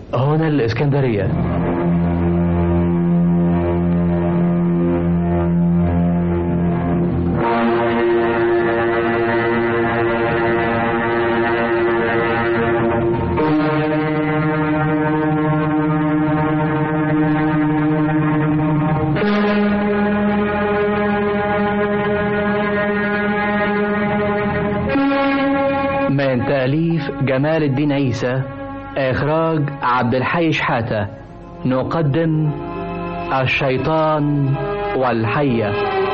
هنا الإسكندرية من تأليف جمال الدين عيسى إخراج عبد الحي شحاتة نقدم الشيطان والحية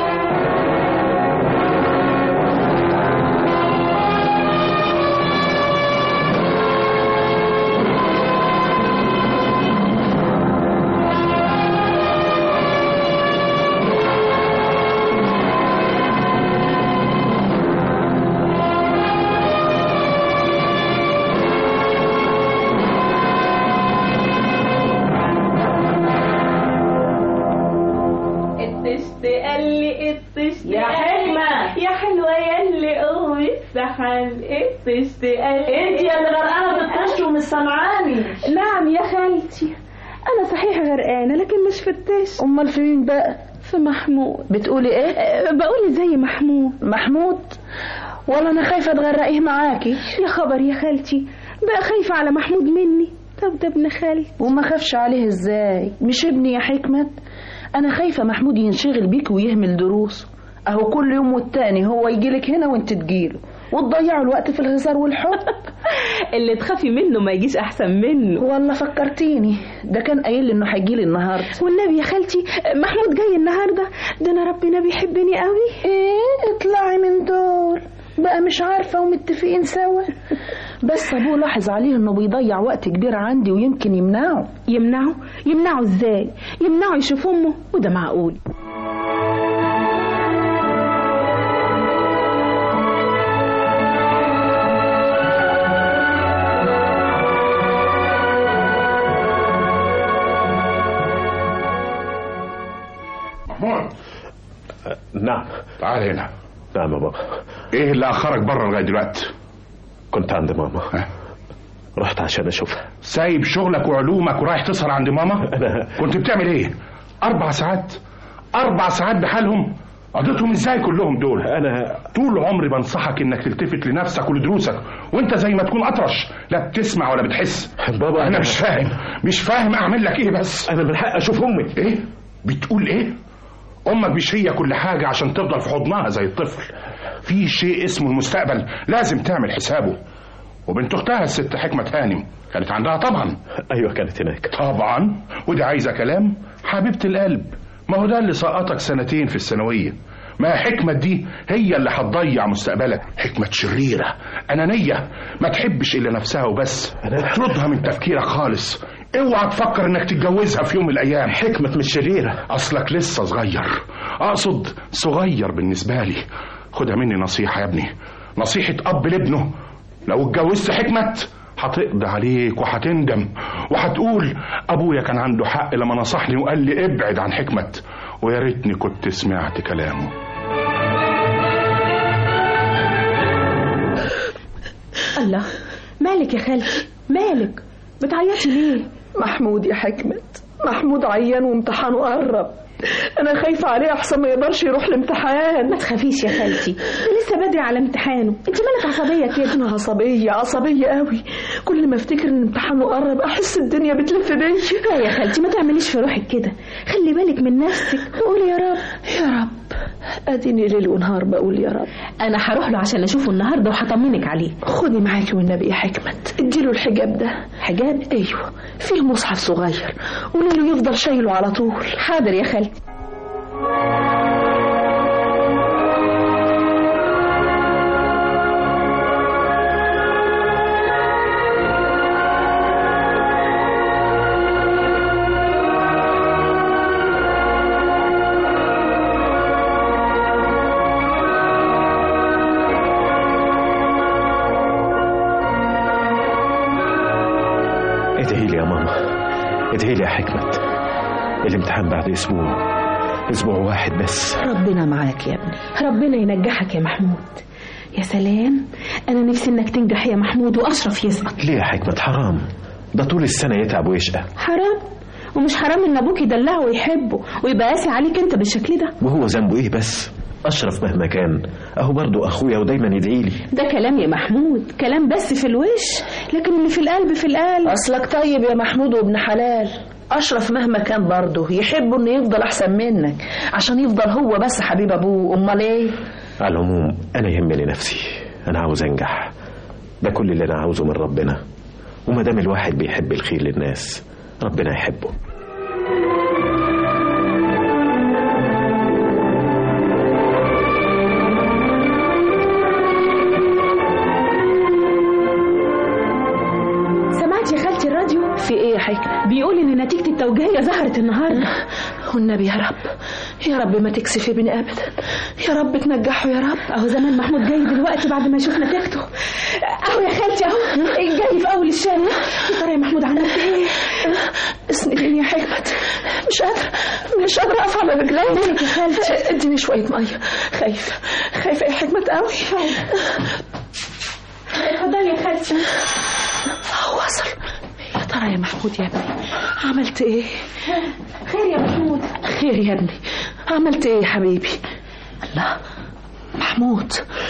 الطشت قال لي الطشت يا قال لي- حكمة. يا حلوة يلي قومي السحن الطشت قال لي انت يا اللي غرقانه بالطش ومش سامعاني نعم يا خالتي انا صحيح غرقانه لكن مش في الطش امال في مين بقى في محمود بتقولي ايه أه، بقول زي محمود محمود ولا انا خايفه تغرقيه معاكي يا خبر يا خالتي بقى خايفة على محمود مني طب ده ابن خالتي وما خافش عليه ازاي مش ابني يا حكمت انا خايفه محمود ينشغل بيك ويهمل دروسه اهو كل يوم والتاني هو يجيلك هنا وانت تجيله وتضيعوا الوقت في الهزار والحب اللي تخافي منه ما يجيش احسن منه والله فكرتيني ده كان قايل لي انه هيجيلي النهارده والنبي يا خالتي محمود جاي النهارده ده انا ربنا بيحبني قوي ايه اطلعي من دول بقى مش عارفه ومتفقين سوا بس ابوه لاحظ عليه انه بيضيع وقت كبير عندي ويمكن يمنعه يمنعه يمنعه ازاي يمنعه يشوف امه وده معقول محمود نعم تعال هنا نعم يا بابا ايه اللي اخرك بره لغايه دلوقتي كنت عند ماما ها؟ رحت عشان اشوفها سايب شغلك وعلومك ورايح تسهر عند ماما أنا- كنت بتعمل ايه اربع ساعات اربع ساعات بحالهم قضيتهم ازاي كلهم دول انا طول عمري بنصحك انك تلتفت لنفسك ولدروسك وانت زي ما تكون اطرش لا بتسمع ولا بتحس بابا انا مش فاهم مش فاهم اعمل لك ايه بس انا من حق اشوف امي ايه بتقول ايه امك مش هي كل حاجه عشان تفضل في حضنها زي الطفل في شيء اسمه المستقبل لازم تعمل حسابه وبنت اختها الست حكمه هانم كانت عندها طبعا ايوه كانت هناك طبعا ودي عايزه كلام حبيبه القلب ما هو ده اللي سقطك سنتين في الثانويه ما حكمة دي هي اللي هتضيع مستقبلك حكمة شريرة أنانية ما تحبش إلا نفسها وبس اطردها من تفكيرك خالص اوعى تفكر انك تتجوزها في يوم من الايام حكمة مش شريرة اصلك لسه صغير اقصد صغير بالنسبة لي خدها مني نصيحة يا ابني نصيحة اب لابنه لو اتجوزت حكمة هتقضي عليك وهتندم وهتقول ابويا كان عنده حق لما نصحني وقال لي ابعد عن حكمة ويا ريتني كنت سمعت كلامه الله مالك يا خالتي مالك بتعيطي ليه محمود يا حكمت محمود عيان وامتحانه قرب انا خايفه عليه احسن ما يقدرش يروح الامتحان ما تخافيش يا خالتي ده لسه بدري على امتحانه انت مالك عصبيه كده انا عصبيه عصبيه قوي كل ما افتكر ان امتحانه قرب احس الدنيا بتلف بيا لا يا خالتي ما تعمليش في روحك كده خلي بالك من نفسك وقولي يا رب يا رب اديني ليل ونهار بقول يا رب انا هروح له عشان اشوفه النهارده وهطمنك عليه خدي معاكي والنبي يا حكمت اديله الحجاب ده حجاب ايوه فيه مصحف صغير قولي له يفضل شايله على طول حاضر يا خالتي ادعي لي يا ماما ادعي لي يا حكمة الامتحان بعد اسبوع اسبوع واحد بس ربنا معاك يا ابني ربنا ينجحك يا محمود يا سلام انا نفسي انك تنجح يا محمود واشرف يسقط ليه يا حكمة حرام ده طول السنة يتعب ويشقى حرام ومش حرام ان ابوك يدلعه ويحبه ويبقى قاسي عليك انت بالشكل ده وهو ذنبه ايه بس أشرف مهما كان أهو برضه أخويا ودايما يدعي لي ده كلام يا محمود كلام بس في الوش لكن اللي في القلب في القلب اصلك طيب يا محمود وابن حلال اشرف مهما كان برضه يحب انه يفضل احسن منك عشان يفضل هو بس حبيب ابوه امال ايه على العموم أنا يهمني نفسي أنا عاوز أنجح ده كل اللي أنا عاوزه من ربنا وما دام الواحد بيحب الخير للناس ربنا يحبه سمعت يا خالتي الراديو في ايه يا حكمة بيقول ان نتيجة التوجيهية ظهرت النهاردة والنبي يا رب يا رب ما تكسفي ابني ابدا يا رب تنجحه يا رب اهو زمان محمود جاي دلوقتي بعد ما يشوف نتيجته اهو يا خالتي اهو جاي في اول الشارع يا ترى يا محمود عملت ايه اسنديني يا حكمة مش قادرة مش قادرة اقف على رجلي مالك يا خالتي اديني شوية مية خايفة خايفة يا حكمة قوي اتفضلي يا خالتي هو وصل يا ترى يا محمود يا ابني عملت ايه خير يا محمود خير يا ابني عملت ايه يا حبيبي الله محمود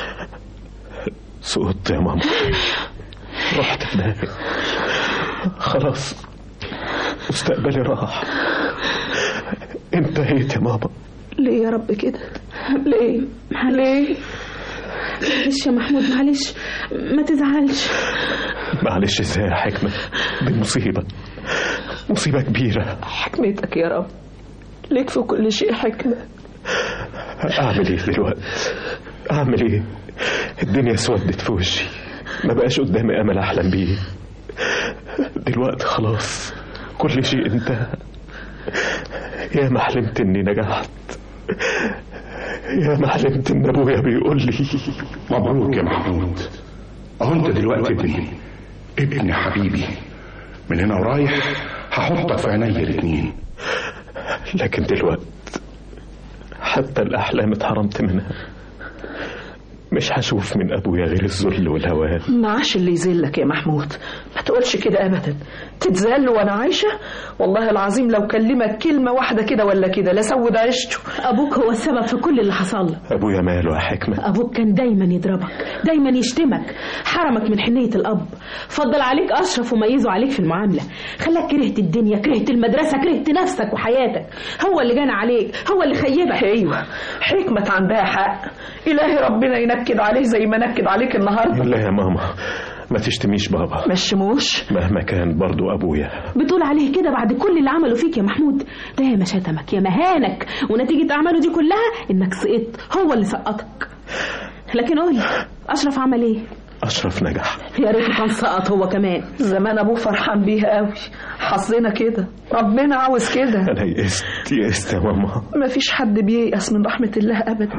سقطت يا ماما رحت هناك خلاص مستقبلي راح انتهيت يا ماما ليه يا رب كده ليه ليه معلش يا محمود معلش ما تزعلش معلش ازاي يا حكمة دي مصيبة مصيبة كبيرة حكمتك يا رب ليك في كل شيء حكمة اعمل ايه دلوقتي اعمل ايه الدنيا اسودت في وشي ما بقاش قدامي امل احلم بيه دلوقتي خلاص كل شيء انتهى يا ما حلمت اني نجحت يا ما حلمت ان ابويا بيقول لي مبروك يا محمود اهو انت دلوقتي ابني ابني حبيبي من هنا ورايح هحطك في عينيا الاتنين لكن دلوقتي حتى الاحلام اتحرمت منها مش هشوف من ابويا غير الذل والهوان معاش اللي يذلك يا محمود ما تقولش كده ابدا تتذل وانا عايشه والله العظيم لو كلمك كلمه واحده كده ولا كده لسود عيشته ابوك هو السبب في كل اللي حصل لك ابويا ماله يا حكمة ابوك كان دايما يضربك دايما يشتمك حرمك من حنيه الاب فضل عليك اشرف وميزه عليك في المعامله خلاك كرهت الدنيا كرهت المدرسه كرهت نفسك وحياتك هو اللي جنى عليك هو اللي خيبك ايوه حكمه عندها حق الهي ربنا ينكد عليه زي ما نكد عليك النهارده لا يا ماما ما تشتميش بابا مشموش مهما كان برضو ابويا بتقول عليه كده بعد كل اللي عمله فيك يا محمود ده يا ما شتمك يا مهانك ونتيجة أعماله دي كلها إنك سقطت هو اللي سقطك لكن قولي أشرف عمل إيه؟ اشرف نجح يا ريت كان سقط هو كمان زمان ابوه فرحان بيها قوي حظنا كده ربنا عاوز كده انا يئست يئست يا ماما ما فيش حد بييأس من رحمة الله أبدا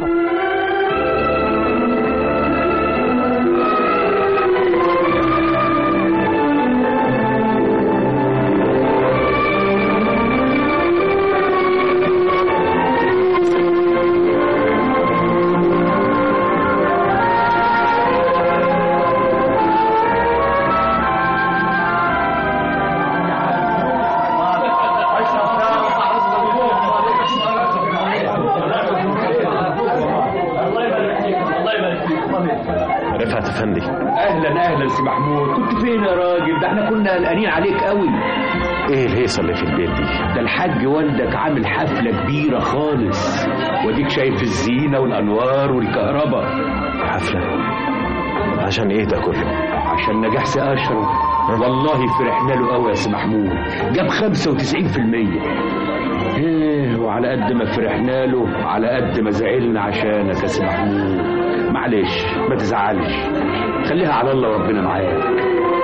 رفعت افندي اهلا اهلا سي محمود كنت فين يا راجل ده احنا كنا قلقانين عليك قوي ايه الهيصه اللي في البيت دي ده الحاج والدك عامل حفله كبيره خالص وديك شايف الزينه والانوار والكهرباء حفله عشان ايه ده كله عشان نجاح سي اشرف والله فرحنا له قوي يا سي محمود جاب 95% ايه وعلى قد ما فرحنا له على قد ما زعلنا عشانك يا سي محمود معلش ما تزعلش خليها على الله وربنا معاك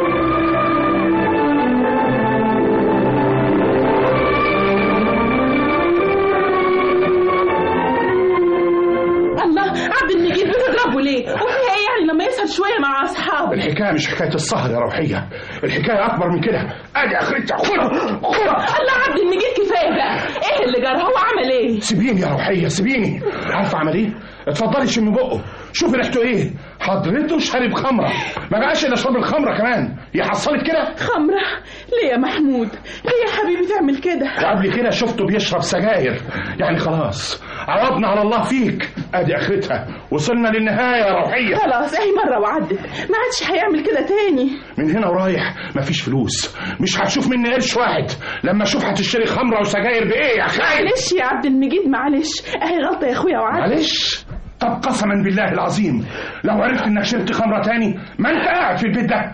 الله عبد المجيد بتضربه ليه؟ وفيها إيه يعني لما يسهر شوية مع أصحابه؟ الحكايه مش حكايه السهر يا روحيه الحكايه اكبر من كده ادي اخرتها خد خد الله عبد المجيد كفاية بقى إيه اللي جرى هو عمل إيه؟ سيبيني يا روحيه سيبيني عارفه عمل ايه اتفضلي شم بقه شوفي ريحته ايه حضرته شارب خمره ما بقاش الا شرب الخمره كمان يحصلك كده خمرة ليه يا محمود ليه يا حبيبي تعمل كده وقبل كده شفته بيشرب سجاير يعني خلاص عوضنا على الله فيك ادي اخرتها وصلنا للنهايه يا روحيه خلاص اهي مرة وعدت ما عادش هيعمل كده تاني من هنا ورايح مفيش فلوس مش هتشوف مني قرش واحد لما اشوف هتشتري خمره وسجاير بايه يا خايف معلش يا عبد المجيد معلش اهي غلطة يا اخويا وعدت معلش طب قسما بالله العظيم لو عرفت انك شربت خمره تاني ما انت قاعد في البيت ده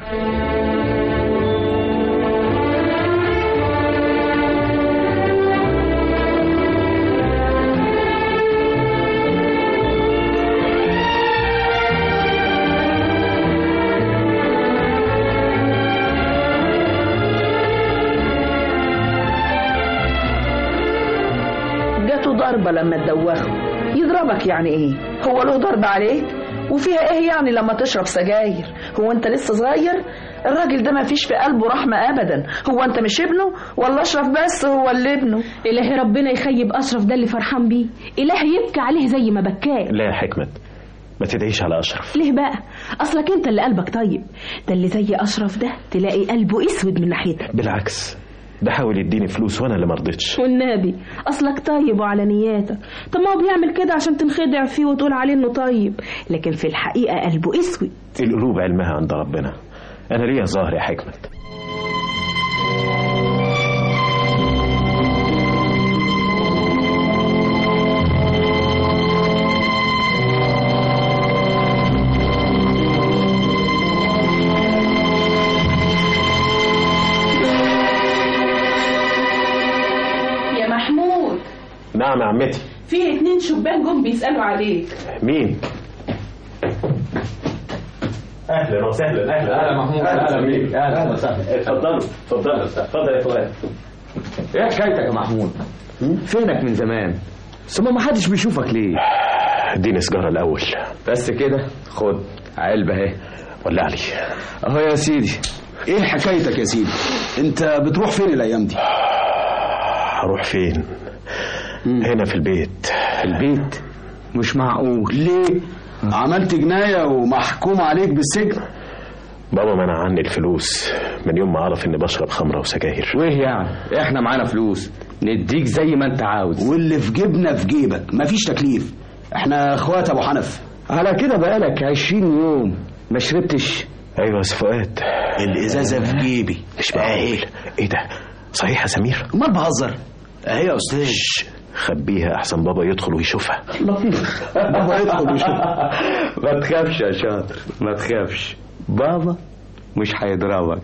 جاته ضربة لما تدوخه يضربك يعني ايه هو له ضرب عليك وفيها ايه يعني لما تشرب سجاير هو انت لسه صغير الراجل ده ما فيش في قلبه رحمة ابدا هو انت مش ابنه ولا اشرف بس هو اللي ابنه إلهي ربنا يخيب أشرف ده اللي فرحان بيه إلهي يبكي عليه زي ما بكاه لا يا حكمت ما تدعيش على أشرف ليه بقى أصلك أنت اللي قلبك طيب ده اللي زي أشرف ده تلاقي قلبه أسود من ناحيتك بالعكس ده حاول يديني فلوس وأنا اللي مرضتش والنبي أصلك طيب وعلى نياتك طب ما هو بيعمل كده عشان تنخدع فيه وتقول عليه إنه طيب لكن في الحقيقة قلبه أسود القلوب علمها عند ربنا أنا ليا ظهر يا حكمت يا محمود نعم يا عمتي في اتنين شبان جم بيسألوا عليك مين؟ اهلا وسهلا اهلا اهلا محمود اهلا بيك اهلا وسهلا اتفضلوا اتفضلوا اتفضل يا فؤاد ايه حكايتك يا محمود فينك من زمان ثم ما حدش بيشوفك ليه اديني سجارة الأول بس كده خد علبة اهي ولع لي اهو يا سيدي ايه حكايتك يا سيدي انت بتروح فين الايام دي هروح فين؟ هنا في البيت البيت مش معقول ليه عملت جناية ومحكوم عليك بالسجن بابا منع عني الفلوس من يوم ما عرف اني بشرب خمرة وسجاير وايه يعني احنا معانا فلوس نديك زي ما انت عاوز واللي في جيبنا في جيبك مفيش تكليف احنا اخوات ابو حنف على كده بقالك عشرين يوم ما شربتش ايوه يا سي فؤاد الازازة في جيبي مش معقول ايه ده صحيح يا سمير امال بهزر اهي يا استاذ شش، خبيها احسن بابا يدخل ويشوفها بابا يدخل ويشوف ما تخافش يا شاطر ما تخافش بابا مش هيضربك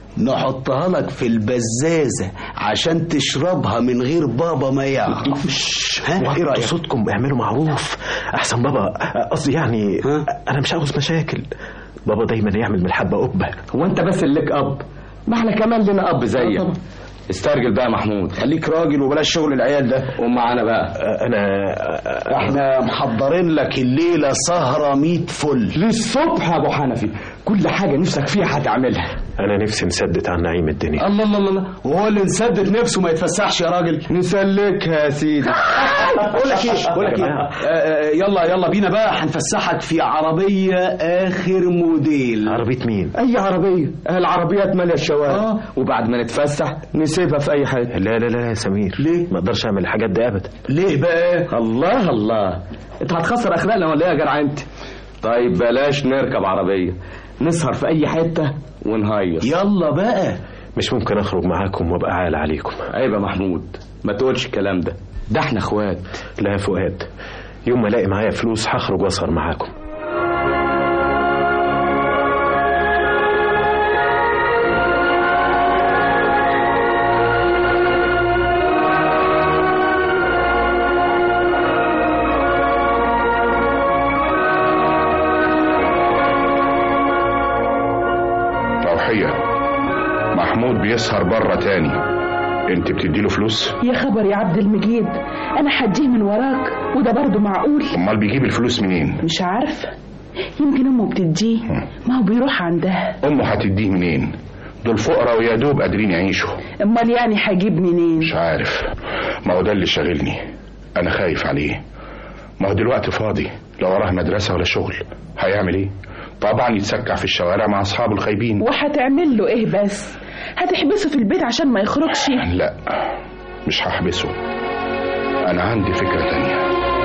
نحطها لك في البزازة عشان تشربها من غير بابا ما يعرف ها ايه وطوا رأيك صوتكم اعملوا معروف احسن بابا قصدي يعني ها؟ انا مش عاوز مشاكل بابا دايما يعمل من الحبه قبه هو انت بس اللي لك اب ما احنا كمان لنا اب زيك طبعا. استرجل بقى يا محمود خليك راجل وبلاش شغل العيال ده قوم معانا بقى انا احنا محضرين لك الليلة سهرة ميت فل للصبح يا ابو حنفي كل حاجه نفسك فيها هتعملها انا نفسي نسدد عن نعيم الدنيا الله الله الله وهو اللي نسدد نفسه ما يتفسحش يا راجل نسلكها يا سيدي بقول لك ايه بقول لك ايه جماعة. آه، آه، يلا يلا بينا بقى هنفسحك في عربية اخر موديل عربيه مين اي عربيه العربيات ماليه الشوارع آه. وبعد ما نتفسح نسيبها في اي حته لا لا لا يا سمير ليه؟ ما اقدرش اعمل الحاجات دي ابدا ليه بقى الله الله انت هتخسر اخلاقنا ولا ايه يا جدع انت طيب بلاش نركب عربيه نسهر في اي حته ونهيص يلا بقى مش ممكن اخرج معاكم وابقى عال عليكم عيب يا محمود ما تقولش الكلام ده ده احنا اخوات لا يا فؤاد يوم ما الاقي معايا فلوس هخرج واسهر معاكم روحيه محمود بيسهر بره تاني انت بتديله فلوس يا خبر يا عبد المجيد انا هديه من وراك وده برضه معقول امال بيجيب الفلوس منين مش عارف يمكن امه بتديه ما هو بيروح عندها امه هتديه منين دول فقراء ويا دوب قادرين يعيشوا امال يعني هجيب منين مش عارف ما هو ده اللي شاغلني انا خايف عليه ما هو دلوقتي فاضي لا وراه مدرسه ولا شغل هيعمل ايه طبعا يتسكع في الشوارع مع اصحابه الخايبين وهتعمل له ايه بس هتحبسه في البيت عشان ما يخرجش لا مش هحبسه انا عندي فكره تانية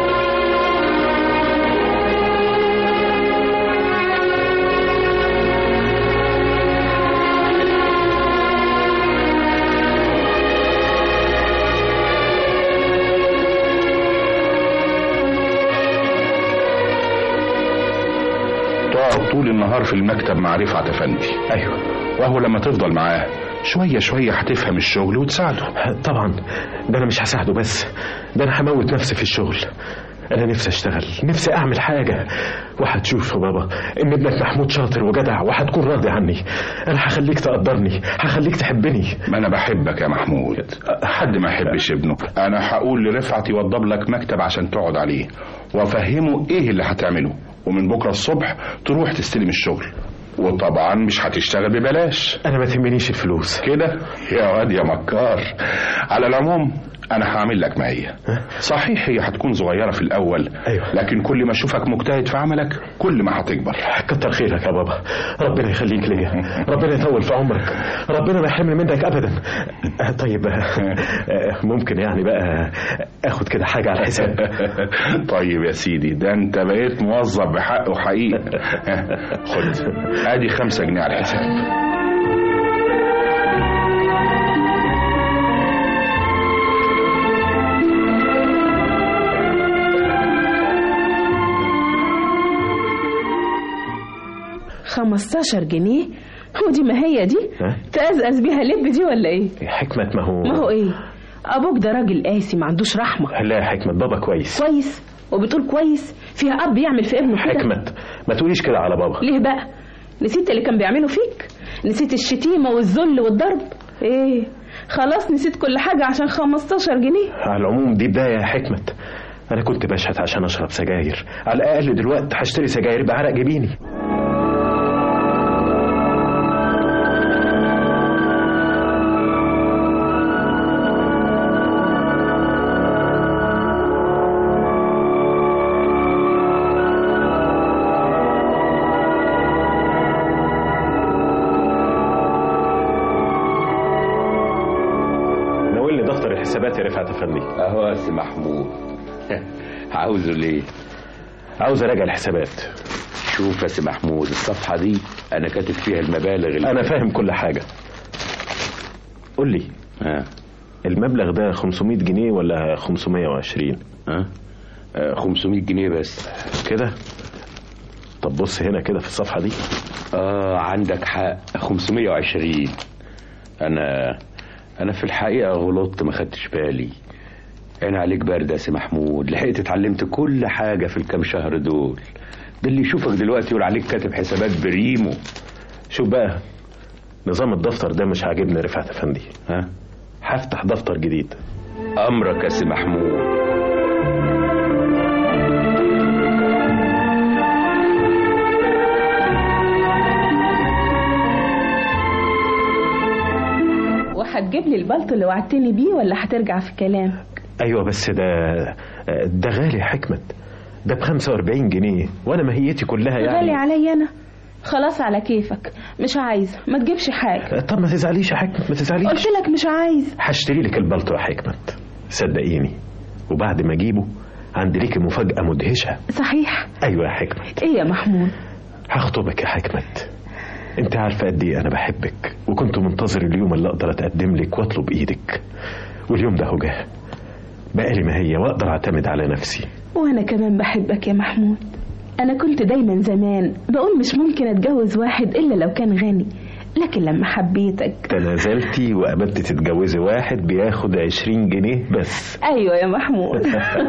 تقعد طول النهار في المكتب مع رفعت افندي ايوه وهو لما تفضل معاه شويه شويه هتفهم الشغل وتساعده طبعا ده انا مش هساعده بس ده انا هموت نفسي في الشغل انا نفسي اشتغل نفسي اعمل حاجه وهتشوف يا بابا ان ابنك محمود شاطر وجدع وهتكون راضي عني انا هخليك تقدرني هخليك تحبني ما انا بحبك يا محمود حد ما يحبش ابنه انا هقول لرفعت يوضب لك مكتب عشان تقعد عليه وافهمه ايه اللي هتعمله ومن بكره الصبح تروح تستلم الشغل وطبعا مش هتشتغل ببلاش انا ما تهمنيش الفلوس كده يا واد يا مكار على العموم انا هعمل لك ما هي صحيح هي هتكون صغيره في الاول أيوة. لكن كل ما اشوفك مجتهد في عملك كل ما هتكبر كتر خيرك يا بابا ربنا يخليك ليا ربنا يطول في عمرك ربنا ما يحرمني منك ابدا آه، طيب آه، آه، ممكن يعني بقى اخد كده حاجه على الحساب طيب يا سيدي ده انت بقيت موظف بحقه حقيقي خد ادي خمسة جنيه على الحساب خمستاشر جنيه ودي ما هي دي ها؟ تأزأز بيها لب دي ولا ايه حكمة ما هو ما هو ايه ابوك ده راجل قاسي ما عندوش رحمه لا يا حكمة بابا كويس كويس وبتقول كويس فيها اب يعمل في ابنه كده حكمة ما تقوليش كده على بابا ليه بقى نسيت اللي كان بيعمله فيك نسيت الشتيمه والذل والضرب ايه خلاص نسيت كل حاجه عشان 15 جنيه على العموم دي بداية يا حكمة أنا كنت بشهد عشان أشرب سجاير على الأقل دلوقتي هشتري سجاير بعرق جبيني ناولني دفتر الحسابات يا رفعت أفندي اهو يا سي محمود عاوزه ليه عاوز أراجع الحسابات شوف يا سي محمود الصفحه دي انا كاتب فيها المبالغ اللي أنا فاهم كل حاجة قول لي ها المبلغ ده 500 جنيه ولا 520 ها آه، 500 جنيه بس كده طب بص هنا كده في الصفحة دي اه عندك حق 520 انا انا في الحقيقه غلطت ما خدتش بالي عين عليك برد يا سي محمود لحقت اتعلمت كل حاجه في الكام شهر دول ده اللي يشوفك دلوقتي يقول عليك كاتب حسابات بريمو شوف بقى نظام الدفتر ده مش عاجبني يا رفعت أفندي ها هفتح دفتر جديد امرك يا سي محمود وهتجيب لي البلطو اللي وعدتني بيه ولا هترجع في كلامك ايوه بس ده ده غالي يا حكمة ده ب 45 جنيه وانا ماهيتي كلها يعني غالي عليا انا خلاص على كيفك مش عايزه ما تجيبش حاجه طب ما تزعليش يا حكمة ما تزعليش قلت لك مش عايز هشتري لك البلطو يا حكمة صدقيني وبعد ما اجيبه عندي ليكي مفاجأة مدهشة صحيح ايوه يا حكمة ايه يا محمود هخطبك يا حكمة انت عارفة قد ايه انا بحبك وكنت منتظر اليوم اللي اقدر اتقدم لك واطلب ايدك واليوم ده هو جه بقالي ما هي واقدر اعتمد على نفسي وانا كمان بحبك يا محمود انا كنت دايما زمان بقول مش ممكن اتجوز واحد الا لو كان غني لكن لما حبيتك تنازلتي وقبلت تتجوزي واحد بياخد عشرين جنيه بس ايوه يا محمود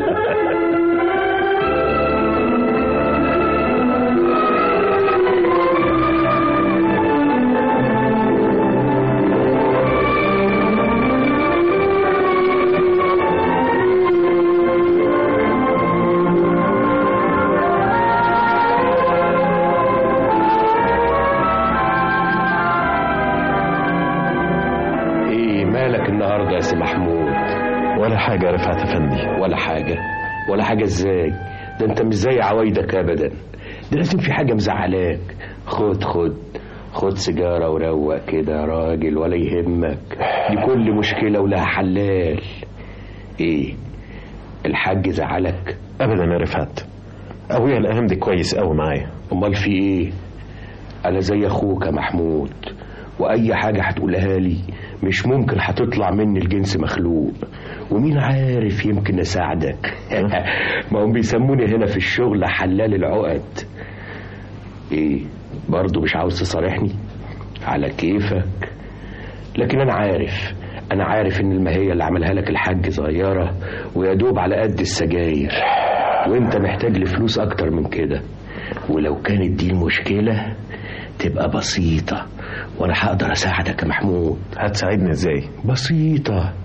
ايه مالك النهارده يا سي محمود ولا حاجة يا رفعت افندي ولا حاجه ولا حاجه ازاي ده انت مش زي عوايدك ابدا ده لازم في حاجة مزعلاك خد خد خد سيجارة وروق كده يا راجل ولا يهمك دي كل مشكلة ولها حلال ايه الحاج زعلك ابدا يا رفعت ابويا الايام دي كويس قوي معايا امال في ايه انا زي اخوك يا محمود واي حاجة هتقولها لي مش ممكن هتطلع مني الجنس مخلوق ومين عارف يمكن اساعدك ما هم بيسموني هنا في الشغل حلال العقد ايه برضه مش عاوز تصارحني على كيفك لكن انا عارف انا عارف ان المهية اللي عملها لك الحاج صغيرة ويا دوب على قد السجاير وانت محتاج لفلوس اكتر من كده ولو كانت دي المشكلة تبقى بسيطة وانا هقدر اساعدك يا محمود هتساعدني ازاي بسيطة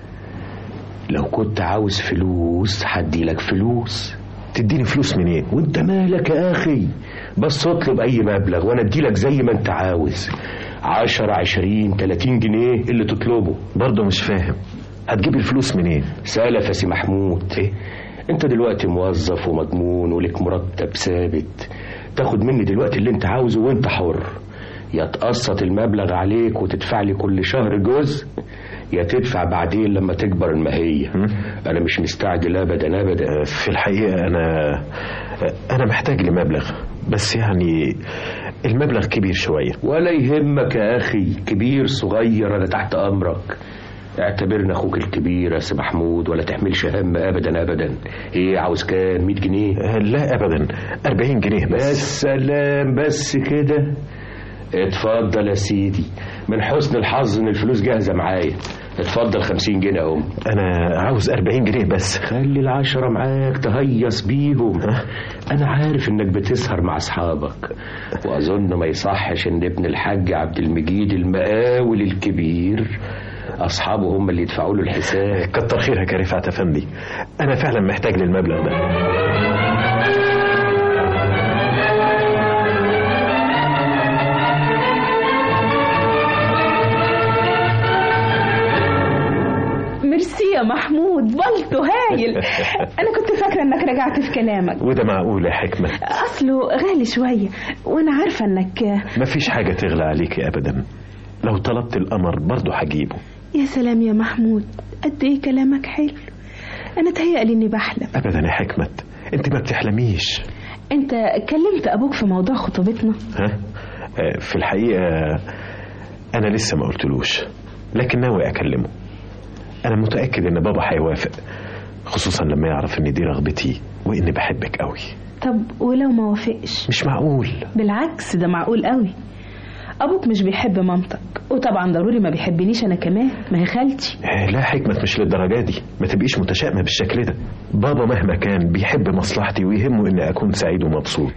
لو كنت عاوز فلوس هديلك فلوس تديني فلوس منين وانت مالك يا اخي بس اطلب اي مبلغ وانا اديلك زي ما انت عاوز عشرة عشرين تلاتين جنيه اللي تطلبه برضه مش فاهم هتجيب الفلوس منين سالف يا سي محمود ايه انت دلوقتي موظف ومضمون ولك مرتب ثابت تاخد مني دلوقتي اللي انت عاوزه وانت حر يا تقسط المبلغ عليك وتدفع لي كل شهر جزء يا تدفع بعدين لما تكبر المهية انا مش مستعجل ابدا ابدا في الحقيقة أنا أنا محتاج لمبلغ بس يعني المبلغ كبير شوية ولا يهمك يا اخي كبير صغير انا تحت امرك اعتبرني اخوك الكبير يا سي محمود ولا تحملش هم ابدا ابدا ايه عاوز كام 100 جنيه لا أبدا 40 جنيه بس بس سلام بس كده اتفضل يا سيدي من حسن الحظ ان الفلوس جاهزه معايا اتفضل 50 جنيه اهم أنا عاوز 40 جنيه بس خلي العشرة معاك تهيص بيهم أنا عارف إنك بتسهر مع أصحابك وأظن ما يصحش إن ابن الحاج عبد المجيد المقاول الكبير أصحابه هم اللي يدفعوا له الحساب كتر خيرك يا رفعت أفندي أنا فعلا محتاج للمبلغ ده ميرسي يا محمود بلطو هايل انا كنت فاكره انك رجعت في كلامك وده معقول يا حكمة اصله غالي شويه وانا عارفه انك مفيش حاجة تغلى عليكي أبدا لو طلبت القمر برضه هجيبه يا سلام يا محمود قد ايه كلامك حلو انا تهيألي اني بحلم أبدا يا حكمة أنت ما بتحلميش انت كلمت ابوك في موضوع خطوبتنا ها آه، في الحقيقة أنا لسه ما قلتلوش لكن ناوي أكلمه أنا متأكد إن بابا هيوافق خصوصا لما يعرف إن دي رغبتي وإني بحبك قوي طب ولو ما وافقش مش معقول بالعكس ده معقول قوي ابوك مش بيحب مامتك وطبعا ضروري ما بيحبنيش انا كمان ما هي خالتي آه، لا حكمة مش للدرجة دي ما تبقيش متشائمة بالشكل ده بابا مهما كان بيحب مصلحتي ويهمه إني أكون سعيد ومبسوط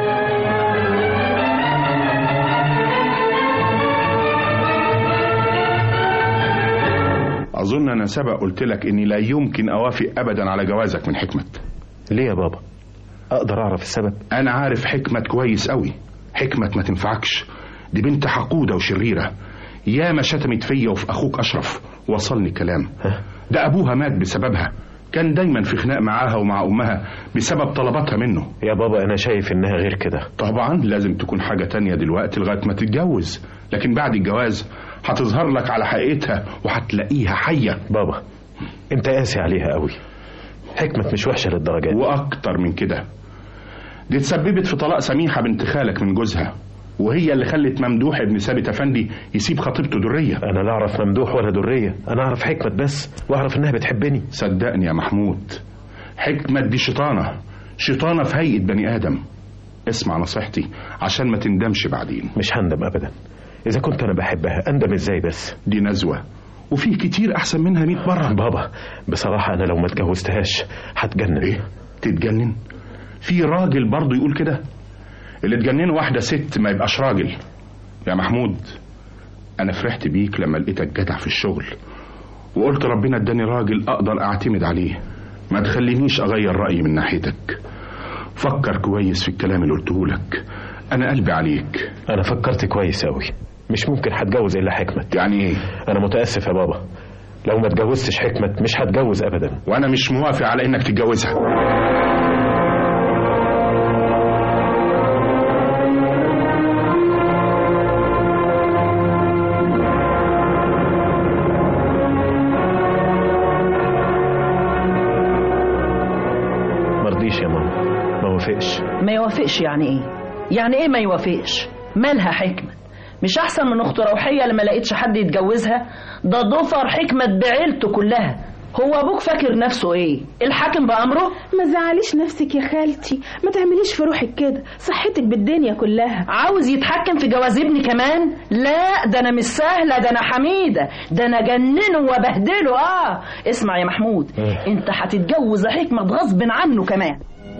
اظن انا سبق قلت لك اني لا يمكن اوافق ابدا على جوازك من حكمه ليه يا بابا أقدر أعرف السبب انا عارف حكمه كويس قوي حكمه ما تنفعكش دي بنت حقوده وشريره ياما شتمت فيا وفي اخوك اشرف وصلني كلام ده ابوها مات بسببها كان دايما في خناق معاها ومع امها بسبب طلباتها منه يا بابا أنا شايف إنها غير كده طبعا لازم تكون حاجة تانية دلوقتي لغاية ما تتجوز لكن بعد الجواز هتظهر لك على حقيقتها وهتلاقيها حية بابا أنت قاسي عليها قوي حكمة مش وحشة للدرجة دي وأكتر من كده دي تسببت في طلاق سميحة بنت خالك من جوزها وهي اللي خلت ممدوح ابن ثابت افندي يسيب خطيبته درية أنا لا أعرف ممدوح ولا درية أنا أعرف حكمة بس وأعرف إنها بتحبني صدقني يا محمود حكمة دي شيطانة شيطانة في هيئة بني آدم اسمع نصيحتي عشان ما تندمش بعدين مش هندم أبدا إذا كنت أنا بحبها أندم إزاي بس دي نزوة وفي كتير أحسن منها مئة مرة بابا بصراحة أنا لو ما اتجوزتهاش هتجنن ايه تتجنن في راجل برضه يقول كده اللي تجننه واحده ست ما يبقاش راجل يا محمود انا فرحت بيك لما لقيتك جدع في الشغل وقلت ربنا اداني راجل اقدر اعتمد عليه ما تخلينيش اغير رايي من ناحيتك فكر كويس في الكلام اللي قلته لك انا قلبي عليك أنا فكرت كويس أوي مش ممكن هتجوز إلا حكمة يعني ايه أنا متأسف يا بابا لو ما اتجوزتش حكمة مش هتجوز أبدا وانا مش موافق على انك تتجوزها يوافقش ما يوافقش يعني ايه يعني ايه ما يوافقش مالها حكمة مش احسن من اخت روحية اللي ما لقيتش حد يتجوزها ده ضفر حكمة بعيلته كلها هو ابوك فاكر نفسه ايه الحاكم بامره ما زعليش نفسك يا خالتي ما تعمليش في روحك كده صحتك بالدنيا كلها عاوز يتحكم في جواز ابني كمان لا ده انا مش سهله ده انا حميده ده انا جننه وبهدله اه اسمع يا محمود إيه؟ انت هتتجوز حكمه غصب عنه كمان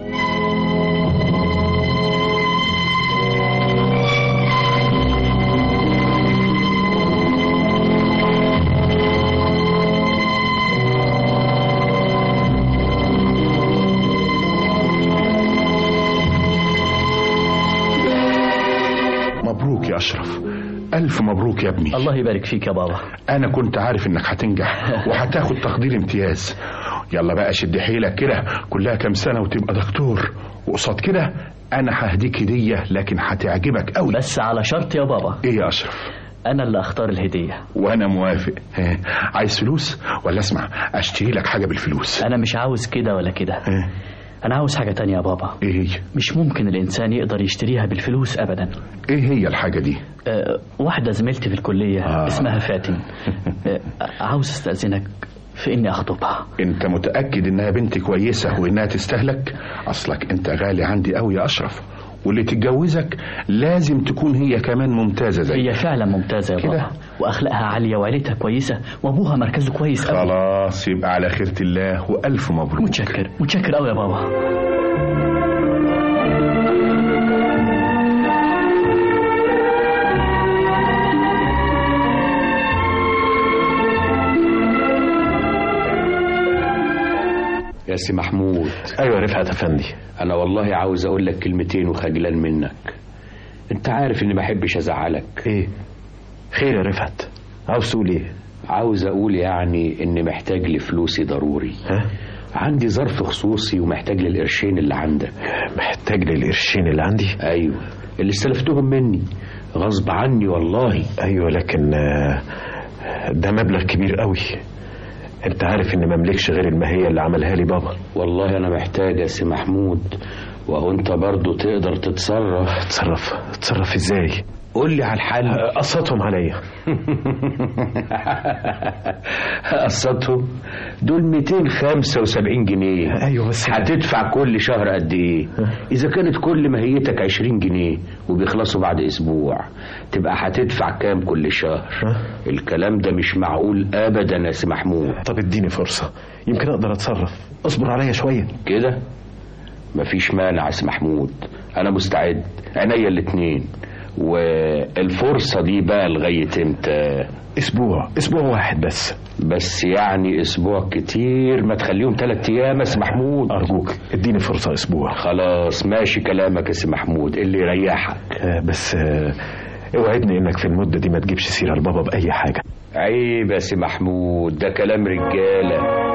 مبروك يا أشرف ألف مبروك يا ابني الله يبارك فيك يا بابا أنا كنت عارف إنك هتنجح وهتاخد تقدير امتياز يلا بقى شد حيلك كده كلها كام سنة وتبقى دكتور وقصاد كده أنا ههديك هدية لكن هتعجبك أوي بس على شرط يا بابا إيه يا أشرف انا اللي اختار الهديه وأنا موافق ها، عايز فلوس ولا اسمع أشتري لك حاجة بالفلوس انا مش عاوز كده ولا كده ها، انا عاوز حاجه تانية يا بابا إيه هي مش ممكن الانسان يقدر يشتريها بالفلوس ابدا إيه هي الحاجة دي أه واحده زميلتي في الكليه آه. اسمها فاتن أه عاوز استاذنك في اني اخطبها انت متأكد انها بنت كويسة وانها تستهلك اصلك انت غالي عندي قوي يا اشرف واللي تتجوزك لازم تكون هي كمان ممتازة زي هي فعلا ممتازه يا كده؟ بابا واخلاقها عاليه وعيلتها كويسه وابوها مركزه كويس قوي خلاص يبقى على خيرة الله والف مبروك متشكر متشكر قوي يا بابا يا سي محمود ايوه رفعت افندي انا والله عاوز اقول لك كلمتين وخجلان منك انت عارف اني ما بحبش ازعلك ايه خير يا رفعت عاوز تقول ايه عاوز اقول يعني اني محتاج لفلوسي ضروري ها عندي ظرف خصوصي ومحتاج للقرشين اللي عندك محتاج للقرشين اللي عندي ايوه اللي استلفتهم مني غصب عني والله ايوه لكن آه، ده مبلغ كبير قوي انت عارف ان مملكش غير الماهيه اللي عملها لي بابا والله انا محتاج يا سي محمود وهو انت برضو تقدر تتصرف اتصرف اتصرف ازاي قول لي على الحل قسطهم عليا قسطهم دول 275 جنيه ايوه بس هتدفع كل شهر قد ايه اذا كانت كل ماهيتك 20 جنيه وبيخلصوا بعد اسبوع تبقى هتدفع كام كل شهر الكلام ده مش معقول ابدا يا سي محمود طب اديني فرصه يمكن اقدر اتصرف اصبر عليا شويه كده مفيش مانع يا سي محمود انا مستعد عينيا الاتنين والفرصة دي بقى لغاية امتى اسبوع اسبوع واحد بس بس يعني اسبوع كتير ما تخليهم تلات ايام يا سي محمود ارجوك اديني فرصه اسبوع خلاص ماشي كلامك يا سي محمود اللي يريحك آه، بس آه، اوعدني انك في المده دي ما تجيبش سيره لبابا باي حاجه عيب يا سي محمود ده كلام رجاله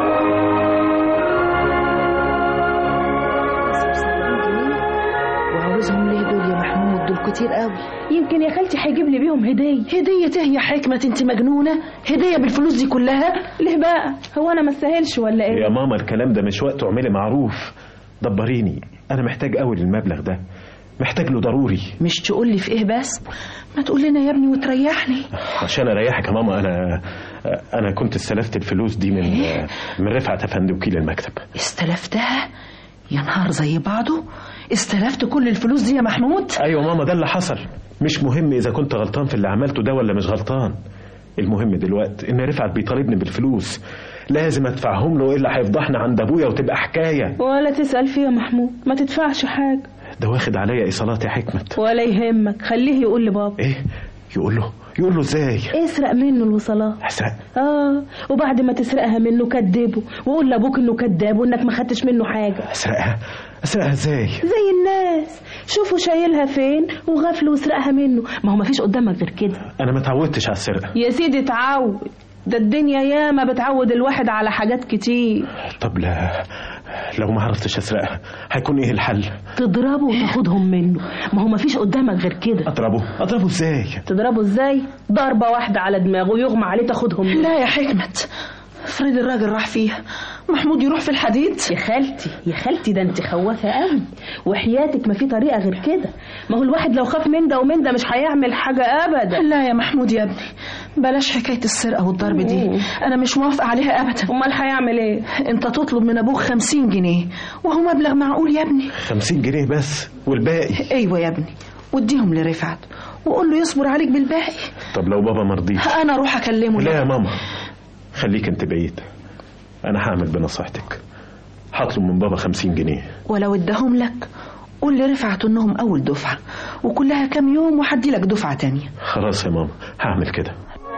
وعاوزهم ليه دول يا محمود دول كتير قوي يمكن يا خالتي هيجيب لي بيهم هديه هدية ايه يا حكمة انت مجنونة هدية بالفلوس دي كلها ليه بقى هو انا ما استاهلش ولا ايه يا ماما الكلام ده مش وقته اعملي معروف دبريني انا محتاج قوي للمبلغ ده محتاج له ضروري مش تقول لي في ايه بس ما تقول لنا يا ابني وتريحني عشان اريحك يا ماما انا انا كنت استلفت الفلوس دي من من رفعت افندي وكيل المكتب استلفتها يا نهار زي بعضه استلفت كل الفلوس دي يا محمود ايوه ماما ده اللي حصل مش مهم اذا كنت غلطان في اللي عملته ده ولا مش غلطان المهم دلوقتي ان رفعت بيطالبني بالفلوس لازم ادفعهم له الا هيفضحنا عند ابويا وتبقى حكايه ولا تسأل فيه يا محمود ما تدفعش حاجة ده واخد عليا ايصالات يا حكمت ولا يهمك خليه يقول لبابا ايه يقول له يقول له ازاي اسرق منه الوصلات اسرق اه وبعد ما تسرقها منه كدبه وقول لابوك انه كداب وانك ما خدتش منه حاجه اسرقها اسرقها ازاي زي الناس شوفوا شايلها فين وغفل وسرقها منه ما هو ما فيش قدامك غير كده انا ما اتعودتش على السرقه يا سيدي اتعود ده الدنيا ياما بتعود الواحد على حاجات كتير طب لا لو ما عرفتش اسرقها هيكون ايه الحل تضربه وتاخدهم منه ما هو ما فيش قدامك غير كده اضربه اضربه ازاي تضربه ازاي ضربه واحده على دماغه يغمى عليه تاخدهم منه لا يا حكمة افرض الراجل راح فيها محمود يروح في الحديد يا خالتي يا خالتي ده انت خوافه قوي وحياتك ما في طريقه غير كده ما هو الواحد لو خاف من ده ومن ده مش هيعمل حاجه ابدا لا يا محمود يا ابني بلاش حكاية السرقة والضرب دي أنا مش موافقة عليها أبدا امال هيعمل ايه أنت تطلب من أبوك خمسين جنيه وهو مبلغ معقول يا ابني خمسين جنيه بس والباقي أيوة يا ابني واديهم لرفعت وقول له يصبر عليك بالباقي طب لو بابا مرضيش أنا أروح أكلمه لا يا ماما خليك انت بعيد انا هعمل بنصيحتك هطلب من بابا خمسين جنيه ولو اداهم لك قول لرفعت انهم اول دفعه وكلها كام يوم وحدي لك دفعه تانية خلاص يا ماما هعمل كده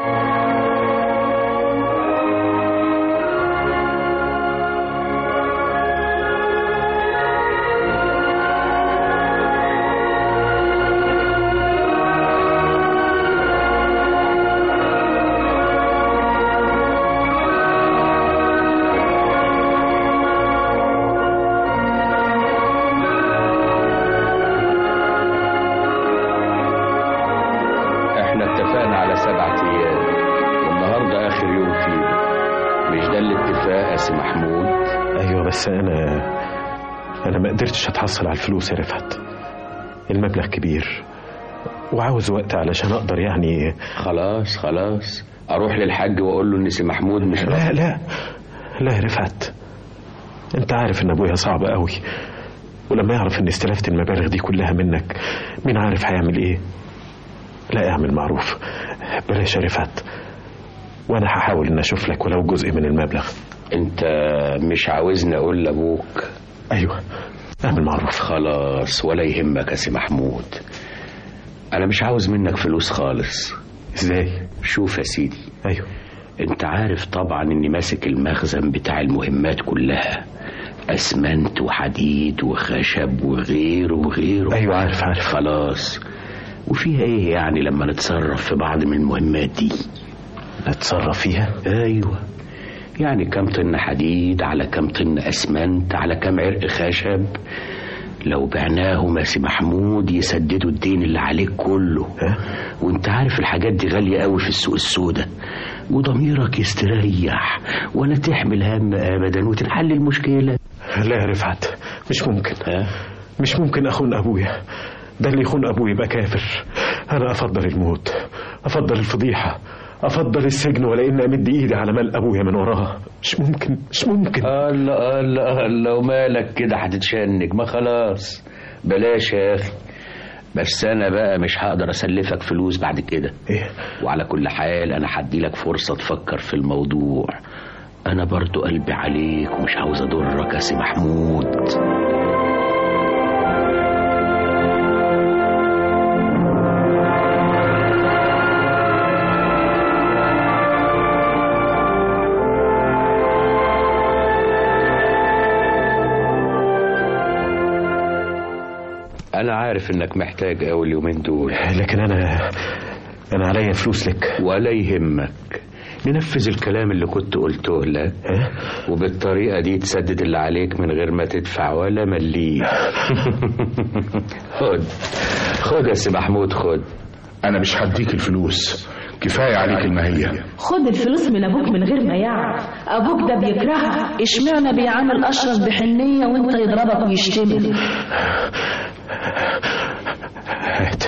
احنا اتفقنا على سبعة ايام والنهارده اخر يوم فيه مش ده الاتفاق يا سي محمود ايوه بس انا انا ما قدرتش اتحصل على الفلوس يا رفعت المبلغ كبير وعاوز وقت علشان اقدر يعني خلاص خلاص اروح للحاج واقول له ان سي محمود مش لا لا لا يا رفعت انت عارف ان ابويا صعب قوي ولما يعرف اني استلفت المبالغ دي كلها منك مين عارف هيعمل ايه لا اعمل معروف بلاش يا رفعت وانا هحاول ان اشوف لك ولو جزء من المبلغ انت مش عاوزني اقول لابوك ايوه اعمل معروف خلاص ولا يهمك يا سي محمود انا مش عاوز منك فلوس خالص ازاي شوف يا سيدي ايوه انت عارف طبعا اني ماسك المخزن بتاع المهمات كلها اسمنت وحديد وخشب وغيره وغيره ايوه عارف عارف خلاص وفيها ايه يعني لما نتصرف في بعض من المهمات دي نتصرف فيها ايوه يعني كم طن حديد على كم طن اسمنت على كم عرق خشب لو بعناهم يا سي محمود يسددوا الدين اللي عليك كله ها؟ وانت عارف الحاجات دي غالية قوي في السوق السوداء وضميرك يستريح ولا تحمل هم ابدا وتنحل المشكلة لا يا رفعت مش ممكن ها؟ مش ممكن اخون ابويا ده اللي يخون ابويا يبقى كافر انا افضل الموت افضل الفضيحه افضل السجن ولا اني امد ايدي على مال ابويا من وراها مش ممكن مش ممكن الله الله الله ومالك كده هتتشنج ما خلاص بلاش يا اخي بس انا بقى مش هقدر اسلفك فلوس بعد كده ايه وعلى كل حال انا هدي لك فرصة تفكر في الموضوع انا برضو قلبي عليك ومش عاوز اضرك يا سي محمود انا عارف انك محتاج قوي اليومين دول لكن انا انا عليا فلوس لك ولا يهمك ننفذ الكلام اللي كنت قلته لك ها؟ وبالطريقة دي تسدد اللي عليك من غير ما تدفع ولا مليم خد خد يا سي محمود خد انا مش هديك الفلوس كفايه عليك المهيه خد الفلوس من ابوك من غير ما يعرف ابوك ده بيكرهك اشمعنى بيعامل اشرف بحنيه وانت يضربك ويشتمك هات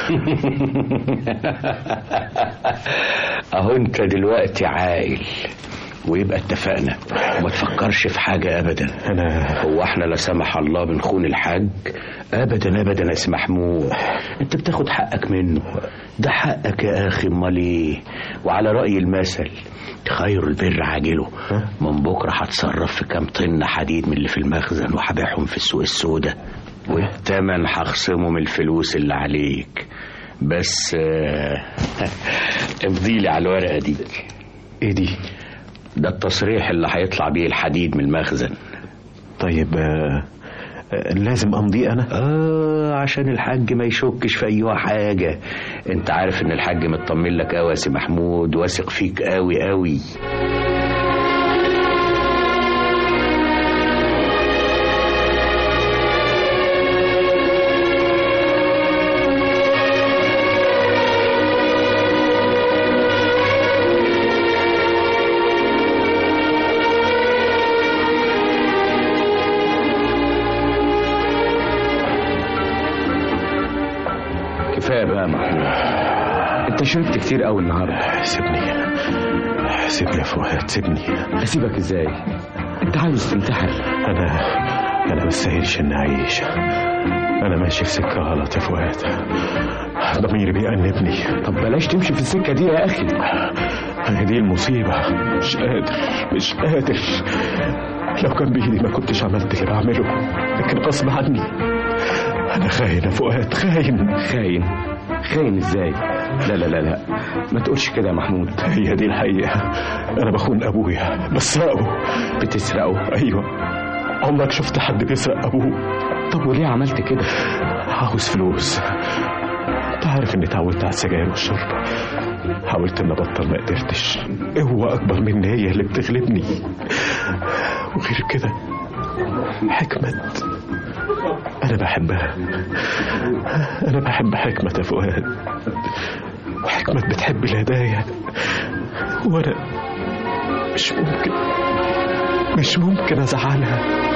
اهو انت دلوقتي عاقل ويبقى اتفقنا وما تفكرش في حاجة ابدا انا هو احنا لا سمح الله بنخون الحاج ابدا ابدا يا سي محمود انت بتاخد حقك منه ده حقك يا اخي امال ايه وعلى راي المثل خير البر عاجله من بكره هتصرف في كام طن حديد من اللي في المخزن وهبيعهم في السوق السوداء والتمن هخصمه من الفلوس اللي عليك بس آه، امضي لي على الورقه دي ايه دي ده التصريح اللي هيطلع بيه الحديد من المخزن طيب آه، آه، لازم امضي انا آه عشان الحاج ما يشكش في أي حاجة أنت عارف إن الحاج مطمن لك أوي يا سي محمود واثق فيك أوي أوي كفايه بقى يا محمود انت شربت كتير قوي النهارده سيبني سيبني يا فؤاد سيبني اسيبك ازاي انت عاوز تنتحر انا انا مستاهلش اني اعيش انا ماشي في سكه غلط يا فؤاد ضميري بيأنبني طب بلاش تمشي في السكه دي يا اخي هي دي المصيبه مش قادر مش قادر لو كان بايدي ما كنتش عملت اللي بعمله لكن غصب عني انا خاين يا فؤاد خاين خاين خاين ازاي لا لا لا لا ما تقولش كده يا محمود هي دي الحقيقه انا بخون ابويا بسرقه بتسرقه ايوه عمرك شفت حد بيسرق ابوه طب وليه عملت كده عاوز فلوس انت عارف اني اتعودت على السجاير والشرب حاولت ان ابطل ما قدرتش قوة اكبر مني هي اللي بتغلبني وغير كده حكمت انا بحبها انا بحب حكمة يا فؤاد وحكمة بتحب الهدايا وانا مش ممكن مش ممكن ازعلها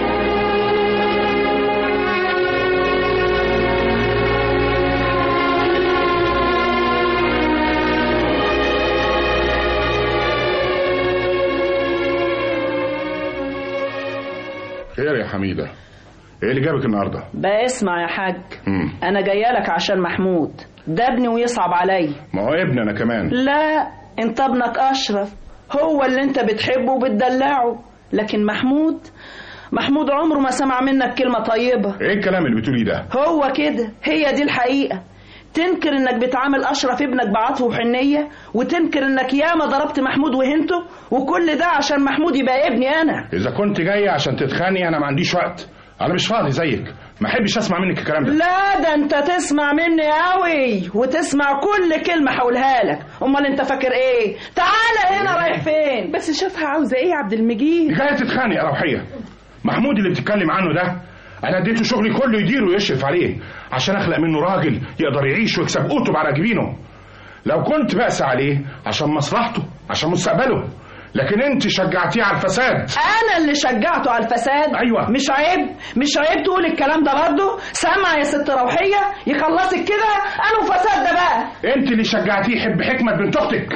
خير يا حميدة ايه اللي جابك النهاردة بقى اسمع يا حاج مم. انا جايه لك عشان محمود ده ابني ويصعب عليا ما هو ابني انا كمان لا انت ابنك اشرف هو اللي انت بتحبه وبتدلعه لكن محمود محمود عمره ما سمع منك كلمة طيبة ايه الكلام اللي بتقوليه ده هو كده هي دي الحقيقة تنكر انك بتعامل اشرف ابنك بعطف وحنية وتنكر انك ياما ضربت محمود وهنته وكل ده عشان محمود يبقى ابني انا اذا كنت جاية عشان تتخاني انا ما عنديش وقت انا مش فاضي زيك ما احبش اسمع منك الكلام ده لا ده انت تسمع مني قوي وتسمع كل كلمة هقولها لك امال انت فاكر ايه تعالى هنا رايح فين بس شوفها عاوزة ايه يا عبد المجيد دي جاية تتخانق يا روحية محمود اللي بتتكلم عنه ده انا اديته شغلي كله يديره ويشرف عليه عشان اخلق منه راجل يقدر يعيش ويكسب قوته على جبينه لو كنت بأس عليه عشان مصلحته عشان مستقبله لكن انت شجعتيه على الفساد انا اللي شجعته على الفساد أيوة. مش عيب مش عيب تقول الكلام ده برضه سمع يا ست روحيه يخلصك كده انا فساد ده بقى انت اللي شجعتيه يحب حكمة بنت اختك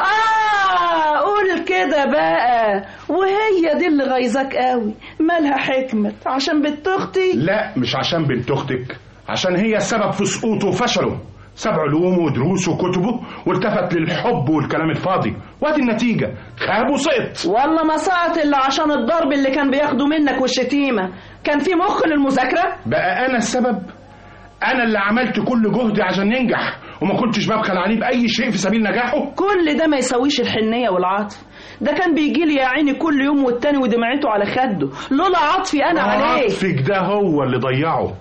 اه قول كده بقى وهي دي اللي غيظك قوي مالها حكمة عشان بنت اختي لا مش عشان بنت اختك عشان هي السبب في سقوطه وفشله ساب علومه ودروسه وكتبه والتفت للحب والكلام الفاضي وادي النتيجة خاب وسقط والله ما سقط الا عشان الضرب اللي كان بياخده منك والشتيمة كان في مخ للمذاكرة بقى انا السبب انا اللي عملت كل جهدي عشان ينجح وما كنتش ببخل عليه باي شيء في سبيل نجاحه كل ده ما يسويش الحنية والعطف ده كان بيجي لي يا عيني كل يوم والتاني ودمعته على خده لولا عطفي انا عليه عطفك ده هو اللي ضيعه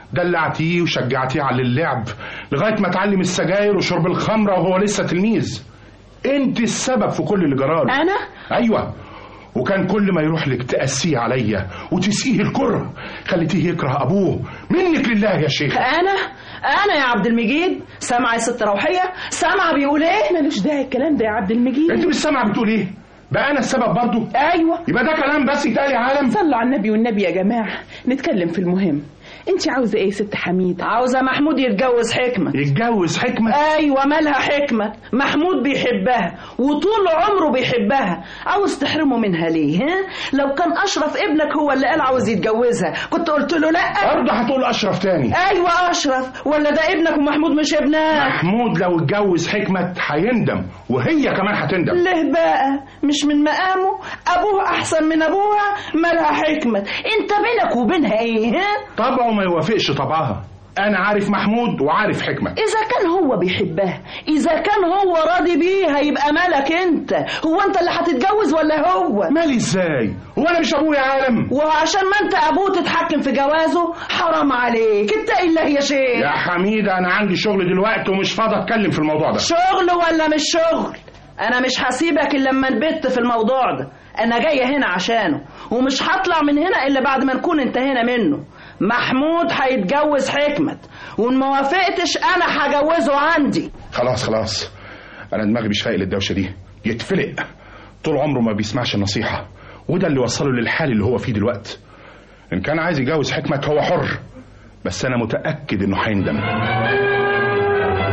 دلعتيه وشجعتيه على اللعب لغايه ما اتعلم السجاير وشرب الخمره وهو لسه تلميذ انت السبب في كل اللي جراله انا ايوه وكان كل ما يروح لك تأسيه عليا وتسقيه الكره خليتيه يكره ابوه منك لله يا شيخ انا انا يا عبد المجيد سامع يا ست روحيه سامع بيقول ايه ملوش داعي الكلام ده يا عبد المجيد انت مش سامع بتقول ايه بقى انا السبب برضو ايوه يبقى ده كلام بس يتقال يا عالم صلوا على النبي والنبي يا جماعة نتكلم في المهم انت عاوزة ايه يا ست حميدة عاوزه محمود يتجوز حكمه يتجوز حكمه ايوه مالها حكمه محمود بيحبها وطول عمره بيحبها عاوز تحرمه منها ليه ها لو كان اشرف ابنك هو اللي قال عاوز يتجوزها كنت قلت له لا برضه هتقول اشرف تاني ايوه اشرف ولا ده ابنك ومحمود مش ابنك محمود لو اتجوز حكمه هيندم وهي كمان هتندم ليه بقى مش من مقامه ابوه احسن من ابوها مالها حكمه انت بينك وبينها ايه ها طبعه ما يوافقش طبعها انا عارف محمود وعارف حكمه إذا كان هو بيحبها إذا كان هو راضي بيها يبقى مالك أنت هو أنت اللي هتتجوز ولا هو مالي ازاي هو انا مش ابويا يا عالم وعشان ما أنت أبوه تتحكم في جوازه حرام عليك أنت إلا يا يا شيخ حميده انا عندي شغل دلوقتي ومش فاضي اتكلم في الموضوع ده شغل ولا مش شغل أنا مش هسيبك إلا لما نبت في الموضوع ده أنا جاية هنا عشانه ومش هطلع من هنا إلا بعد ما نكون انتهينا منه محمود هيتجوز حكمة وإن ما وافقتش أنا هجوزه عندي خلاص خلاص انا دماغي مش فايق للدوشه دي يتفلق طول عمره ما بيسمعش النصيحه وده اللي وصله للحال اللي هو فيه دلوقتي ان كان عايز يتجوز حكمه هو حر بس انا متاكد انه هيندم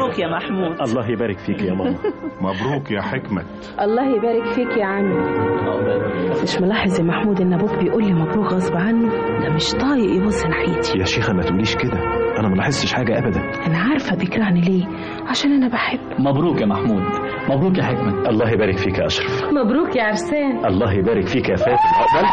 مبروك يا محمود الله يبارك فيك يا ماما مبروك يا حكمة الله يبارك فيك يا عمي مش ملاحظ يا محمود ان ابوك بيقول لي مبروك غصب عنه ده مش طايق يبص ناحيتي يا شيخة ما تقوليش كده أنا ما لاحظتش حاجة أبدا انا عارفه بيكرهني ليه عشان انا بحب مبروك يا محمود مبروك يا حكمة الله يبارك فيك يا أشرف مبروك يا عرسان الله يبارك فيك يا فاتن عقبالك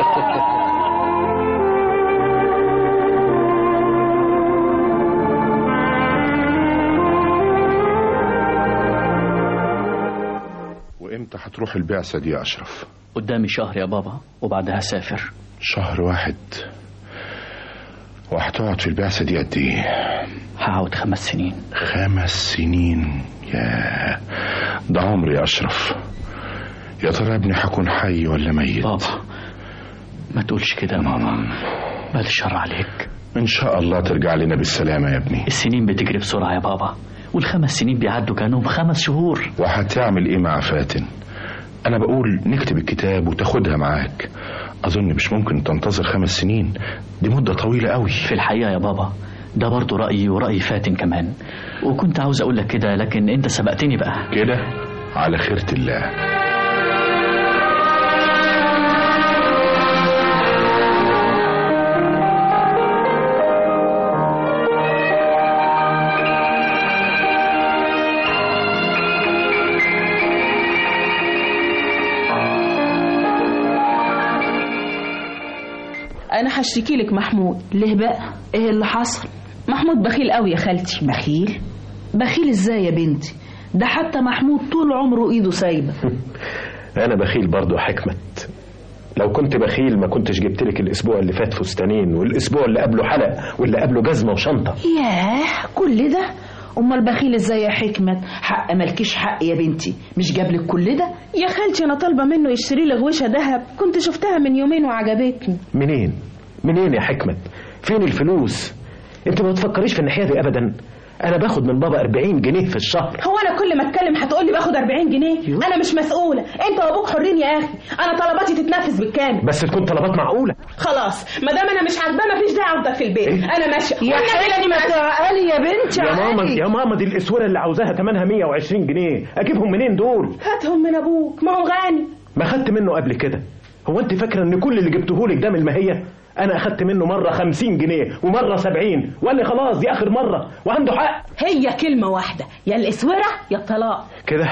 وامتى هتروح البعثة دي يا أشرف قدامي شهر يا بابا وبعدها سافر شهر واحد وهتقعد في البعثة دي قد ايه هقعد خمس سنين خمس سنين يا ده عمري يا أشرف يا ترى ابني هكون حي ولا ميت بابا ما تقولش كده يا بابا بعد الشر عليك إن شاء الله ترجع لنا بالسلامة يا ابني السنين بتجري بسرعة يا بابا والخمس سنين بيعدوا كأنهم خمس شهور وهتعمل ايه مع فاتن انا بقول نكتب الكتاب وتاخدها معاك اظن مش ممكن تنتظر خمس سنين دي مدة طويلة قوي في الحقيقة يا بابا ده برضه رأيي ورأي فاتن كمان وكنت عاوز أقول لك كده لكن أنت سبقتني بقى كده على خيرة الله انا هشتكي لك محمود ليه بقى ايه اللي حصل محمود بخيل قوي يا خالتي بخيل بخيل ازاي يا بنتي ده حتى محمود طول عمره ايده سايبه أنا بخيل برضو يا حكمة لو كنت بخيل ما كنتش جبت لك الأسبوع اللي فات فستانين والأسبوع اللي قبله حلق واللي قبله جزمة وشنطة ياه كل ده امال بخيل ازاي يا حكمت حق مالكيش حق يا بنتي مش جابلك كل ده يا خالتي انا طالبه منه يشتري لي غوشه ذهب كنت شفتها من يومين وعجبتني منين منين يا حكمة فين الفلوس انت ما تفكريش في الناحية دي أبدا أنا باخد من بابا 40 جنيه في الشهر هو انا كل ما اتكلم هتقول لي باخد 40 جنيه انا مش مسؤوله انت وابوك حرين يا اخي انا طلباتي تتنفذ بالكامل بس تكون طلبات معقولة خلاص ما دام انا مش عاجباه مفيش داعي افضل في البيت إيه؟ انا ماشيه يا والنبي لاني حكمت ماشية. عقلي يا بنتي يا ماما عقلي. يا ماما دي الاسوره اللي عاوزاها ثمنها 120 جنيه اجيبهم منين دول هاتهم من ابوك ما هو غني ما خدت منه قبل كده هو انت فاكره ان كل اللي جبته لك ده من المهيه انا اخدت منه مره 50 جنيه ومره 70 وقال لي خلاص دي اخر مره وعنده حق هي كلمه واحده يا الاسوره يا الطلاق كده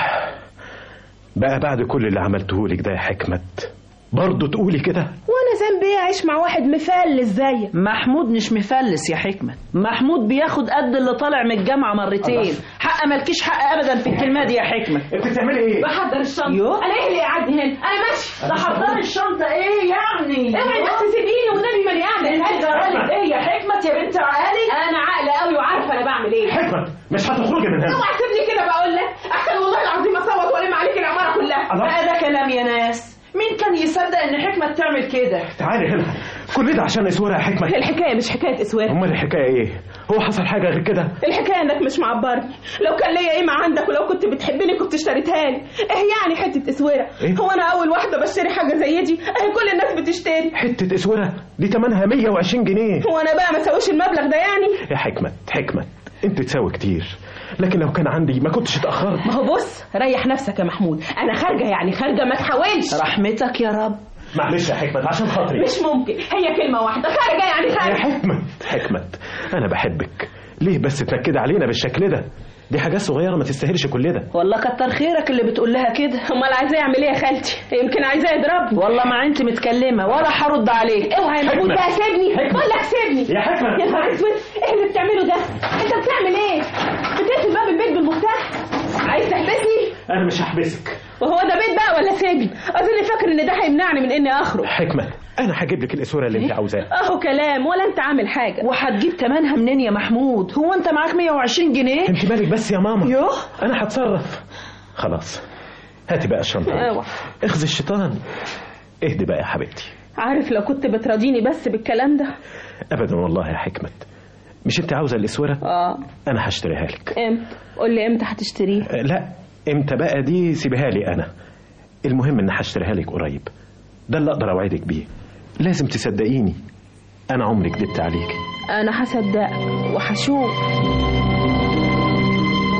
بقى بعد كل اللي عملته لك ده يا حكمت برضه تقولي كده وانا ذنبي ايه اعيش مع واحد مفلس زيك محمود مش مفلس يا حكمة محمود بياخد قد اللي طالع من الجامعة مرتين حق مالكيش حق أبدا في الكلمة دي يا حكمة انت بتعملي ايه بحضر الشنطه يو. انا ايه اللي قاعدني هنا انا ماشي ده حضر الشنطة ايه يعني اوعي بس سيبيني والنبي ماني قاعده انت جرالك ايه يا حكمة يا بنت عقالي انا عاقله قوي وعارفه انا بعمل ايه حكمت مش هتخرجي من هنا اوعى تسيبني كده بقول لك احسن والله العظيم اصوت والم عليك العماره كلها الله. بقى ده كلام يا ناس مين كان يصدق ان حكمة تعمل كده تعالي هنا كل ده عشان اسوره يا حكمت الحكايه مش حكايه اسوار امال الحكايه ايه هو حصل حاجه غير كده الحكايه انك مش معبرني لو كان ليا قيمه عندك ولو كنت بتحبني كنت اشتريتها لي ايه يعني حته اسوره إيه؟ هو انا اول واحده بشتري حاجه زي دي اهي كل الناس بتشتري حته اسوره دي ثمنها 120 جنيه هو انا بقى ما اسويش المبلغ ده يعني يا حكمت حكمت انت تساوي كتير لكن لو كان عندي ما كنتش اتاخرت ما هو بص ريح نفسك يا محمود انا خارجه يعني خارجه ما تحاولش رحمتك يا رب معلش يا حكمت عشان خاطري مش ممكن هي كلمه واحده خارجه يعني يا خارجه حكمت حكمت انا بحبك ليه بس تنكد علينا بالشكل ده دي حاجات صغيره ما تستاهلش كل ده والله كتر خيرك اللي بتقول لها كده امال عايزاه يعمل ايه يا خالتي يمكن عايزاه يضربني والله ما انت متكلمة ولا هرد عليك اوعى يا محمود حكمة. بقى سيبني حكمة. بقول لك سيبني يا حكمة. يا نهار اسود ايه اللي بتعمله ده انت بتعمل ايه بتقفل باب البيت بالمفتاح عايز تحبسني انا مش هحبسك وهو ده بيت بقى ولا سجن اظن فاكر ان ده هيمنعني من اني اخرج حكمت انا هجيب لك الاسوره اللي انت عاوزاها اهو كلام ولا انت عامل حاجه وهتجيب تمنها منين يا محمود هو انت معاك 120 جنيه انت مالك بس يا ماما يوه انا هتصرف خلاص هاتي بقى الشنطه اوعى اخذ الشيطان اهدي بقى يا حبيبتي عارف لو كنت بتراضيني بس بالكلام ده ابدا والله يا حكمت مش انت عاوزه الاسوره اه انا هشتريها لك امتى قول لي امتى هتشتريه أه، لا امتى بقى دي سيبها لي انا المهم ان هشتريها لك قريب ده اللي اقدر اوعدك بيه لازم تصدقيني انا عمري كدبت عليكي انا هصدقك وهشوف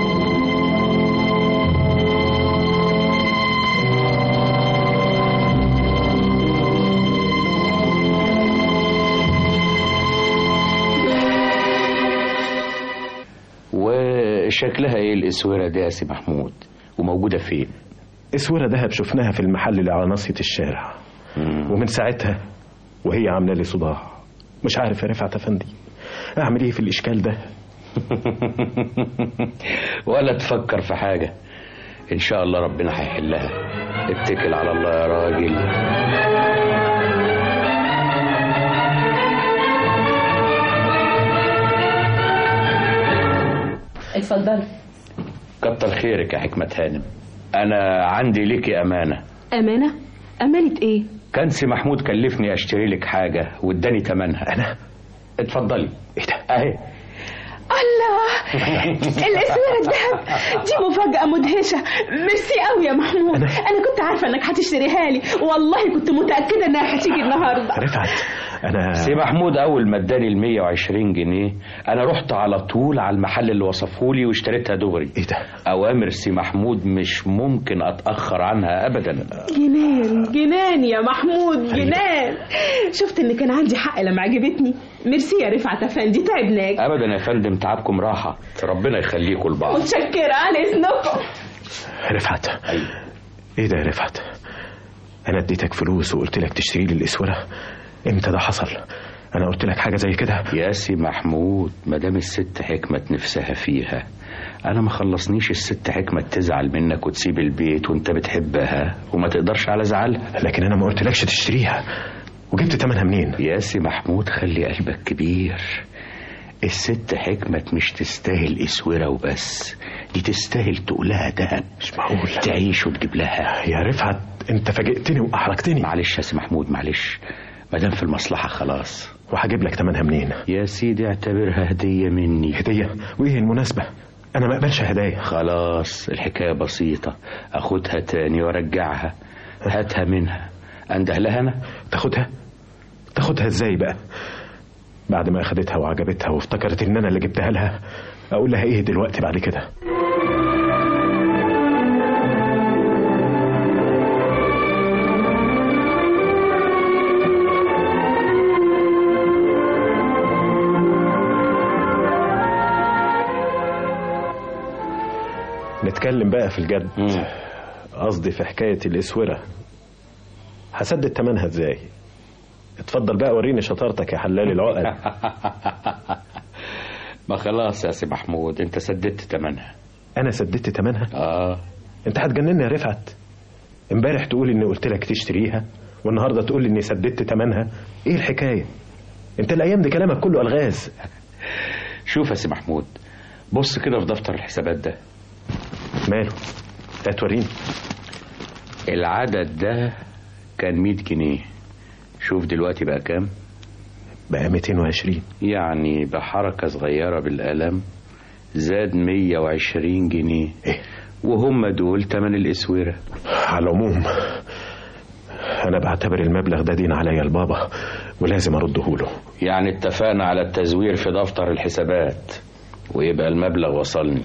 شكلها ايه الاسوره دي يا سي محمود وموجوده فين اسوره دهب شفناها في المحل اللي على ناصيه الشارع ومن ساعتها وهي عامله لي صداع مش عارف يا رفعت افندي اعمل ايه في الاشكال ده ولا تفكر في حاجه ان شاء الله ربنا هيحلها اتكل على الله يا راجل اتفضلي كتر خيرك يا حكمة هانم أنا عندي ليكي أمانة أمانة؟ أمانة إيه؟ كان سي محمود كلفني أشتري لك حاجة واداني تمنها أنا اتفضلي إيه ده؟ أهي الله الاسوره الذهب دي مفاجاه مدهشه ميرسي قوي يا محمود أنا- انا كنت عارفه انك هتشتريها لي والله كنت متاكده انها هتيجي النهارده رفعت انا سي محمود أول ما اداني ال 120 جنيه أنا رحت على طول على المحل اللي وصفهولي واشتريتها دغري ايه ده أوامر سي محمود مش ممكن أتأخر عنها أبدا جنان جنان يا محمود جنان شفت ان كان عندي حق لما عجبتني ميرسي يا رفعت افندي تعبناك أبدا يا فندم تعبكم راحة ربنا يخليكم لبعض متشكره على اذنكم رفعت ايه ده يا رفعت انا اديتك فلوس وقلت لك تشتري لي الاسوره امتى ده حصل انا قلت لك حاجه زي كده يا سي محمود ما دام الست حكمة نفسها فيها انا ما خلصنيش الست حكمة تزعل منك وتسيب البيت وانت بتحبها وما تقدرش على زعلها لكن انا ما قلتلكش تشتريها وجبت تمنها منين يا سي محمود خلي قلبك كبير الست حكمة مش تستاهل اسورة وبس دي تستاهل تقولها دهب مش معقول تعيش وتجيب لها يا رفعت انت فاجئتني واحرجتني معلش يا سي محمود معلش ما دام في المصلحة خلاص وهجيب لك تمنها منين يا سيدي اعتبرها هدية مني هديه وايه المناسبه انا ما اقبلش هدايا خلاص الحكاية بسيطة أخدها تاني وأرجعها هاتها منها أنده لها أنا تاخدها تاخدها ازاي بقى بعد ما اخدتها وعجبتها وافتكرت ان انا اللي جبتها لها اقول لها ايه دلوقتي بعد كده نتكلم بقى في الجد مم. قصدي في حكاية الإسورة هسدد تمنها ازاي اتفضل بقى وريني شطارتك يا حلال العقد ما خلاص يا سي محمود أنت سددت تمنها انا سددت تمنها آه انت هتجنني يا رفعت امبارح تقول اني قلت لك تشتريها والنهارده تقول اني سددت تمنها ايه الحكايه انت الايام دي كلامك كله الغاز شوف يا سي محمود بص كده في دفتر الحسابات ده ماله هتوريني العدد ده كان 100 جنيه شوف دلوقتي بقى كام بقى 220 يعني بحركة صغيرة بالقلم زاد 120 جنيه ايه وهم دول تمن الإسورة على العموم انا بعتبر المبلغ ده دين عليا البابا ولازم ارده له يعني اتفقنا على التزوير في دفتر الحسابات ويبقى المبلغ وصلني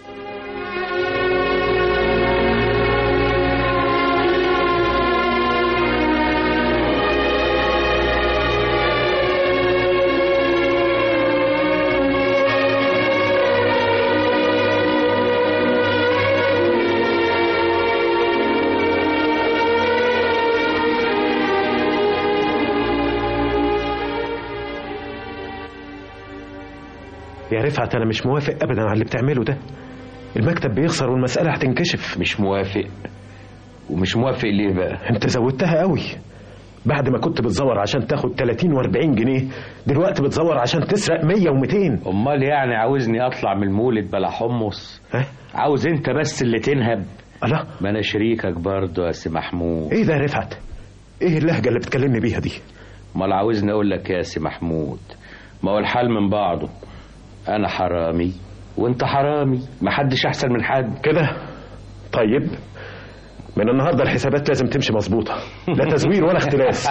يا رفعت انا مش موافق ابدا على اللي بتعمله ده المكتب بيخسر والمساله هتنكشف مش موافق ومش موافق ليه بقى انت زودتها قوي بعد ما كنت بتزور عشان تاخد 30 و40 جنيه دلوقتي بتزور عشان تسرق 100 و200 امال يعني عاوزني اطلع من المولد بلا حمص ها عاوز انت بس اللي تنهب الله ما انا شريكك برضه يا سي محمود ايه ده يا رفعت ايه اللهجه اللي بتكلمني بيها دي امال عاوزني اقول لك يا سي محمود ما هو الحال من بعضه انا حرامي وانت حرامي محدش احسن من حد كده طيب من النهارده الحسابات لازم تمشي مظبوطه لا تزوير ولا اختلاس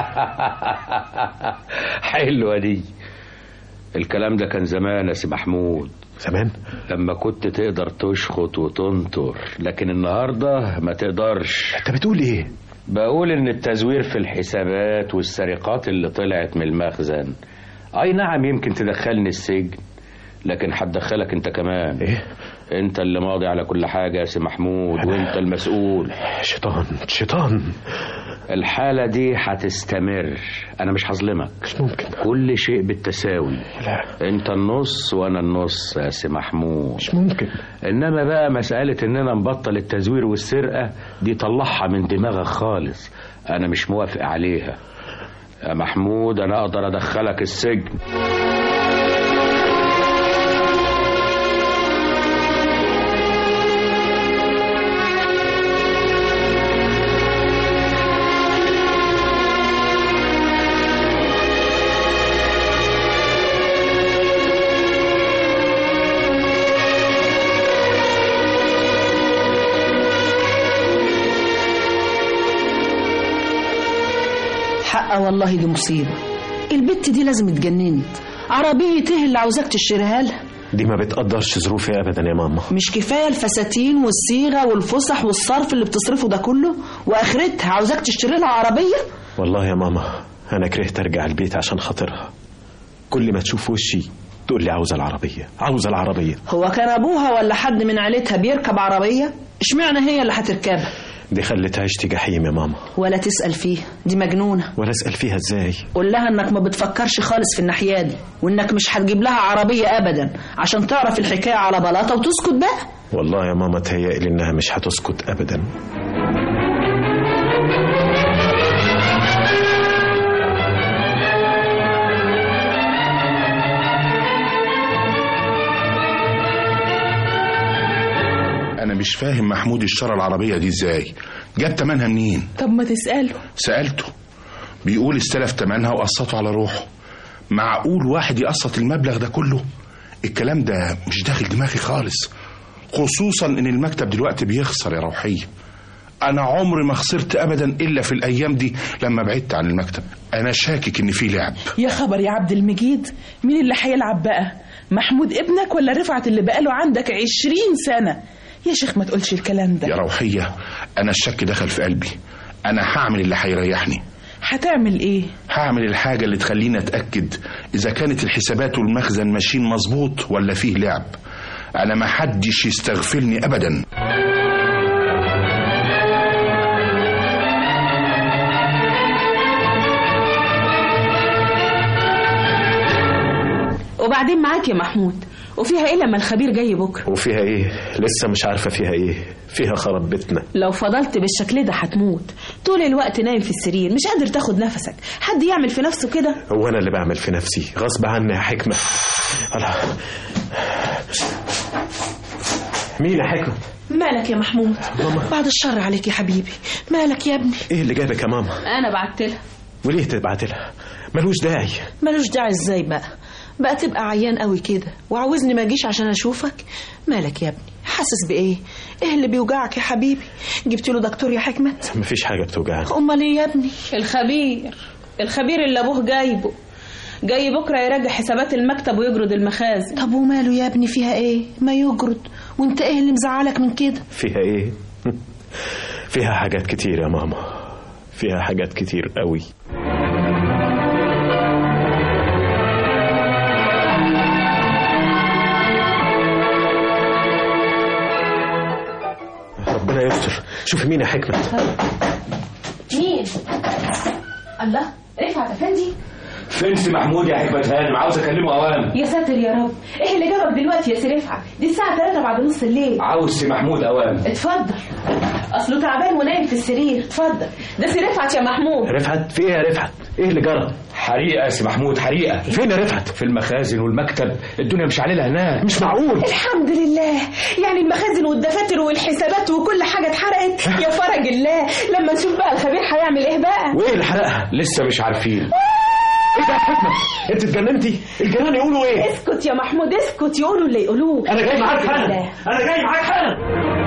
حلوه دي الكلام ده كان زمان يا سي محمود زمان لما كنت تقدر تشخط وتنطر لكن النهارده ما تقدرش انت بتقول ايه بقول ان التزوير في الحسابات والسرقات اللي طلعت من المخزن اي نعم يمكن تدخلني السجن لكن هتدخلك انت كمان ايه انت اللي ماضي على كل حاجة يا سي محمود وانت المسؤول شيطان شيطان الحالة دي هتستمر انا مش هظلمك مش ممكن كل شيء بالتساوي لا انت النص وانا النص يا سي محمود مش ممكن انما بقى مسألة اننا نبطل التزوير والسرقة دي طلعها من دماغك خالص انا مش موافق عليها يا محمود انا اقدر ادخلك السجن حق والله دي مصيبة البت دي لازم اتجننت عربية ايه اللي عاوزاك تشتريها لها دي ما بتقدرش ظروفي ابدا يا ماما مش كفاية الفساتين والصيغة والفسح والصرف اللي بتصرفه ده كله واخرتها عاوزاك تشتري لها عربية والله يا ماما انا كرهت ارجع البيت عشان خاطرها كل ما تشوف وشي تقول لي عاوزه العربيه عاوزه العربيه هو كان ابوها ولا حد من عيلتها بيركب عربية اشمعنى هي اللي هتركبها دي خلت عيشتي جحيم يا ماما ولا تسأل فيها دي مجنونة ولا اسال فيها ازاي قول لها انك ما بتفكرش خالص في الناحية دي وانك مش هتجيب لها عربية ابدا عشان تعرف الحكاية على بلاطة وتسكت بقى والله يا ماما تهيألي انها مش هتسكت ابدا انا مش فاهم محمود اشترى العربيه دي ازاي جاب تمنها منين طب ما تسأله سالته بيقول استلف تمنها وقسطه على روحه معقول واحد يقسط المبلغ ده كله الكلام ده مش داخل دماغي خالص خصوصا ان المكتب دلوقتي بيخسر يا روحيه انا عمري ما خسرت ابدا الا في الايام دي لما بعدت عن المكتب انا شاكك ان في لعب يا خبر يا عبد المجيد مين اللي هيلعب بقى محمود ابنك ولا رفعت اللي بقاله عندك عشرين سنة يا شيخ ما تقولش الكلام ده يا روحيه انا الشك دخل في قلبي انا هعمل اللي هيريحني هتعمل ايه هعمل الحاجة اللي تخليني أتأكد إذا كانت الحسابات والمخزن ماشيين مظبوط ولا فيه لعب أنا ما حدش يستغفلني أبدا وبعدين معاك يا محمود وفيها ايه لما الخبير جاي بكره وفيها ايه لسه مش عارفه فيها ايه فيها خراب بيتنا لو فضلت بالشكل ده هتموت طول الوقت نايم في السرير مش قادر تاخد نفسك حد يعمل في نفسه كده هو انا اللي بعمل في نفسي غصب عني يا حكمه الله مين يا حكمه مالك يا محمود بعد الشر عليك يا حبيبي مالك يا ابني ايه اللي جابك يا ماما انا بعت لها وليه تبعت لها ملوش داعي ملوش داعي ازاي بقى بقى تبقى عيان قوي كده وعاوزني ما اجيش عشان اشوفك مالك يا ابني حاسس بايه ايه اللي بيوجعك يا حبيبي جبت له دكتور يا حكمت مفيش حاجه بتوجعني امال ايه يا ابني الخبير الخبير اللي ابوه جايبه جاي بكره يراجع حسابات المكتب ويجرد المخازن طب وماله يا ابني فيها ايه ما يجرد وانت ايه اللي مزعلك من كده فيها ايه فيها حاجات كتير يا ماما فيها حاجات كتير قوي ربنا يستر شوفي مين يا حكمة مين الله رفعت افندي فين سي محمود يا حكمة هانم عاوز اكلمه اوام يا ساتر يا رب ايه اللي جابك دلوقتي يا سي رفعت دي الساعه 3 بعد نص الليل عاوز سي محمود اوام اتفضل اصله تعبان ونايم في السرير اتفضل ده سي رفعت يا محمود رفعت في ايه يا رفعت ايه اللي جرى حريقة يا سي محمود حريقة فين يا رفعت في المخازن والمكتب الدنيا مش علينا هناك مش معقول الحمد لله يعني المخازن والدفاتر والحسابات وكل حاجه اتحرقت يا فرج الله لما نشوف بقى الخبير هيعمل ايه بقى وايه اللي حرقها لسه مش عارفين ايه ده يا حكمة انت اتجننتي الجيران يقولوا ايه اسكت يا محمود اسكت يقولوا اللي يقولوه انا جاي معاك الحمد حالا لله. انا جاي معاك حالا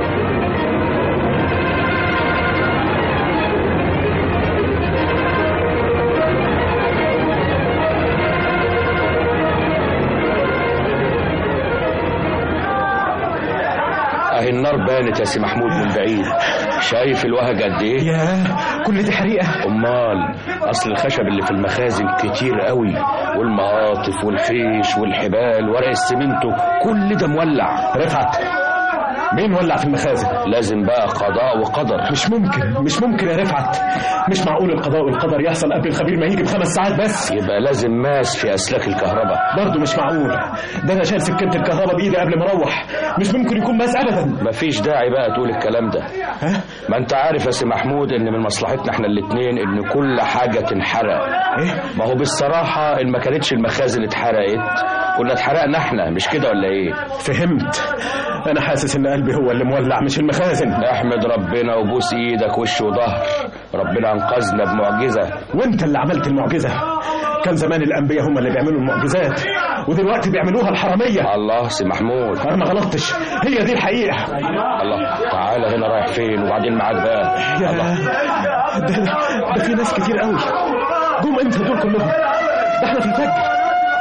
اهي النار بانت يا سي محمود من بعيد شايف الوهج قد ايه يا كل دي حريقة امال اصل الخشب اللي في المخازن كتير قوي والمقاطف والخيش والحبال ورق السمنتو كل ده مولع رفعت مين ولع في المخازن لازم بقى قضاء وقدر مش ممكن مش ممكن يا رفعت مش معقول القضاء والقدر يحصل قبل الخبير ما يجي بخمس ساعات بس يبقى لازم ماس في اسلاك الكهرباء برضه مش معقول ده انا شايل سكينه الكهرباء بايدي قبل ما اروح مش ممكن يكون ماس ابدا مفيش داعي بقى تقول الكلام ده ها ما انت عارف يا سي محمود ان من مصلحتنا احنا الاتنين ان كل حاجة تنحرق ايه ما هو بالصراحة ان ما كانتش المخازن اتحرقت كنا اتحرقنا احنا مش كده ولا ايه فهمت انا حاسس ان قلبي هو اللي مولع مش المخازن احمد ربنا وبوس ايدك وش وظهر ربنا انقذنا بمعجزة وانت اللي عملت المعجزه كان زمان الانبياء هم اللي بيعملوا المعجزات ودلوقتي بيعملوها الحراميه الله سي محمود انا ما غلطتش هي دي الحقيقه الله تعالى هنا رايح فين وبعدين معاك بقى يا الله ده, ده في ناس كتير قوي جم امتى دول كلهم ده احنا في الفجر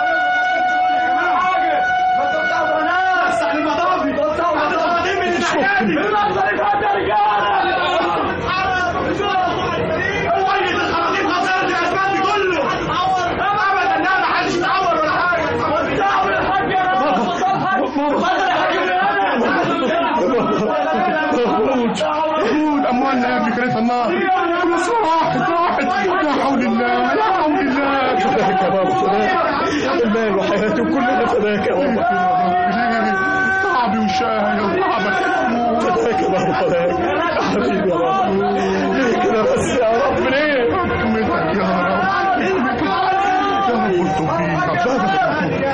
محمود محمود اموالنا يا ابني كانت النار فلوس راحت راحت لا حول الله لا حول الله فداك يا بابا فداك المال وحياتي وكلنا فداك يا بابا تعبي وشاي وتعبك يا محمود فداك يا بابا فداك يا حبيبي يا بابا ليه كده بس يا رب ليه حكمتك يا رب يا رب التوفيق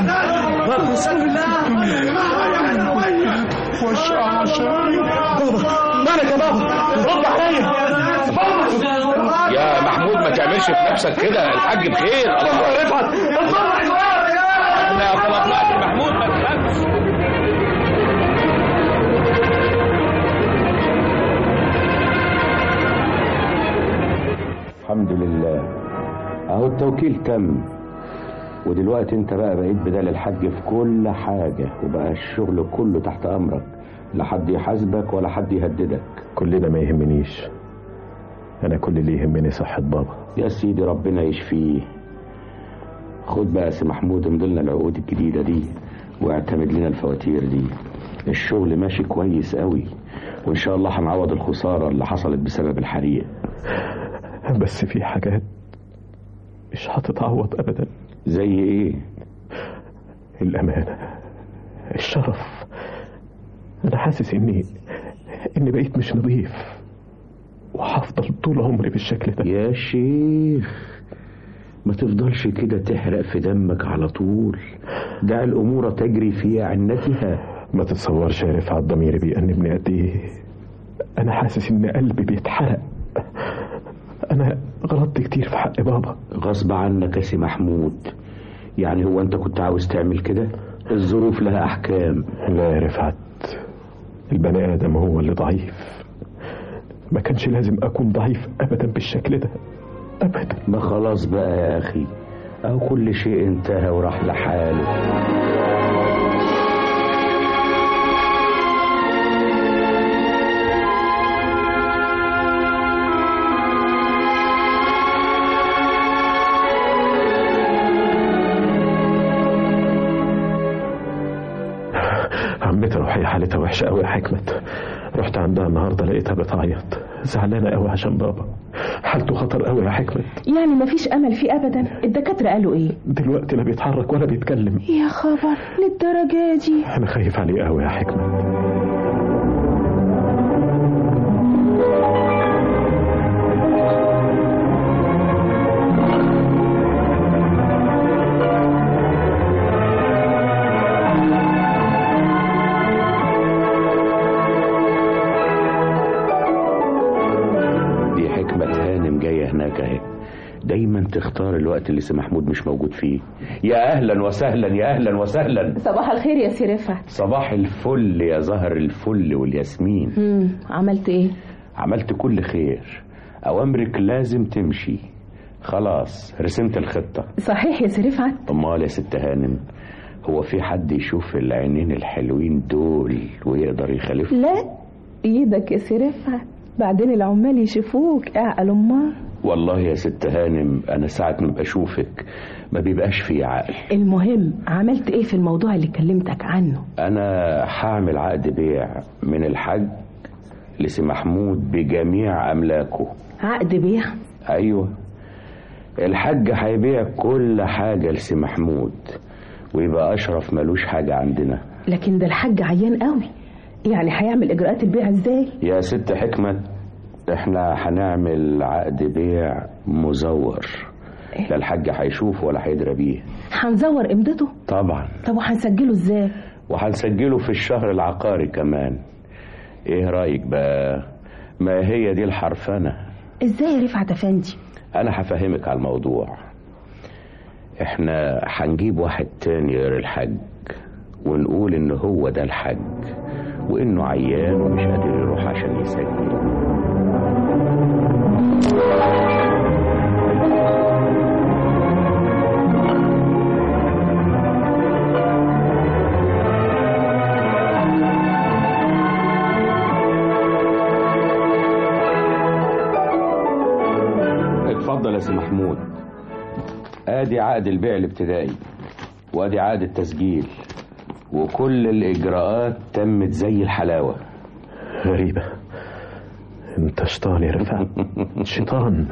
والشعشع بابا مالك يا بابا رد عليا يا محمود ما تعملش في نفسك كده الحاج بخير الله رفعت لا خلاص لا سي محمود ما تخافش الحمد لله اهو التوكيل تم ودلوقتي انت بقى بقيت بدل الحاج في كل حاجة وبقى الشغل كله تحت امرك لا حد يحاسبك ولا حد يهددك كل ده ما يهمنيش انا كل اللي يهمني صحة بابا يا سيدي ربنا يشفيه خد بقى يا سي محمود امضي لنا العقود الجديدة دي واعتمد لنا الفواتير دي الشغل ماشي كويس قوي وان شاء الله هنعوض الخسارة اللي حصلت بسبب الحريق بس في حاجات مش هتتعوض ابدا زي ايه الامانة الشرف انا حاسس اني اني بقيت مش نظيف وهفضل طول عمري بالشكل ده يا شيخ ما تفضلش كده تحرق في دمك على طول دع الامور تجري في عنتها ما تتصورش يا رفعت ضميري بيأنبني قد ايه انا حاسس ان قلبي بيتحرق انا غلطت كتير في حق بابا غصب عنك يا سي محمود يعني هو انت كنت عاوز تعمل كده الظروف لها احكام لا يا رفعت البني ادم هو اللي ضعيف ما كانش لازم اكون ضعيف ابدا بالشكل ده ابدا ما خلاص بقى يا اخي اهو كل شيء انتهى وراح لحاله عمتي روحية حالتها وحشة قوي يا حكمت رحت عندها النهاردة لقيتها بتعيط زعلانة قوي عشان بابا حالته خطر قوي يا حكمت يعني مفيش امل فيه ابدا الدكاتره قالوا ايه دلوقتي لا بيتحرك ولا بيتكلم يا خبر للدرجه دي انا خايف عليه قوي يا حكمت دي حكمة هانم جاية هناك اهي دايما تختار الوقت اللي سي محمود مش موجود فيه يا اهلا وسهلا يا اهلا وسهلا صباح الخير يا سي رفعت صباح الفل يا زهر الفل والياسمين امم عملت ايه عملت كل خير اوامرك لازم تمشي خلاص رسمت الخطة صحيح يا سي رفعت امال يا ست هانم هو في حد يشوف العينين الحلوين دول ويقدر يخالفهم لا ايدك يا سي رفعت بعدين العمال يشوفوك اعقل امال والله يا ست هانم انا ساعة ما بشوفك ما بيبقاش في عقل المهم عملت ايه في الموضوع اللي كلمتك عنه انا هعمل عقد بيع من الحج لسي محمود بجميع املاكه عقد بيع ايوه الحاج هيبيع كل حاجة لسي محمود ويبقى اشرف ملوش حاجة عندنا لكن ده الحاج عيان قوي يعني هيعمل اجراءات البيع ازاي يا ست حكمة احنا هنعمل عقد بيع مزور لا الحاج هيشوف ولا هيدرى بيه هنزور امضته طبعا طب وهنسجله ازاي وهنسجله في الشهر العقاري كمان ايه رايك بقى ما هي دي الحرفنه ازاي يا رفعت افندي انا هفهمك على الموضوع احنا هنجيب واحد تاني غير الحاج ونقول ان هو ده الحاج وانه عيان ومش قادر يروح عشان يسجل اتفضل يا سي محمود ادي عقد البيع الابتدائي وادي عقد التسجيل وكل الاجراءات تمت زي الحلاوه غريبة انت شيطان يا رفعت شيطان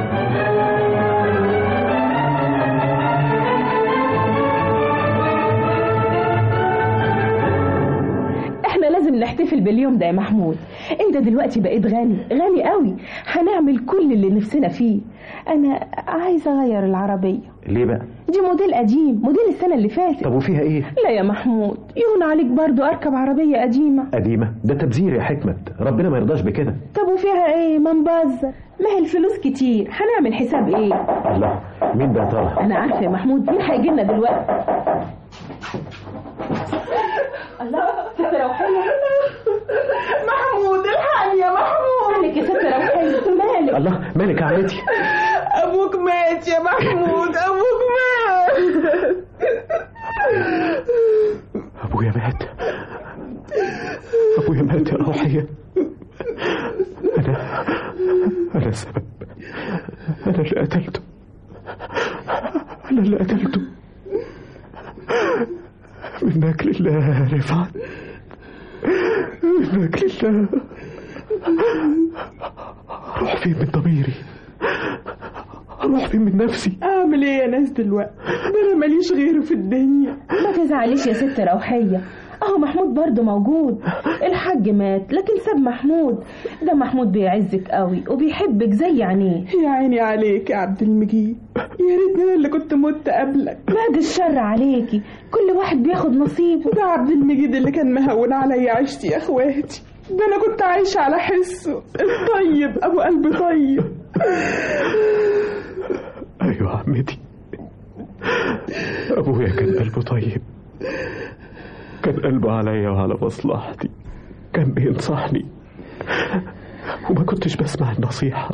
احنا لازم نحتفل باليوم ده يا محمود انت دلوقتي بقيت غني غني قوي هنعمل كل اللي نفسنا فيه انا عايزه اغير العربيه ليه بقى دي موديل قديم موديل السنه اللي فاتت طب وفيها ايه لا يا محمود يهون عليك برضو اركب عربيه قديمه قديمة ده تبذير يا حكمة ربنا ما يرضاش بكده طب وفيها ايه ما نبذر ما هي الفلوس كتير هنعمل حساب ايه الله مين ده يا ترى انا عارفه يا محمود مين هيجي لنا دلوقتي الله ست روحيه محمود الحقني يا محمود مالك يا ست روحيه مالك الله مالك يا عمتي ابوك مات يا محمود ابوك مات ابويا مات ابويا مات يا روحية انا انا السبب انا اللي قتلته انا اللي قتلته منك لله يا رفعت منك لله اروح فين من ضميري اروح فين من نفسي اعمل ايه يا ناس دلوقتي ده انا ماليش غيره في الدنيا ما تزعليش يا ست روحية اهو محمود برضه موجود الحاج مات لكن ساب محمود ده محمود بيعزك قوي وبيحبك زي عينيه يا عيني عليك يا عبد المجيد يا ريتني انا اللي كنت مت قبلك بعد الشر عليكي كل واحد بياخد نصيبه ده عبد المجيد اللي كان مهون عليا عيشتي يا اخواتي ده انا كنت عايشة على حسه الطيب ابو قلب طيب ايوه عمتي ابويا كان قلبه طيب كان قلبه عليا وعلى مصلحتي كان بينصحني وما كنتش بسمع النصيحة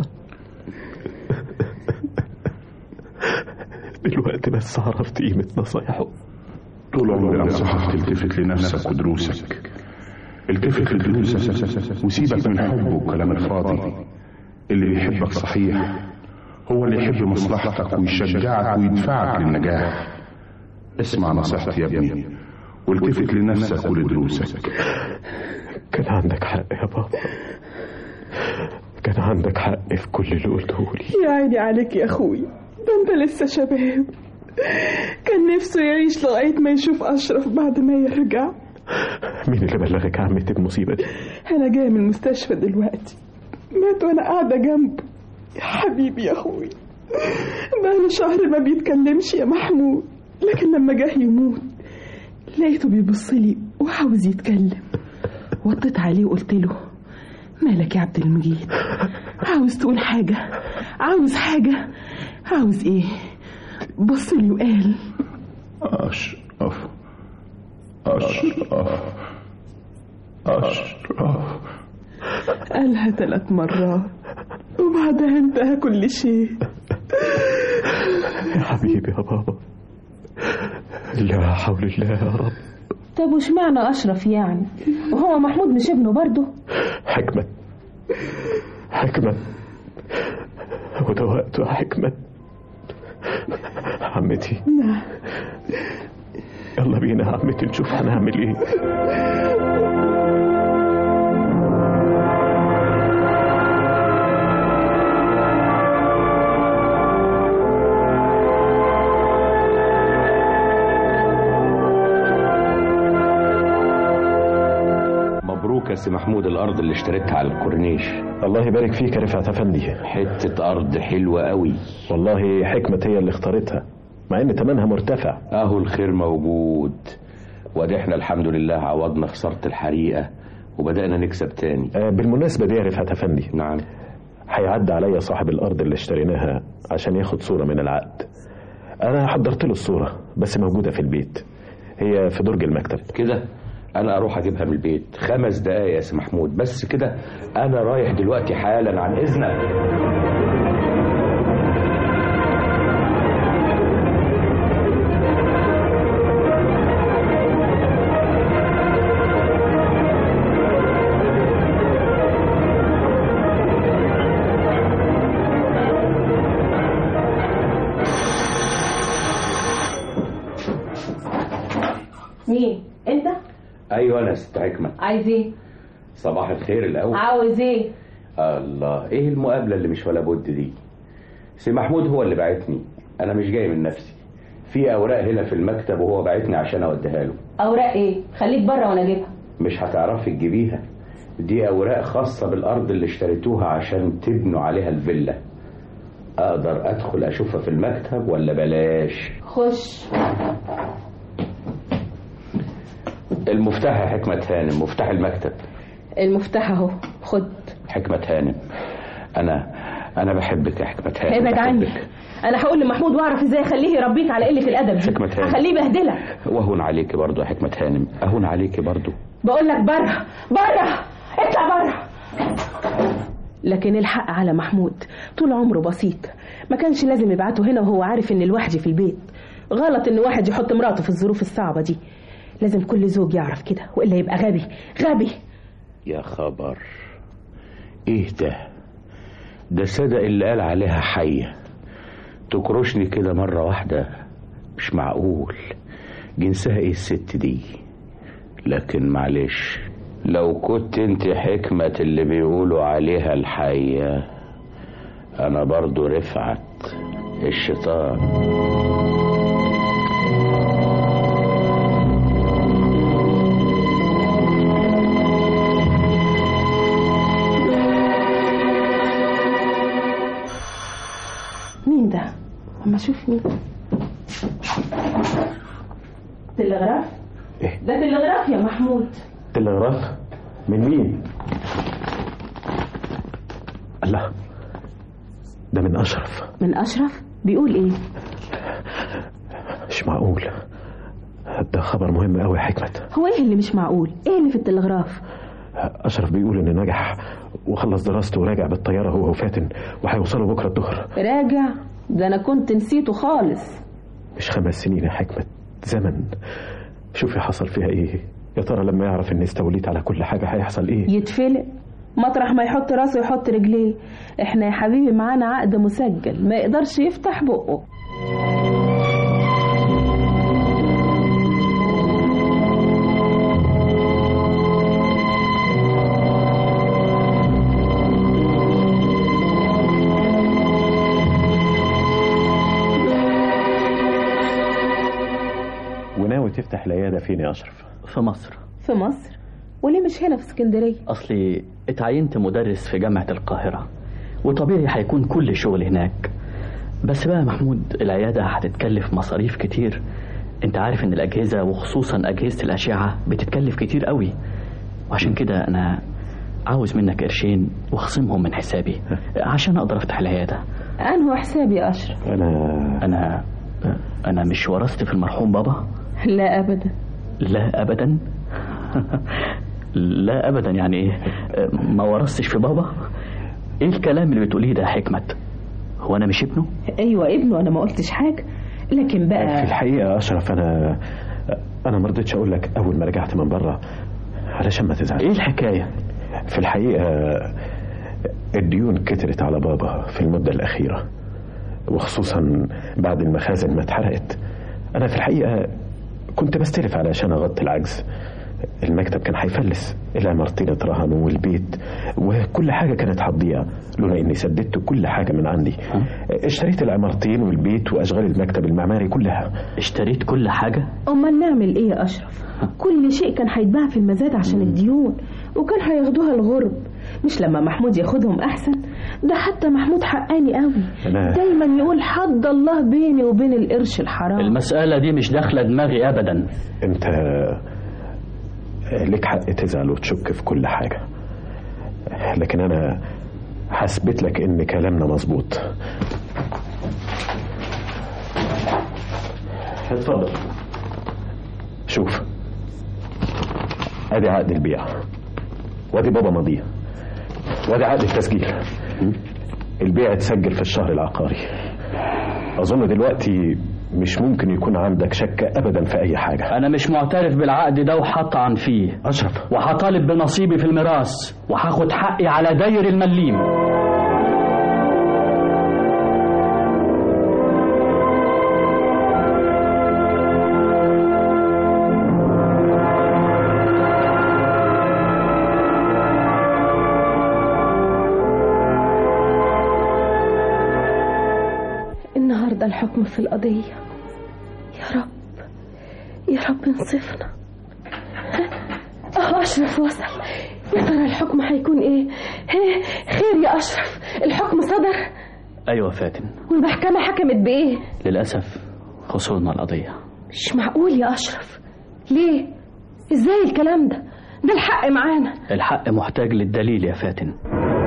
دلوقتي بس عرفت قيمة نصايحه طول عمري انصحك تلتفت لنفسك ودروسك التفت لدروسك وسيبك من حبه والكلام الفاضي اللي بيحبك صحيح هو اللي يحب مصلحتك ويشجعك ويدفعك للنجاح اسمع نصيحتي يا ابني والتفت لنفسك ولدروسك كان عندك حق يا بابا كان عندك حق في كل اللي قلته لي يا عيني عليك يا اخوي ده انت لسه شباب كان نفسه يعيش لغاية ما يشوف أشرف بعد ما يرجع مين اللي بلغك عمتي المصيبة دي أنا جاية من المستشفى دلوقتي مات وأنا قاعدة جنبه يا حبيبي يا أخوي بقاله شهر ما بيتكلمش يا محمود لكن لما جه يموت لقيته بيبص لي وعاوز يتكلم وطيت عليه وقلت له مالك يا عبد المجيد عاوز تقول حاجة عاوز حاجة عاوز ايه بص لي وقال أشرف أشرف أشرف قالها ثلاث مرات وبعدها انتهى كل شيء يا حبيبي يا بابا لا حول الله يا رب طب وش معنى أشرف يعني وهو محمود مش ابنه برضه حكمة حكمة وده وقته يا حكمت عمتي نعم يلا بينا يا عمتي نشوف هنعمل ايه مبروك يا سي محمود الارض اللي اشتريتها على الكورنيش الله يبارك فيك يا رفعت افندي حته ارض حلوه قوي والله حكمة هي اللي اختارتها مع ان تمنها مرتفع اهو الخير موجود وادي احنا الحمد لله عوضنا خساره الحريقه وبدانا نكسب تاني آه، بالمناسبة دي يا رفعت افندي نعم هيعدي عليا صاحب الارض اللي اشتريناها عشان ياخد صورة من العقد انا حضرت له الصورة بس موجودة في البيت هي في درج المكتب كده انا اروح اجيبها من البيت خمس دقايق يا سي محمود بس كده انا رايح دلوقتي حالا عن اذنك مين انت ايوه انا يا ست حكمه عايز ايه صباح الخير الاول عاوز ايه الله ايه المقابله اللي مش ولا بد دي سي محمود هو اللي بعتني انا مش جاي من نفسي في اوراق هنا في المكتب وهو بعتني عشان اوديها له اوراق ايه خليك بره وانا اجيبها مش هتعرفي تجيبيها دي اوراق خاصه بالارض اللي اشتريتوها عشان تبنوا عليها الفيلا اقدر ادخل اشوفها في المكتب ولا بلاش خش المفتاح يا حكمة هانم مفتاح المكتب المفتاح اهو خد حكمة هانم انا انا بحبك يا حكمة هانم ابعد عني بحبك. انا هقول لمحمود واعرف ازاي اخليه يربيك على قله الادب دي حكمة هانم. هخليه يبهدلك واهون عليكي برضو يا حكمة هانم اهون عليكي برضو بقول لك بره بره اطلع بره لكن الحق على محمود طول عمره بسيط ما كانش لازم يبعته هنا وهو عارف ان لوحدي في البيت غلط ان واحد يحط مراته في الظروف الصعبه دي لازم كل زوج يعرف كده والا يبقى غبي غبي يا خبر ايه ده ده صدق اللي قال عليها حية تكرشني كده مرة واحدة مش معقول جنسها ايه الست دي لكن معلش لو كنت انت حكمة اللي بيقولوا عليها الحية انا برضو رفعت الشيطان مين ده اما اشوف مين تلغراف ايه ده تلغراف يا محمود تلغراف من مين الله ده من اشرف من اشرف بيقول ايه مش معقول ده خبر مهم قوي يا حكمت هو ايه اللي مش معقول ايه اللي في التلغراف اشرف بيقول انه نجح وخلص دراسته وراجع بالطياره هو وفاتن وهيوصلوا بكره الظهر راجع ده انا كنت نسيته خالص مش خمس سنين يا حكمت زمن شوفي حصل فيها ايه يا ترى لما يعرف اني استوليت على كل حاجه هيحصل ايه يتفلق مطرح ما يحط راسه يحط رجليه احنا يا حبيبي معانا عقد مسجل ما يقدرش يفتح بقه وناوي تفتح العياده فين يا اشرف في مصر في مصر وليه مش هنا في اسكندريه أصلي اتعينت مدرس في جامعة القاهرة وطبيعي هيكون كل شغل هناك بس بقى يا محمود العيادة هتتكلف مصاريف كتير انت عارف ان الأجهزة وخصوصا أجهزة الأشعة بتتكلف كتير قوي وعشان كده أنا عاوز منك قرشين واخصمهم من حسابي عشان أقدر أفتح العيادة انه حسابي يا اشرف انا أنا أنا مش ورثت في المرحوم بابا لا ابدا لا أبدا لا أبدا يعني إيه ما ورثتش في بابا إيه الكلام اللي بتقوليه ده يا حكمت هو أنا مش ابنه ايوه ابنه انا ما قلتش حاجه لكن في بقى الحقيقه يا اشرف انا انا ما رضيتش اقول لك اول ما رجعت من بره علشان ما تزعلش إيه الحكاية في الحقيقه الديون كترت على بابا في المدة الأخيرة وخصوصا بعد المخازن ما اتحرقت أنا في الحقيقة كنت بستلف علشان أغطي العجز المكتب كان هيفلس العمارتين اترهنوا والبيت وكل حاجة كانت هتضيع لولا إني سددت كل حاجة من عندي اشتريت العمارتين والبيت وأشغال المكتب المعماري كلها اشتريت كل حاجة امال نعمل ايه يا اشرف كل شيء كان هيتباع في المزاد عشان الديون وكان هياخدوها الغرب مش لما محمود ياخدهم احسن ده حتى محمود حقاني قوي أنا- دايما يقول حد الله بيني وبين القرش الحرام المسألة دي مش داخلة دماغي أبدا أنت لك حق تزعل وتشك في كل حاجة لكن أنا هثبت لك إن كلامنا مظبوط اتفضل شوف ادي عقد البيع وادي بابا ماضيه وادي عقد التسجيل البيع اتسجل في الشهر العقاري اظن دلوقتي مش ممكن يكون عندك شك ابدا في اي حاجه أنا مش معترف بالعقد ده وهطعن فيه اشرف وهطالب بنصيبي في الميراث وهاخد حقي على داير المليم النهارده الحكم في القضيه يا رب يا رب انصفنا اه اشرف وصل يا ترى الحكم هيكون ايه هي خير يا اشرف الحكم صدر أيوة فاتن والمحكمه حكمت بايه للأسف خسرنا القضية مش معقول يا اشرف ليه ازاي الكلام ده ده الحق معانا الحق محتاج للدليل يا فاتن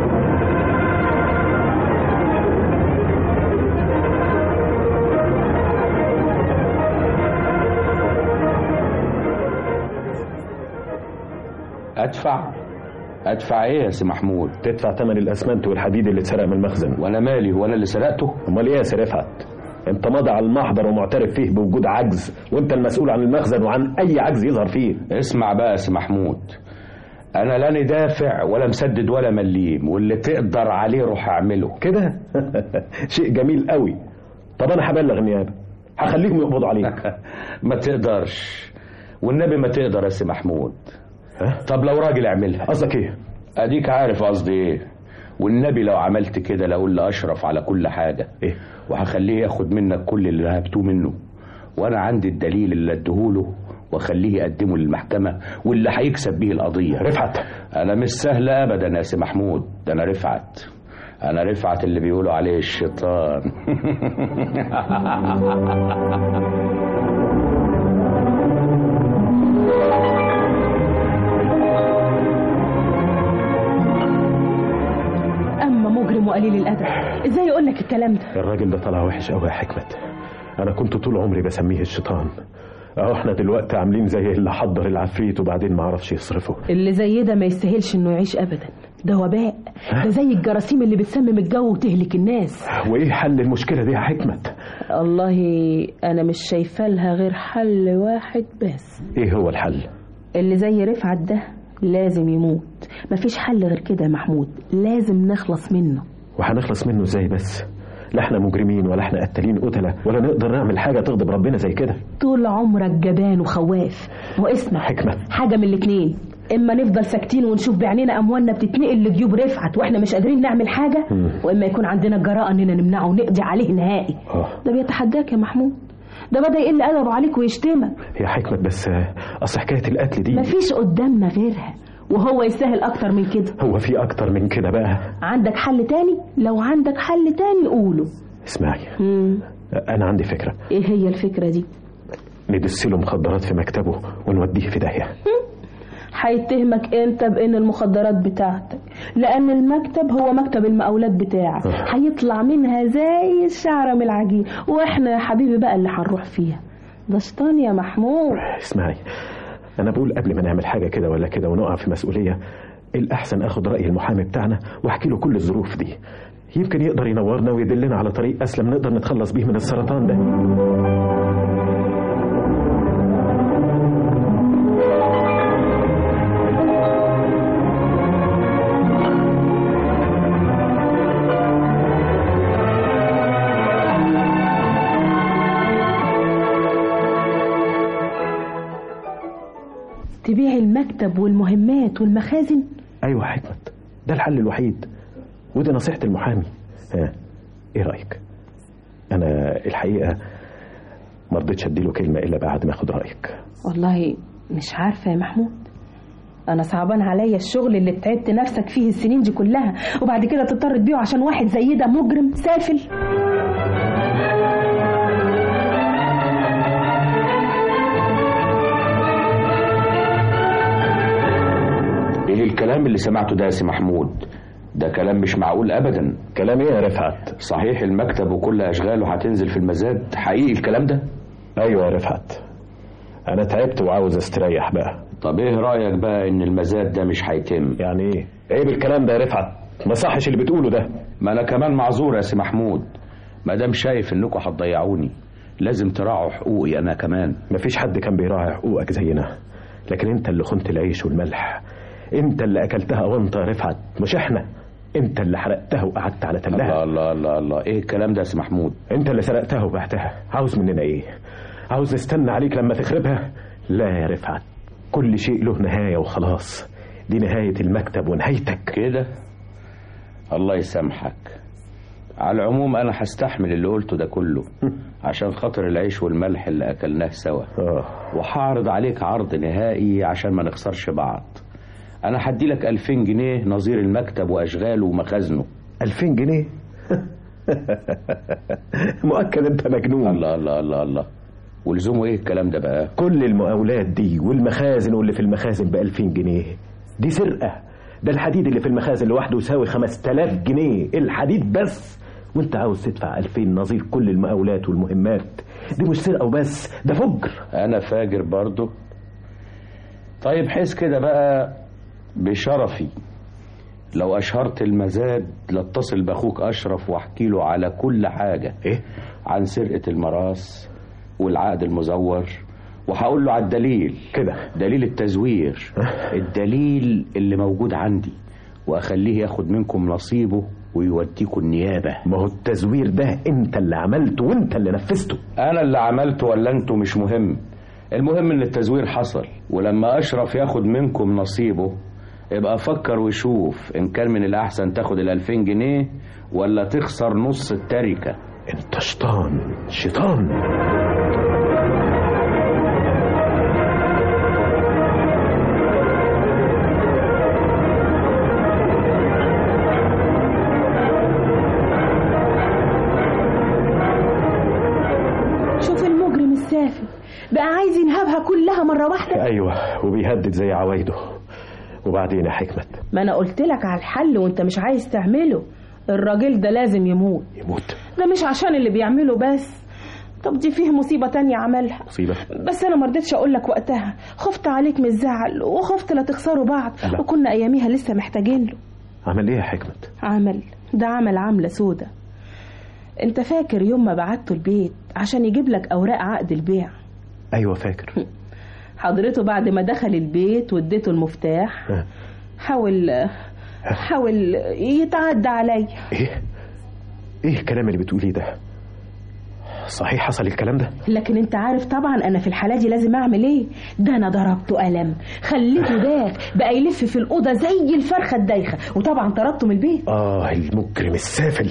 ادفع ادفع ايه يا سي محمود تدفع ثمن الاسمنت والحديد اللي اتسرق من المخزن وانا مالي وانا اللي سرقته امال ايه يا سي رفعت انت ماضي على المحضر ومعترف فيه بوجود عجز وانت المسؤول عن المخزن وعن اي عجز يظهر فيه اسمع بقى يا سي محمود انا لا دافع ولا مسدد ولا مليم واللي تقدر عليه روح اعمله كده شيء جميل قوي طب انا هبلغ النيابه هخليهم يقبضوا عليك ما تقدرش والنبي ما تقدر يا سي محمود ها؟ طب لو راجل اعملها قصدك ايه اديك عارف قصدي ايه والنبي لو عملت كده لاقول لاشرف على كل حاجه ايه وهخليه ياخد منك كل اللي هبتوه منه وانا عندي الدليل اللي اديهوله واخليه يقدمه للمحكمه واللي هيكسب بيه القضيه رفعت انا مش سهل ابدا يا سي محمود ده انا رفعت انا رفعت اللي بيقولوا عليه الشيطان اما مجرم وقليل الادب ازاي يقول لك الكلام ده الراجل ده طلع وحش قوي يا حكمت انا كنت طول عمري بسميه الشيطان اهو احنا دلوقتي عاملين زي اللي حضر العفريت وبعدين ما عرفش يصرفه اللي زي ده ما يستاهلش انه يعيش ابدا ده وباء ده زي الجراثيم اللي بتسمم الجو وتهلك الناس وايه حل المشكله دي يا حكمت والله انا مش شايفه لها غير حل واحد بس ايه هو الحل اللي زي رفعت ده لازم يموت مفيش حل غير كده يا محمود لازم نخلص منه وهنخلص منه ازاي بس لا احنا مجرمين ولا احنا قتالين قتله ولا نقدر نعمل حاجه تغضب ربنا زي كده طول عمرك جبان وخواف واسمع حكمة. حاجه من الاتنين اما نفضل ساكتين ونشوف بعينينا اموالنا بتتنقل لجيوب رفعت واحنا مش قادرين نعمل حاجه مم. واما يكون عندنا الجراءه اننا نمنعه ونقضي عليه نهائي اه ده بيتحداك يا محمود ده بدا يقل ادبه عليك ويشتمك يا حكمت بس آه، اصل حكايه القتل دي مفيش قدامنا غيرها وهو يستاهل اكتر من كده هو في اكتر من كده بقى عندك حل تاني لو عندك حل تاني قوله اسمعي مم. انا عندي فكره ايه هي الفكره دي ندس له مخدرات في مكتبه ونوديه في داهيه هيتهمك انت بان المخدرات بتاعتك لان المكتب هو مكتب المقاولات بتاعك هيطلع منها زي الشعره من العجين واحنا يا حبيبي بقى اللي هنروح فيها ده شيطان يا محمود اسمعي انا بقول قبل ما نعمل حاجه كده ولا كده ونقع في مسؤوليه الاحسن اخد راي المحامي بتاعنا واحكي له كل الظروف دي يمكن يقدر ينورنا ويدلنا على طريق اسلم نقدر نتخلص بيه من السرطان ده تبيع المكتب والمهمات والمخازن ايوه يا حكمت ده الحل الوحيد ودي نصيحه المحامي ها ايه رايك انا الحقيقه ما رضيتش اديله كلمه الا بعد ما اخد رايك والله مش عارفة يا محمود أنا صعبان عليا الشغل اللي تعبت نفسك فيه السنين دي كلها وبعد كده تضطر تبيعه عشان واحد زي ده مجرم سافل ايه الكلام اللي سمعته ده يا سي محمود ده كلام مش معقول ابدا كلام ايه يا رفعت صحيح المكتب وكل اشغاله هتنزل في المزاد حقيقي الكلام ده ايوه يا رفعت انا تعبت وعاوز استريح بقى طب ايه رايك بقى ان المزاد ده مش هيتم يعني ايه ايه بالكلام ده يا رفعت ما صحش اللي بتقوله ده ما انا كمان معذور يا سي محمود ما دام شايف انكم هتضيعوني لازم تراعوا حقوقي انا كمان مفيش حد كان بيراعي حقوقك زينا لكن انت اللي خنت العيش والملح انت اللي اكلتها وانت يا رفعت مش احنا انت اللي حرقتها وقعدت على تلها الله الله الله الله ايه الكلام ده يا سي محمود انت اللي سرقتها وبعتها عاوز مننا ايه عاوز نستنى عليك لما تخربها لا يا رفعت كل شيء له نهاية وخلاص دي نهاية المكتب ونهايتك كده الله يسامحك على العموم انا هستحمل اللي قلته ده كله عشان خاطر العيش والملح اللي اكلناه سوا اه وهعرض عليك عرض نهائي عشان ما نخسرش بعض انا هدي لك 2000 جنيه نظير المكتب واشغاله ومخازنه 2000 جنيه مؤكد انت مجنون الله الله الله الله ولزومه ايه الكلام ده بقى كل المقاولات دي والمخازن واللي في المخازن ب 2000 جنيه دي سرقة ده الحديد اللي في المخازن لوحده يساوي 5000 جنيه الحديد بس وانت عاوز تدفع 2000 نظير كل المقاولات والمهمات دي مش سرقة وبس ده فجر انا فاجر برضه طيب حس كده بقى بشرفي لو اشهرت المزاد لاتصل باخوك اشرف واحكي له على كل حاجه ايه عن سرقه المراس والعقد المزور وهقول له على الدليل كده دليل التزوير الدليل اللي موجود عندي واخليه ياخد منكم نصيبه ويوديكم النيابه ما هو التزوير ده انت اللي عملته وانت اللي نفذته انا اللي عملته ولا انتوا مش مهم المهم ان التزوير حصل ولما اشرف ياخد منكم نصيبه يبقى فكر وشوف ان كان من الاحسن تاخد الالفين جنيه ولا تخسر نص التركة انت شيطان شيطان شوف المجرم السافل بقى عايز ينهبها كلها مرة واحدة ايوه وبيهدد زي عوايده وبعدين يا حكمت ما انا قلت لك على الحل وانت مش عايز تعمله الراجل ده لازم يموت يموت ده مش عشان اللي بيعمله بس طب دي فيه مصيبة تانية عملها مصيبة بس انا مرضتش اقول لك وقتها خفت عليك من الزعل وخفت لا تخسروا بعض لا. وكنا اياميها لسه محتاجين له عمل ايه يا حكمت عمل ده عمل عاملة سودة انت فاكر يوم ما بعته البيت عشان يجيب لك اوراق عقد البيع ايوه فاكر حضرته بعد ما دخل البيت واديته المفتاح ها. حاول حاول يتعدى عليا ايه ايه الكلام اللي بتقوليه ده صحيح حصل الكلام ده لكن انت عارف طبعا انا في الحالة دي لازم اعمل ايه ده انا ضربته قلم خليته داخ بقى يلف في الأوضة زي الفرخة الدايخة وطبعا طردته من البيت اه المجرم السافل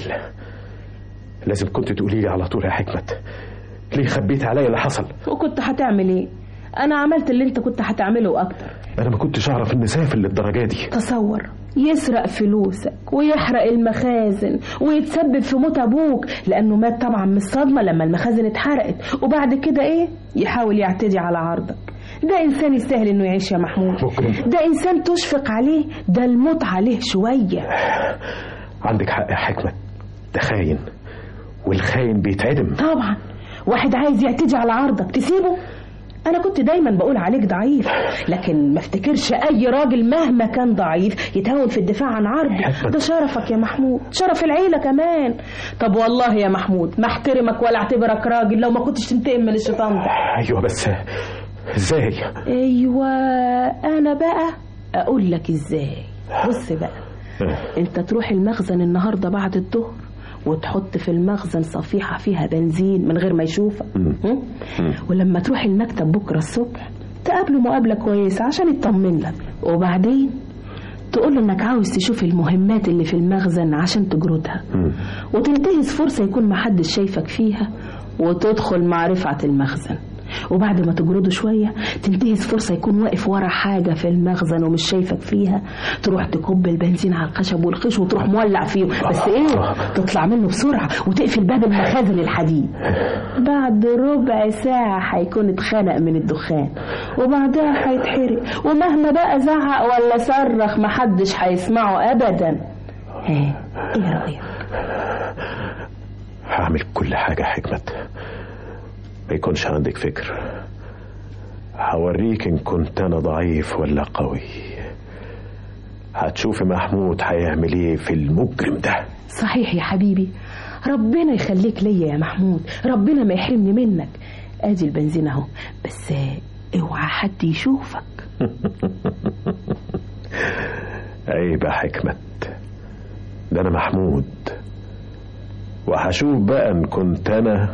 لازم كنت تقولي لي على طول يا حكمت ليه خبيت عليا اللي حصل وكنت هتعمل ايه انا عملت اللي انت كنت هتعمله واكتر انا ما كنتش اعرف ان سافل للدرجه دي تصور يسرق فلوسك ويحرق المخازن ويتسبب في موت ابوك لانه مات طبعا من الصدمه لما المخازن اتحرقت وبعد كده ايه يحاول يعتدي على عرضك ده انسان يستاهل انه يعيش يا محمود مجرم. ده انسان تشفق عليه ده الموت عليه شويه عندك حق يا حكمت ده خاين والخاين بيتعدم طبعا واحد عايز يعتدي على عرضك تسيبه انا كنت دايما بقول عليك ضعيف لكن ما افتكرش اي راجل مهما كان ضعيف يتهاون في الدفاع عن عرضه ده شرفك يا محمود شرف العيله كمان طب والله يا محمود ما احترمك ولا اعتبرك راجل لو ما كنتش تنتقم من الشيطان ده ايوه بس ازاي ايوه انا بقى اقول لك ازاي بص بقى انت تروح المخزن النهارده بعد الظهر وتحط في المخزن صفيحة فيها بنزين من غير ما يشوفك هم؟ ولما تروح المكتب بكرة الصبح تقابله مقابلة كويسة عشان يطمن لك وبعدين تقول له انك عاوز تشوف المهمات اللي في المخزن عشان تجردها وتنتهز فرصة يكون محدش شايفك فيها وتدخل مع رفعة المخزن وبعد ما تجرده شوية تنتهز فرصة يكون واقف ورا حاجة في المخزن ومش شايفك فيها تروح تكب البنزين على الخشب والخيش وتروح مولع فيه بس ايه تطلع منه بسرعة وتقفل باب المخازن الحديد بعد ربع ساعة هيكون اتخنق من الدخان وبعدها هيتحرق ومهما بقى زعق ولا صرخ محدش هيسمعه أبدا ايه ايه رأيك هعمل كل حاجة يا حكمت ما يكونش عندك فكر هوريك إن كنت أنا ضعيف ولا قوي هتشوفي محمود هيعمل إيه في المجرم ده صحيح يا حبيبي ربنا يخليك ليا يا محمود ربنا ما يحرمني منك ادي البنزين اهو بس اوعى حد يشوفك عيب يا حكمت ده أنا محمود وهشوف بقى إن كنت أنا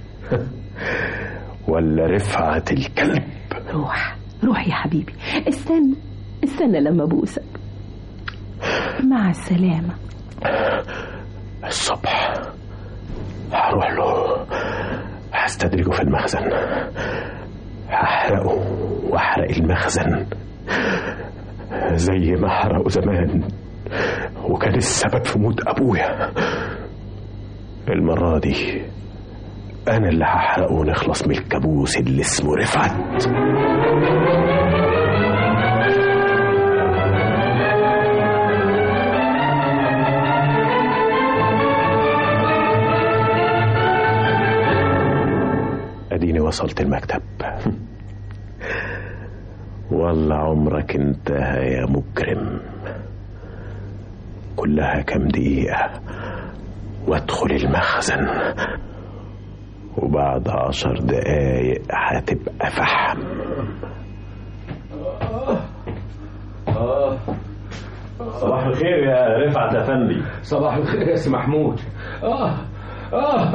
ولا رفعة الكلب روح روح يا حبيبي استنى استنى لما ابوسك مع السلامة الصبح هروح له هستدرجه في المخزن هحرقه واحرق المخزن زي ما حرقوا زمان وكان السبب في موت ابويا المرة دي انا اللي هحرقه ونخلص من الكابوس اللي اسمه رفعت اديني وصلت المكتب والله عمرك انتهى يا مجرم كلها كام دقيقة وادخل المخزن وبعد عشر دقايق هتبقى فحم صباح الخير يا رفعت افندي صباح الخير يا سي محمود اه اه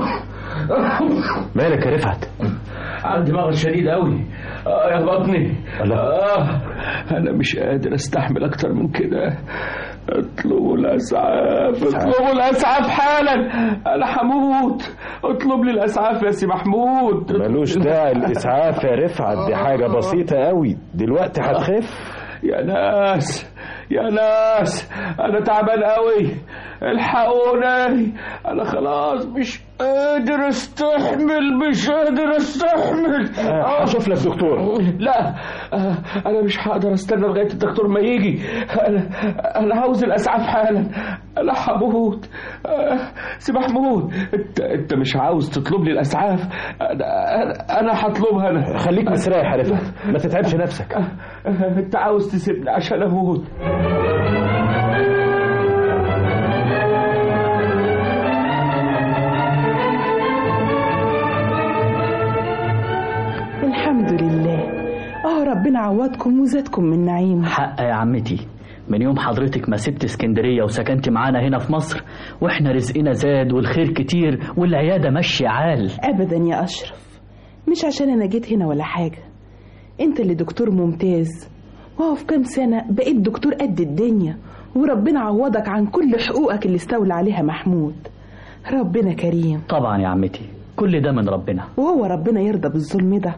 مالك يا رفعت عندي مرض شديد قوي اه يا بطني اه انا مش قادر استحمل اكتر من كده اطلبوا الاسعاف اطلبوا الاسعاف حالا انا هموت اطلب لي الاسعاف يا سي محمود ملوش داعي الاسعاف يا رفعت دي حاجه بسيطه قوي دلوقتي هتخف يا ناس يا ناس انا تعبان قوي الحقوني انا خلاص مش قادر استحمل مش قادر استحمل آه، هشوف لك دكتور لا آه، انا مش هقدر استنى لغايه الدكتور ما يجي انا انا عاوز الاسعاف حالا انا هموت آه، سي محمود انت انت مش عاوز تطلب لي الاسعاف انا انا, أنا هطلبها انا خليك مستريح يا رفعت ما تتعبش نفسك آه، انت عاوز تسيبني عشان اموت الحمد لله اه ربنا عوضكم وزادكم من نعيم حق يا عمتي من يوم حضرتك ما سبت اسكندرية وسكنت معانا هنا في مصر واحنا رزقنا زاد والخير كتير والعيادة ماشية عال ابدا يا اشرف مش عشان انا جيت هنا ولا حاجه انت اللي دكتور ممتاز وهو في كام سنه بقيت دكتور قد الدنيا وربنا عوضك عن كل حقوقك اللي استولى عليها محمود ربنا كريم طبعا يا عمتي كل ده من ربنا وهو ربنا يرضى بالظلم ده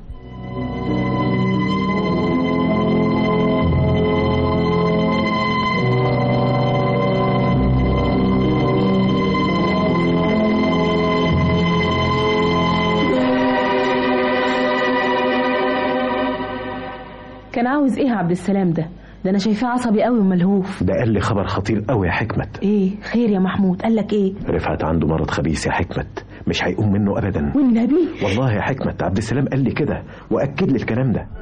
كان عاوز ايه يا عبد السلام ده ده انا شايفاه عصبي قوي وملهوف ده قال لي خبر خطير قوي يا حكمت ايه خير يا محمود قال لك ايه رفعت عنده مرض خبيث يا حكمت مش هيقوم منه ابدا والنبي والله يا حكمت عبد السلام قال لي كده واكد لي الكلام ده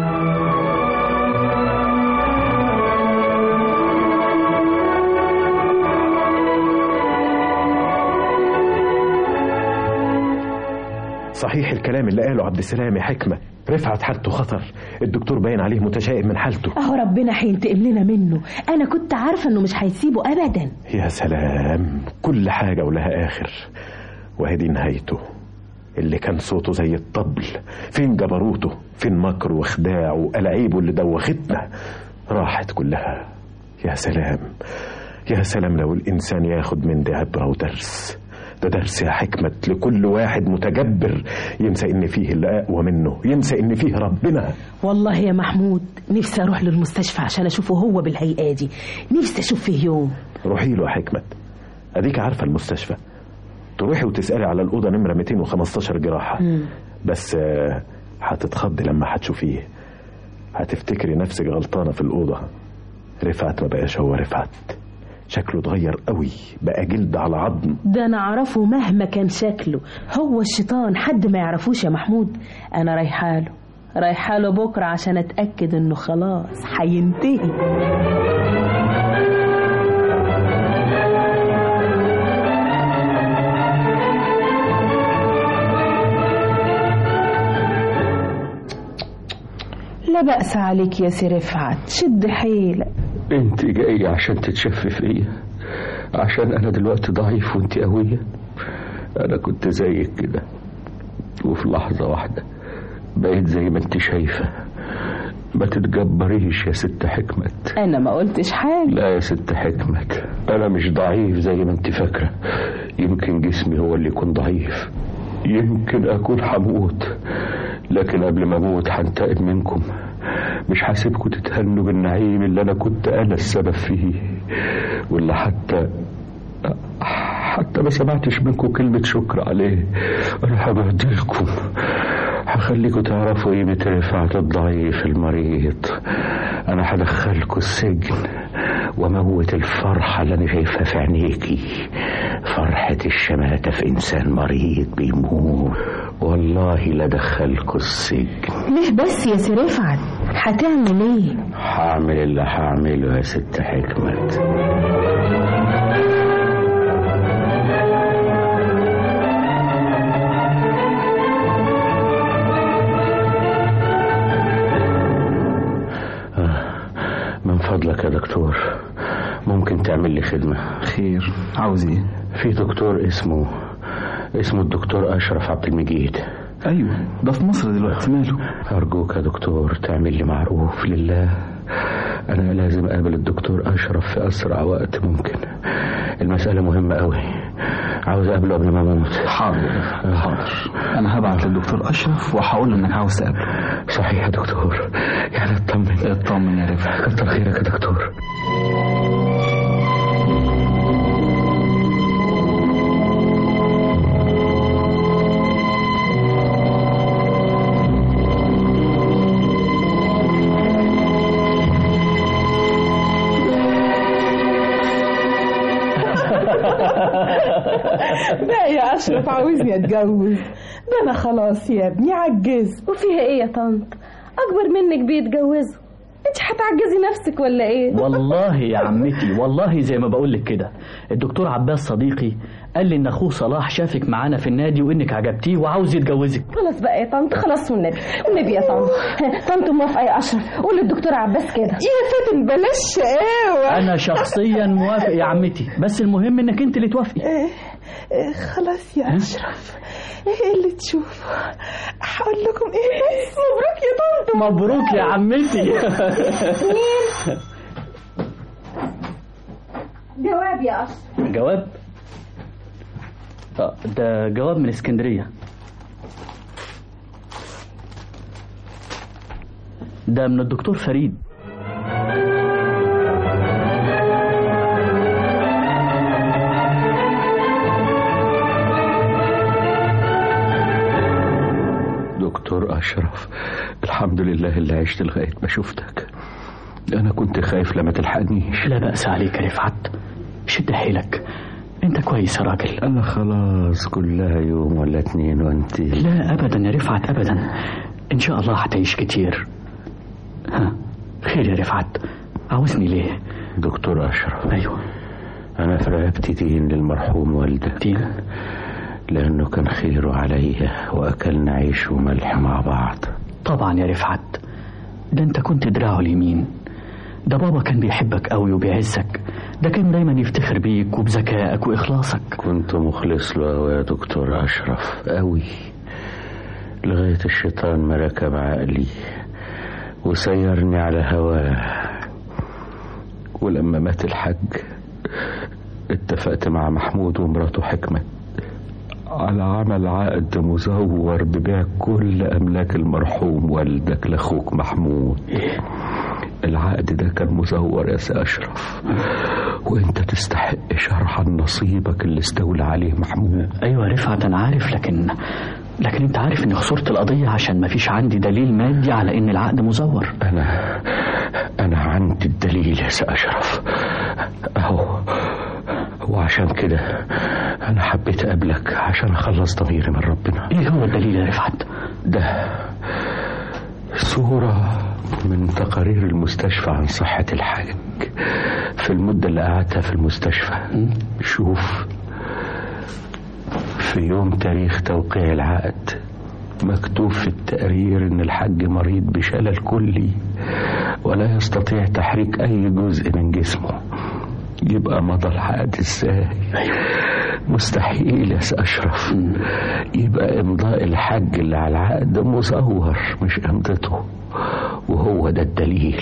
صحيح الكلام اللي قاله عبد السلام يا حكمة رفعت حالته خطر الدكتور باين عليه متشائم من حالته اهو ربنا هينتقم لنا منه انا كنت عارفه انه مش هيسيبه ابدا يا سلام كل حاجة ولها آخر وهي دي نهايته اللي كان صوته زي الطبل فين جبروته فين مكره وخداعه وألاعيبه اللي دوختنا راحت كلها يا سلام يا سلام لو الإنسان ياخد من ده عبرة ودرس ده درس يا حكمة لكل واحد متجبر ينسى إن فيه اللي أقوى منه ينسى إن فيه ربنا والله يا محمود نفسي اروح للمستشفى عشان اشوفه هو بالهيئه دي نفسي اشوف فيه يوم روحي له يا حكمة أديك عارفة المستشفى تروحي وتسألي على الأوضة نمرة 215 جراحة بس آه، هتتخضي لما هتشوفيه هتفتكري نفسك غلطانة في الأوضة رفعت ما بقاش هو رفعت شكله اتغير قوي بقى جلد على عظم ده انا اعرفه مهما كان شكله هو الشيطان حد ما يعرفوش يا محمود انا رايحاله رايحاله بكره عشان اتاكد انه خلاص هينتهي لا بأس عليك يا سي رفعت شد حيلك انت جاية عشان تتشفي فيا عشان انا دلوقتي ضعيف وانت قوية انا كنت زيك كده وفي لحظة واحدة بقيت زي ما انت شايفة ما تتجبريش يا ست حكمت انا ما قلتش حاجه لا يا ست حكمت انا مش ضعيف زي ما انت فاكرة يمكن جسمي هو اللي يكون ضعيف يمكن اكون هموت لكن قبل ما اموت هنتقم منكم مش هسيبكم تتهنوا بالنعيم اللي انا كنت انا السبب فيه واللي حتى حتى ما سمعتش منكم كلمة شكر عليه انا هبهدلكم هخليكم تعرفوا قيمة رفعت الضعيف المريض انا هدخلكم السجن وموت الفرحة اللي انا شايفها في عينيكي فرحة الشماتة في انسان مريض بيموت والله لدخلكوا السجن ليه بس يا سي رفعت هتعمل ايه هعمل اللي هعمله يا ست حكمت آه، من فضلك يا دكتور ممكن تعمل لي خدمة خير عاوز ايه في دكتور اسمه اسمه الدكتور أشرف عبد المجيد ايوه ده في مصر دلوقتي ماله أرجوك يا دكتور تعمل لي معروف لله أنا لازم أقابل الدكتور أشرف في أسرع وقت ممكن المسألة مهمة أوي عاوز أقابله قبل ما أموت حاضر حاضر انا هبعت للدكتور اشرف وهقول له انك عاوز تقابله صحيح يا دكتور يعني اطمن اطمن يا رفعت كتر خيرك يا دكتور لا يا أشرف عاوزني أتجوز ده أنا خلاص يا ابني عجزت وفيها ايه يا طنط اكبر منك بيتجوزوا انت هتعجزي نفسك ولا ايه والله يا عمتي والله زي ما بقول لك كده الدكتور عباس صديقي قال لي ان اخوه صلاح شافك معانا في النادي وانك عجبتيه وعاوز يتجوزك خلاص بقى يا طنط خلاص والنبي والنبي يا طنط طنط موافقه يا اشرف قول للدكتور عباس كده يا فاتن بلاش شقاوة انا شخصيا موافق يا عمتي بس المهم انك انت اللي توافقي إيه إيه خلاص يا أشرف إيه اللي تشوفه هقول لكم إيه بس مبروك يا طنط مبروك يا عمتي جواب يا اشرف جواب آه، ده جواب من اسكندرية ده من الدكتور فريد دكتور أشرف الحمد لله اللي عشت لغاية ما شفتك أنا كنت خايف لما تلحقنيش لا بأس عليك يا رفعت شد حيلك انت كويس يا راجل أنا خلاص كلها يوم ولا اتنين وانت لا ابدا يا رفعت ابدا ان شاء الله هتعيش كتير ها خير يا رفعت عاوزني ليه دكتور أشرف ايوه أنا في رقبتي دين للمرحوم والدك دين لأنه كان خيره عليا وأكلنا عيش وملح مع بعض طبعا يا رفعت ده انت كنت دراعه اليمين ده بابا كان بيحبك قوي وبيعزك ده كان دايما يفتخر بيك وبذكائك واخلاصك كنت مخلص له أوي يا دكتور أشرف أوي لغاية الشيطان ما ركب عقلي وسيرني على هواه ولما مات الحج اتفقت مع محمود ومراته حكمة على عمل عقد مزور ببيع كل أملاك المرحوم والدك لأخوك محمود العقد ده كان مزور يا سي أشرف وانت تستحق شرحا نصيبك اللي استولى عليه محمود ايوه رفعت انا عارف لكن لكن انت عارف اني خسرت القضيه عشان ما فيش عندي دليل مادي على ان العقد مزور أنا أنا عندي الدليل يا سي أشرف أهو وعشان كده أنا حبيت أقابلك عشان أخلص ضميري من ربنا ايه هو الدليل يا رفعت ده صورة من تقارير المستشفى عن صحة الحاج في المدة اللي قعدتها في المستشفى شوف في يوم تاريخ توقيع العقد مكتوب في التقرير ان الحاج مريض بشلل كلي ولا يستطيع تحريك اي جزء من جسمه يبقى مضى العقد ازاي مستحيل يا سي اشرف يبقى امضاء الحج اللي على العقد مزور مش امضته وهو ده الدليل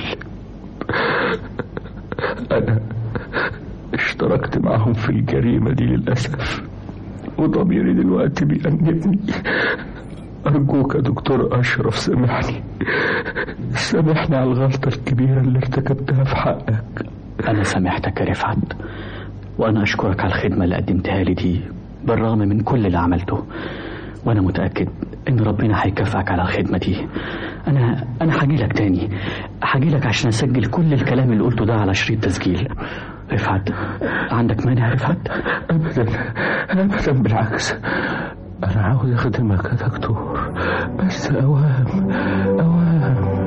انا اشتركت معهم في الجريمة دي للأسف وضميري دلوقتي بيأنبني أرجوك يا دكتور أشرف سامحني سامحني على الغلطة الكبيرة اللي ارتكبتها في حقك انا سامحتك يا رفعت وانا اشكرك على الخدمه اللي قدمتها لي دي بالرغم من كل اللي عملته وانا متاكد ان ربنا هيكافئك على الخدمه دي انا انا هاجي لك تاني هاجي لك عشان اسجل كل الكلام اللي قلته ده على شريط تسجيل رفعت عندك مانع يا رفعت أبدا أبدا بالعكس أنا عاوز أخدمك يا دكتور بس أوام أوام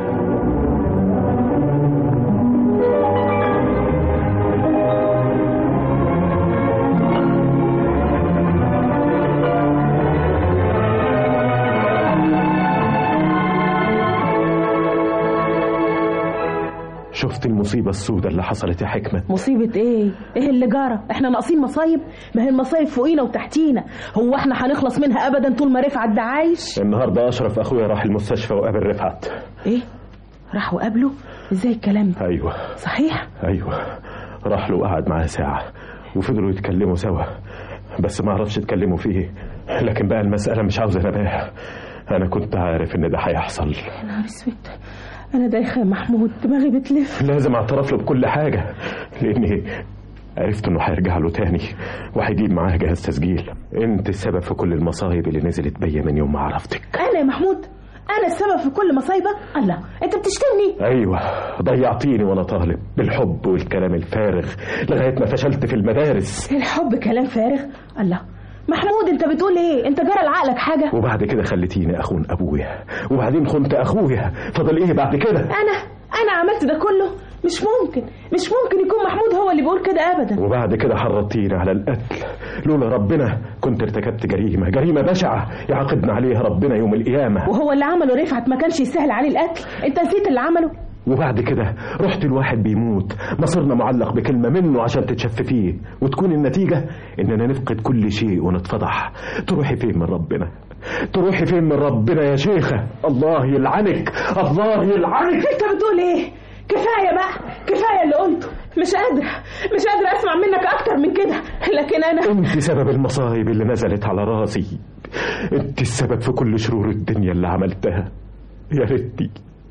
شفت المصيبة السوداء اللي حصلت يا حكمة مصيبة ايه؟ ايه اللي جرى؟ احنا ناقصين مصايب؟ ما هي المصايب فوقينا وتحتينا، هو احنا هنخلص منها ابدا طول ما رفعت ده عايش؟ النهاردة أشرف أخويا راح المستشفى وقابل رفعت ايه؟ راح وقابله؟ ازاي الكلام ده؟ أيوة صحيح؟ أيوة راح له وقعد معاه ساعة وفضلوا يتكلموا سوا بس ما عرفش يتكلموا فيه لكن بقى المسألة مش عاوزة نباه أنا كنت عارف إن ده هيحصل يا نهار اسود انا دايخه يا محمود دماغي بتلف لازم اعترف له بكل حاجة لأني عرفت إنه هيرجع له تاني وهيجيب معاه جهاز تسجيل أنت السبب في كل المصايب اللي نزلت بيا من يوم ما عرفتك انا يا محمود انا السبب في كل مصايبك الله انت بتشتمني أيوة ضيعتيني وأنا طالب بالحب والكلام الفارغ لغاية ما فشلت في المدارس الحب كلام فارغ الله محمود انت بتقول ايه انت جرى لعقلك حاجه وبعد كده خليتيني أخون أبويا وبعدين خنت أخويا فضل إيه بعد كده انا انا عملت ده كله مش ممكن مش ممكن يكون محمود هو اللي بيقول كده ابدا وبعد كده حرضتيني على القتل لولا ربنا كنت ارتكبت جريمة جريمة بشعة يعاقبنا عليها ربنا يوم القيامة وهو اللي عمله رفعت ما كانش يسهل عليه القتل انت نسيت اللي عمله وبعد كده رحت الواحد بيموت مصيرنا معلق بكلمة منه عشان تتشففيه وتكون النتيجة إننا نفقد كل شيء ونتفضح تروحي فين من ربنا تروحي فين من ربنا يا شيخة الله يلعنك الله يلعنك انت بتقول ايه كفايه بقى كفايه اللي قلته مش قادره مش قادره اسمع منك اكتر من كده لكن انا انت سبب المصايب اللي نزلت على راسي انت السبب في كل شرور الدنيا اللي عملتها يا ريتني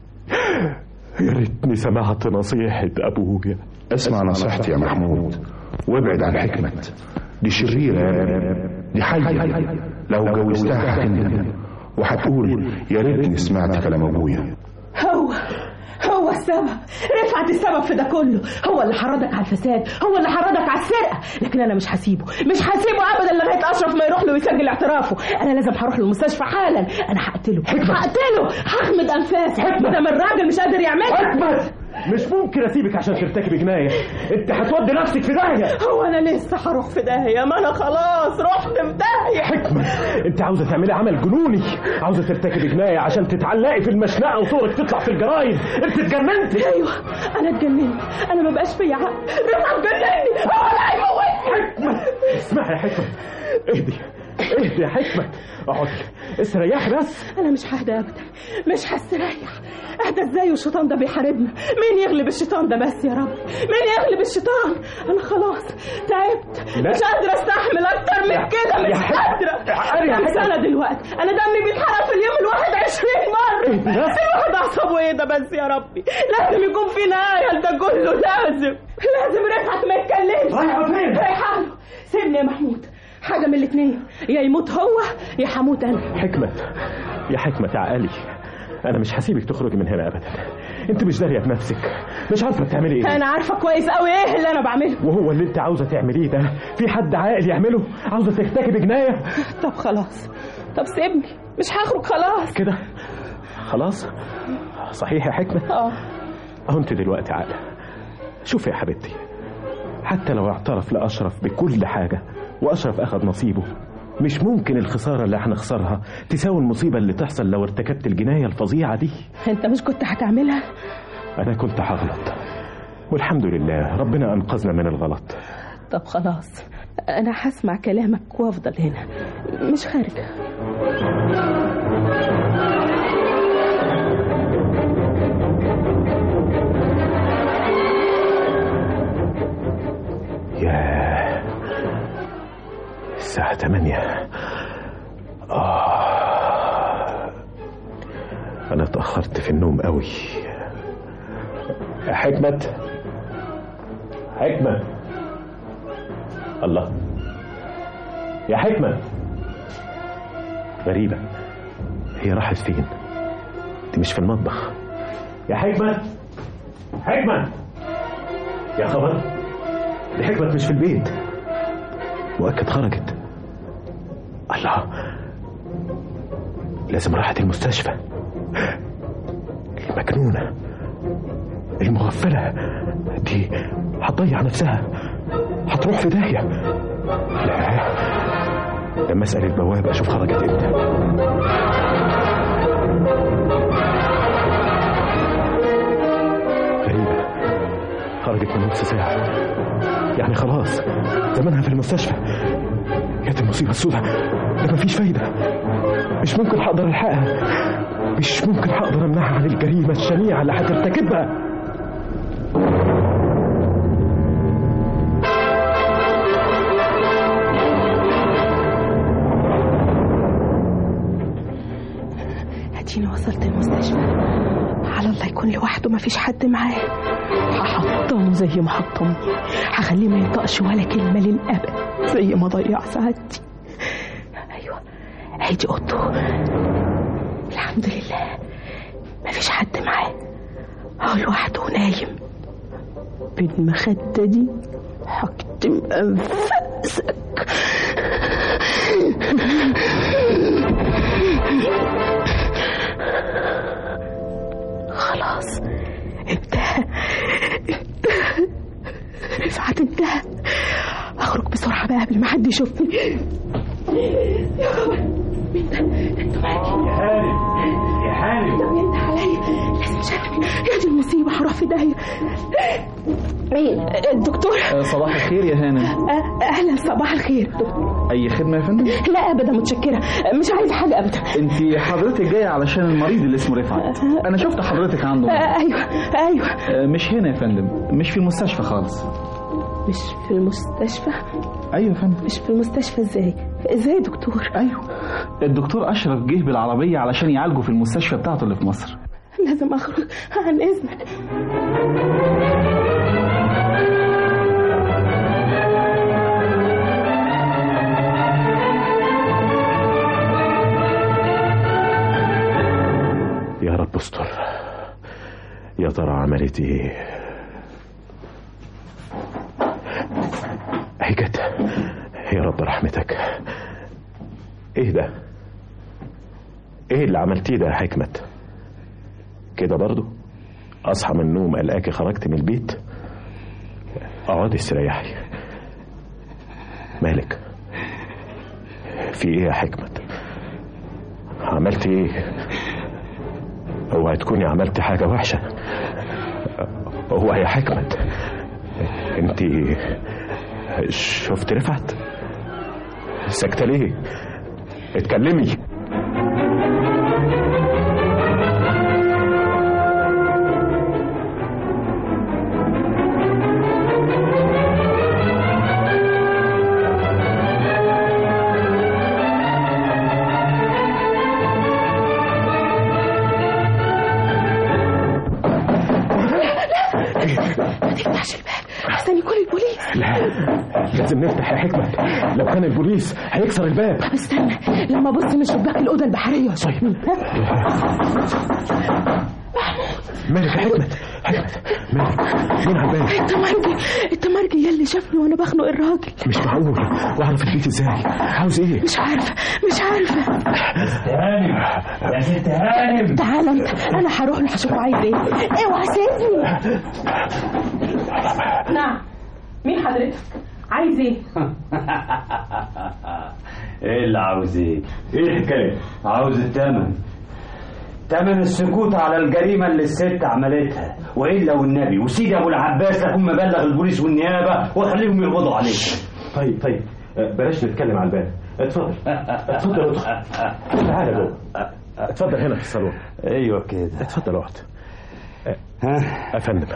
يا ريتني سمعت نصيحة أبويا اسمع نصيحتي يا محمود وابعد عن حكمة دي شريرة يا ابني. دي حية لو جوزتها هتندم وهتقول يا ريتني سمعت كلام ابويا هو هو السبب رفعت السبب في ده كله هو اللي حرضك على الفساد هو اللي حرضك على السرقه لكن انا مش هسيبه مش هسيبه ابدا لغايه اشرف ما يروح له ويسجل اعترافه انا لازم هروح له المستشفى حالا انا هقتله هقتله هخمد انفاسه ما دام الراجل مش قادر يعملها حكمة مش ممكن أسيبك عشان ترتكبي جناية أنت هتودي نفسك في داهية هو انا لسه هروح في داهيه ما انا خلاص رحت في داهيه حكمة أنت عاوزة تعملي عمل جنوني عاوزة ترتكبي جناية عشان تتعلقي في المشنقة وصورك تطلع في الجرايد أنت اتجننتي ايوه انا اتجننت انا ما بقاش فيا عقل رفعت جنني هو اللي هيموتني حكمة اسمعي يا حكمة اهدي اهدي يا حكمة اقعدي استريحي بس انا مش ههدى ابدا مش هستريح اهدى ازاي والشيطان ده بيحاربنا مين يغلب الشيطان ده بس يا رب مين يغلب الشيطان انا خلاص تعبت لا. مش قادره استحمل اكتر من يا- كده يا مش حكمة. قادره يا- يا كم حكمة. سنه دلوقتي انا دمي بيتحرق في اليوم الواحد 20 مره اهدي بس. الواحد اعصابه ايه ده بس يا ربي لازم يكون في نهايه لده كله لازم لازم رفعت ما يتكلمش رايحة فين؟ رايحه له سيبني يا محمود حاجه من الاثنين يا يموت هو يا هموت انا حكمة يا حكمة تعالي انا مش هسيبك تخرجي من هنا ابدا انت مش داريه بنفسك مش عارفه بتعملي ايه انا عارفه كويس قوي ايه اللي انا بعمله وهو اللي انت عاوزه تعمليه ده في حد عاقل يعمله عاوزه ترتكبي جنايه طب خلاص طب سيبني مش هخرج خلاص كده خلاص صحيح يا حكمة اه اهو انت دلوقتي عاقله شوفي يا حبيبتي حتى لو اعترف لأشرف بكل حاجة وأشرف أخذ نصيبه مش ممكن الخسارة اللي هنخسرها تساوي المصيبة اللي تحصل لو ارتكبت الجناية الفظيعة دي انت مش كنت هتعملها أنا كنت هغلط والحمد لله ربنا أنقذنا من الغلط طب خلاص انا هسمع كلامك وافضل هنا مش خارجه ياه الساعة 8 آه أنا اتأخرت في النوم قوي يا حكمة حكمة الله يا حكمة غريبة هي راحت فين دي مش في المطبخ يا حكمة حكمة يا خبر دي حكمة مش في البيت مؤكد خرجت الله لازم راحت المستشفى المجنونة المغفلة دي هتضيع نفسها هتروح في داهية لا لما اسأل البواب اشوف خرجت امتى غريبة خرجت من نص ساعة يعني خلاص زمانها في المستشفى يا دي المصيبة السوداء ده مفيش فايدة مش ممكن هقدر الحقها مش ممكن هقدر امنعها عن الجريمة الشنيعة اللي هترتكبها اديني وصلت المستشفى على الله يكون لوحده مفيش حد معاه هحطمه زي ما حطمني هخليه ما ينطقش ولا كلمه للابد زي ما ضيع سعادتي ايوه هيدي اوضته الحمد لله مفيش حد معاه هو لوحده نايم بالمخدة دي هكتم أنفاسك خلاص انتهى انتهى رفعت انتهى اخرج بسرعة بقى قبل ما حد يشوفني يا خبر مين ده؟ انتوا معاكي يا هانم يا هانم ده بينده عليا لازم شافني يا دي المصيبة هروح في داهية مين؟ الدكتور صباح الخير يا هانم أه، اهلا صباح الخير دكتور. اي خدمه يا فندم لا ابدا متشكرة مش عايزة حاجة ابدا انت حضرتك جايه علشان المريض اللي اسمه رفعت انا شفت حضرتك عنده أه، ايوه ايوه آه، مش هنا يا فندم مش في المستشفى خالص مش في المستشفى ايوه يا فندم مش في المستشفى ازاي ازاي يا دكتور ايوه الدكتور اشرف جه بالعربيه علشان يعالجه في المستشفى بتاعته اللي في مصر لازم اخرج عن اذنك يا رب استر يا ترى عملت ايه هي جت يا رب رحمتك ايه ده ايه اللي عملتيه ده يا حكمة كده برضو اصحى من النوم الاقي خرجت من البيت اقعدي استريحي مالك في ايه يا حكمة عملت ايه اوعي تكوني عملت حاجة وحشة هو يا حكمة انت شفت رفعت سكتة ليه اتكلمي ما تفتحش الباب احسن يكون البوليس لا لازم نفتح يا حكمة لو كان البوليس هيكسر الباب طب استنى لما ابص من شباك الاوضه البحريه طيب مالك يا حكمة حكمة مالك مين على الباب التمرجي التمرجي يلي شافني وانا بخنق الراجل مش معقول واعرف البيت ازاي عاوز ايه مش عارفه مش عارفه هانم يا ست هانم تعال انت انا هروح له هشوفه عايز ايه اوعى سيبني نعم مين حضرتك عايز ايه ايه اللي عاوز ايه؟ ايه الحكايه؟ عاوز الثمن تمن السكوت على الجريمة اللي الست عملتها وإلا والنبي وسيدي أبو العباس أكون مبلغ البوليس والنيابة وأخليهم يقبضوا عليك طيب طيب بلاش نتكلم على الباب اتفضل اتفضل ادخل تعالى جوه اتفضل هنا في الصالون أيوه كده اتفضل اقعد ها يا فندم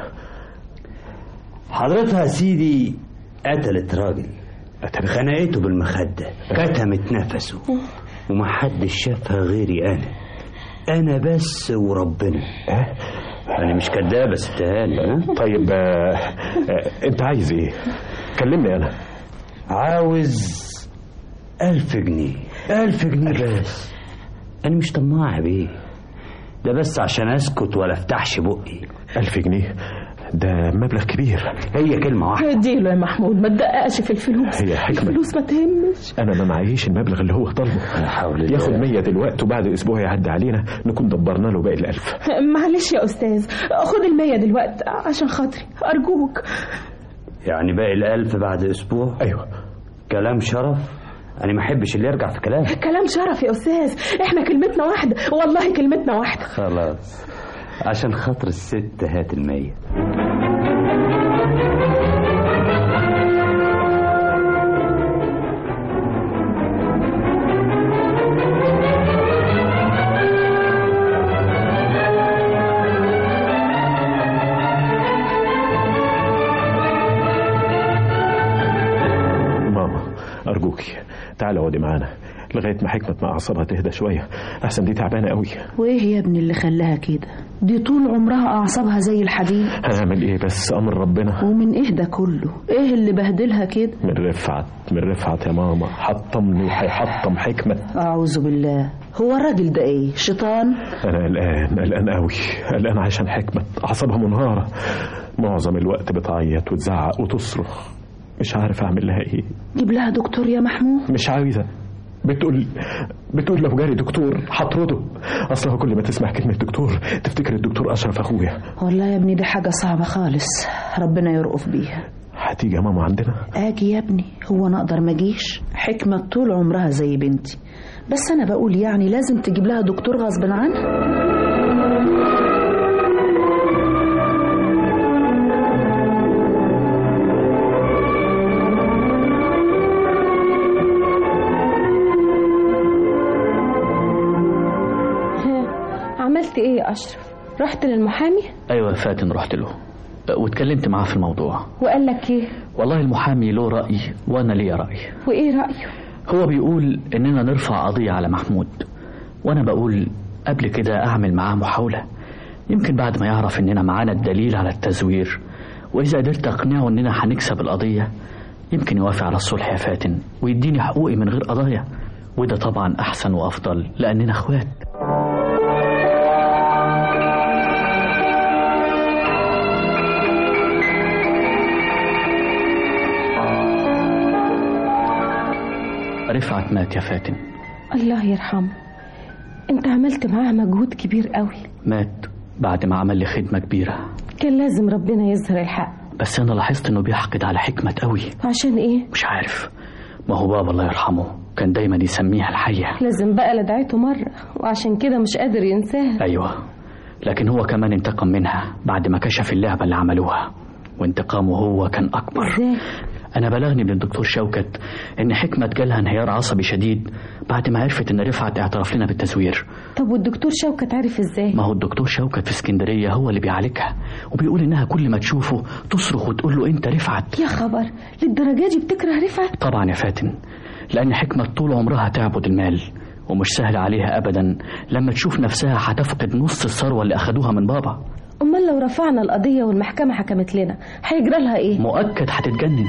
حضرتها سيدي قتلت راجل قتلت خنقته بالمخدة كتمت نفسه ومحدش شافها غيري أنا أنا بس وربنا أنا مش كدابة ست هاني ها؟ طيب آه، آه، انت عايز ايه كلمني انا عاوز ألف جنيه ألف جنيه بس أنا مش طماع بيه ده بس عشان أسكت ولا أفتحش بقي ألف جنيه ده مبلغ كبير هي كلمة واحدة اديله يا محمود ما تدققش في الفلوس هي حكمة. الفلوس ما تهمش انا ما معيش المبلغ اللي هو طالبه لا حول الله. ياخد مية دلوقتي وبعد اسبوع يعدي علينا نكون دبرنا له باقي الالف معلش يا استاذ خد المية دلوقتي عشان خاطري ارجوك يعني باقي الألف بعد أسبوع ايوه كلام شرف أنا ما أحبش اللي يرجع في كلام كلام شرف يا استاذ احنا كلمتنا واحده والله كلمتنا واحده خلاص عشان خاطر الست هات المية ماما ارجوكي تعالي اقعدي معانا لغايه ما حكمه مع اعصابها تهدى شويه احسن دي تعبانه قوي وايه يا ابني اللي خلاها كده دي طول عمرها اعصابها زي الحديد هنعمل ايه بس امر ربنا ومن ايه ده كله ايه اللي بهدلها كده من رفعت من رفعت يا ماما حطمني وهيحطم حكمه اعوذ بالله هو الراجل ده ايه شيطان انا قلقان قلقان قوي قلقان عشان حكمه اعصابها منهاره معظم الوقت بتعيط وتزعق وتصرخ مش عارف اعمل لها ايه جيب لها دكتور يا محمود مش عايزه بتقول بتقول لو جالي دكتور هطرده اصلها كل ما تسمع كلمه دكتور تفتكر الدكتور اشرف اخويا والله يا ابني دي حاجة صعبة خالص ربنا يرقف بيها هتيجي يا ماما عندنا اجي يا ابني هو انا اقدر ما اجيش حكمة طول عمرها زي بنتي بس انا بقول يعني لازم تجيب لها دكتور غصب عنها ها، عملت ايه يا اشرف رحت للمحامي ايوه يا فاتن رحت له واتكلمت معاه في الموضوع وقال لك ايه والله المحامي له رأي وانا ليا رأي وايه رايه هو بيقول اننا نرفع قضية على محمود وانا بقول قبل كده اعمل معاه محاولة يمكن بعد ما يعرف اننا معانا الدليل على التزوير واذا قدرت اقنعه اننا هنكسب القضية يمكن يوافق على الصلح يا فاتن ويديني حقوقي من غير قضايا وده طبعا احسن وافضل لاننا اخوات رفعت مات يا فاتن الله يرحمه انت عملت معاه مجهود كبير قوي مات بعد ما عمل لي خدمة كبيرة كان لازم ربنا يظهر الحق بس أنا لاحظت إنه بيحقد على حكمة قوي عشان ايه مش عارف ما هو بابا الله يرحمه كان دايما يسميها الحية لازم بقى لدعيته مرة وعشان كده مش قادر ينساها أيوة لكن هو كمان انتقم منها بعد ما كشف اللعبة اللي عملوها وانتقامه هو كان أكبر ازاي أنا بلغني من الدكتور شوكت إن حكمة جالها انهيار عصبي شديد بعد ما عرفت إن رفعت اعترف لنا بالتزوير طب والدكتور شوكت عارف ازاي ما هو الدكتور شوكت في اسكندرية هو اللي بيعالجها وبيقول إنها كل ما تشوفه تصرخ وتقول له أنت رفعت يا خبر للدرجة دي بتكره رفعت طبعا يا فاتن لأن حكمة طول عمرها تعبد المال ومش سهل عليها أبدا لما تشوف نفسها هتفقد نص الثروة اللي أخدوها من بابا امال لو رفعنا القضية والمحكمة حكمت لنا هيجرى لها ايه مؤكد هتتجنن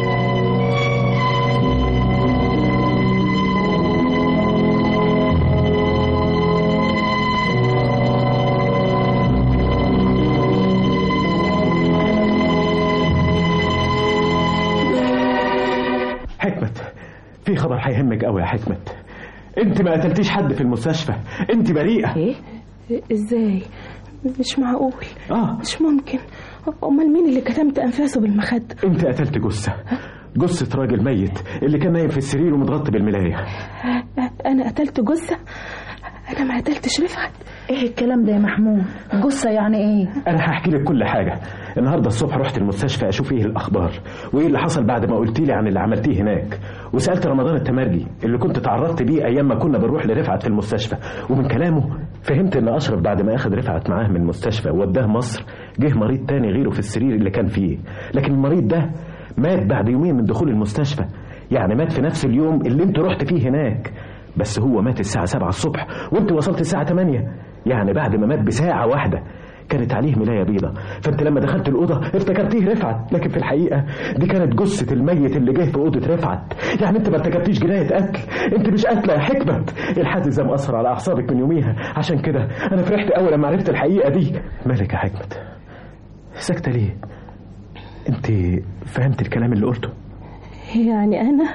حكمت في خبر هيهمك قوي يا حكمت انت ما قتلتيش حد في المستشفى انت بريئه ايه ازاي مش معقول اه مش ممكن امال مين اللي كتمت انفاسه بالمخدة انت قتلت جثه جثه راجل ميت اللي كان نايم في السرير ومتغطي بالملايه انا قتلت جثة انا ما قتلتش رفعت ايه الكلام ده يا محمود جثة يعني ايه انا هحكي لك كل حاجه النهارده الصبح رحت المستشفى اشوف ايه الاخبار وايه اللي حصل بعد ما قلت لي عن اللي عملتيه هناك وسالت رمضان التمرجي اللي كنت تعرضت بيه ايام ما كنا بنروح لرفعت في المستشفى ومن كلامه فهمت ان اشرف بعد ما اخذ رفعت معاه من المستشفى ووداه مصر جه مريض تاني غيره في السرير اللي كان فيه لكن المريض ده مات بعد يومين من دخول المستشفى يعني مات في نفس اليوم اللي انت رحت فيه هناك بس هو مات الساعة 7 الصبح وانت وصلت الساعة 8 يعني بعد ما مات بساعة واحدة كانت عليه ملاية بيضة فانت لما دخلت الأوضة افتكرتيه رفعت لكن في الحقيقة دي كانت جثة الميت اللي جه في أوضة رفعت يعني انت ما ارتكبتيش جناية قتل انت مش قاتلة يا حكمة الحادث ده مأثر على أعصابك من يوميها عشان كده أنا فرحت أول لما عرفت الحقيقة دي مالك يا حكمة ساكتة ليه انت فهمت الكلام اللي قلته يعني انا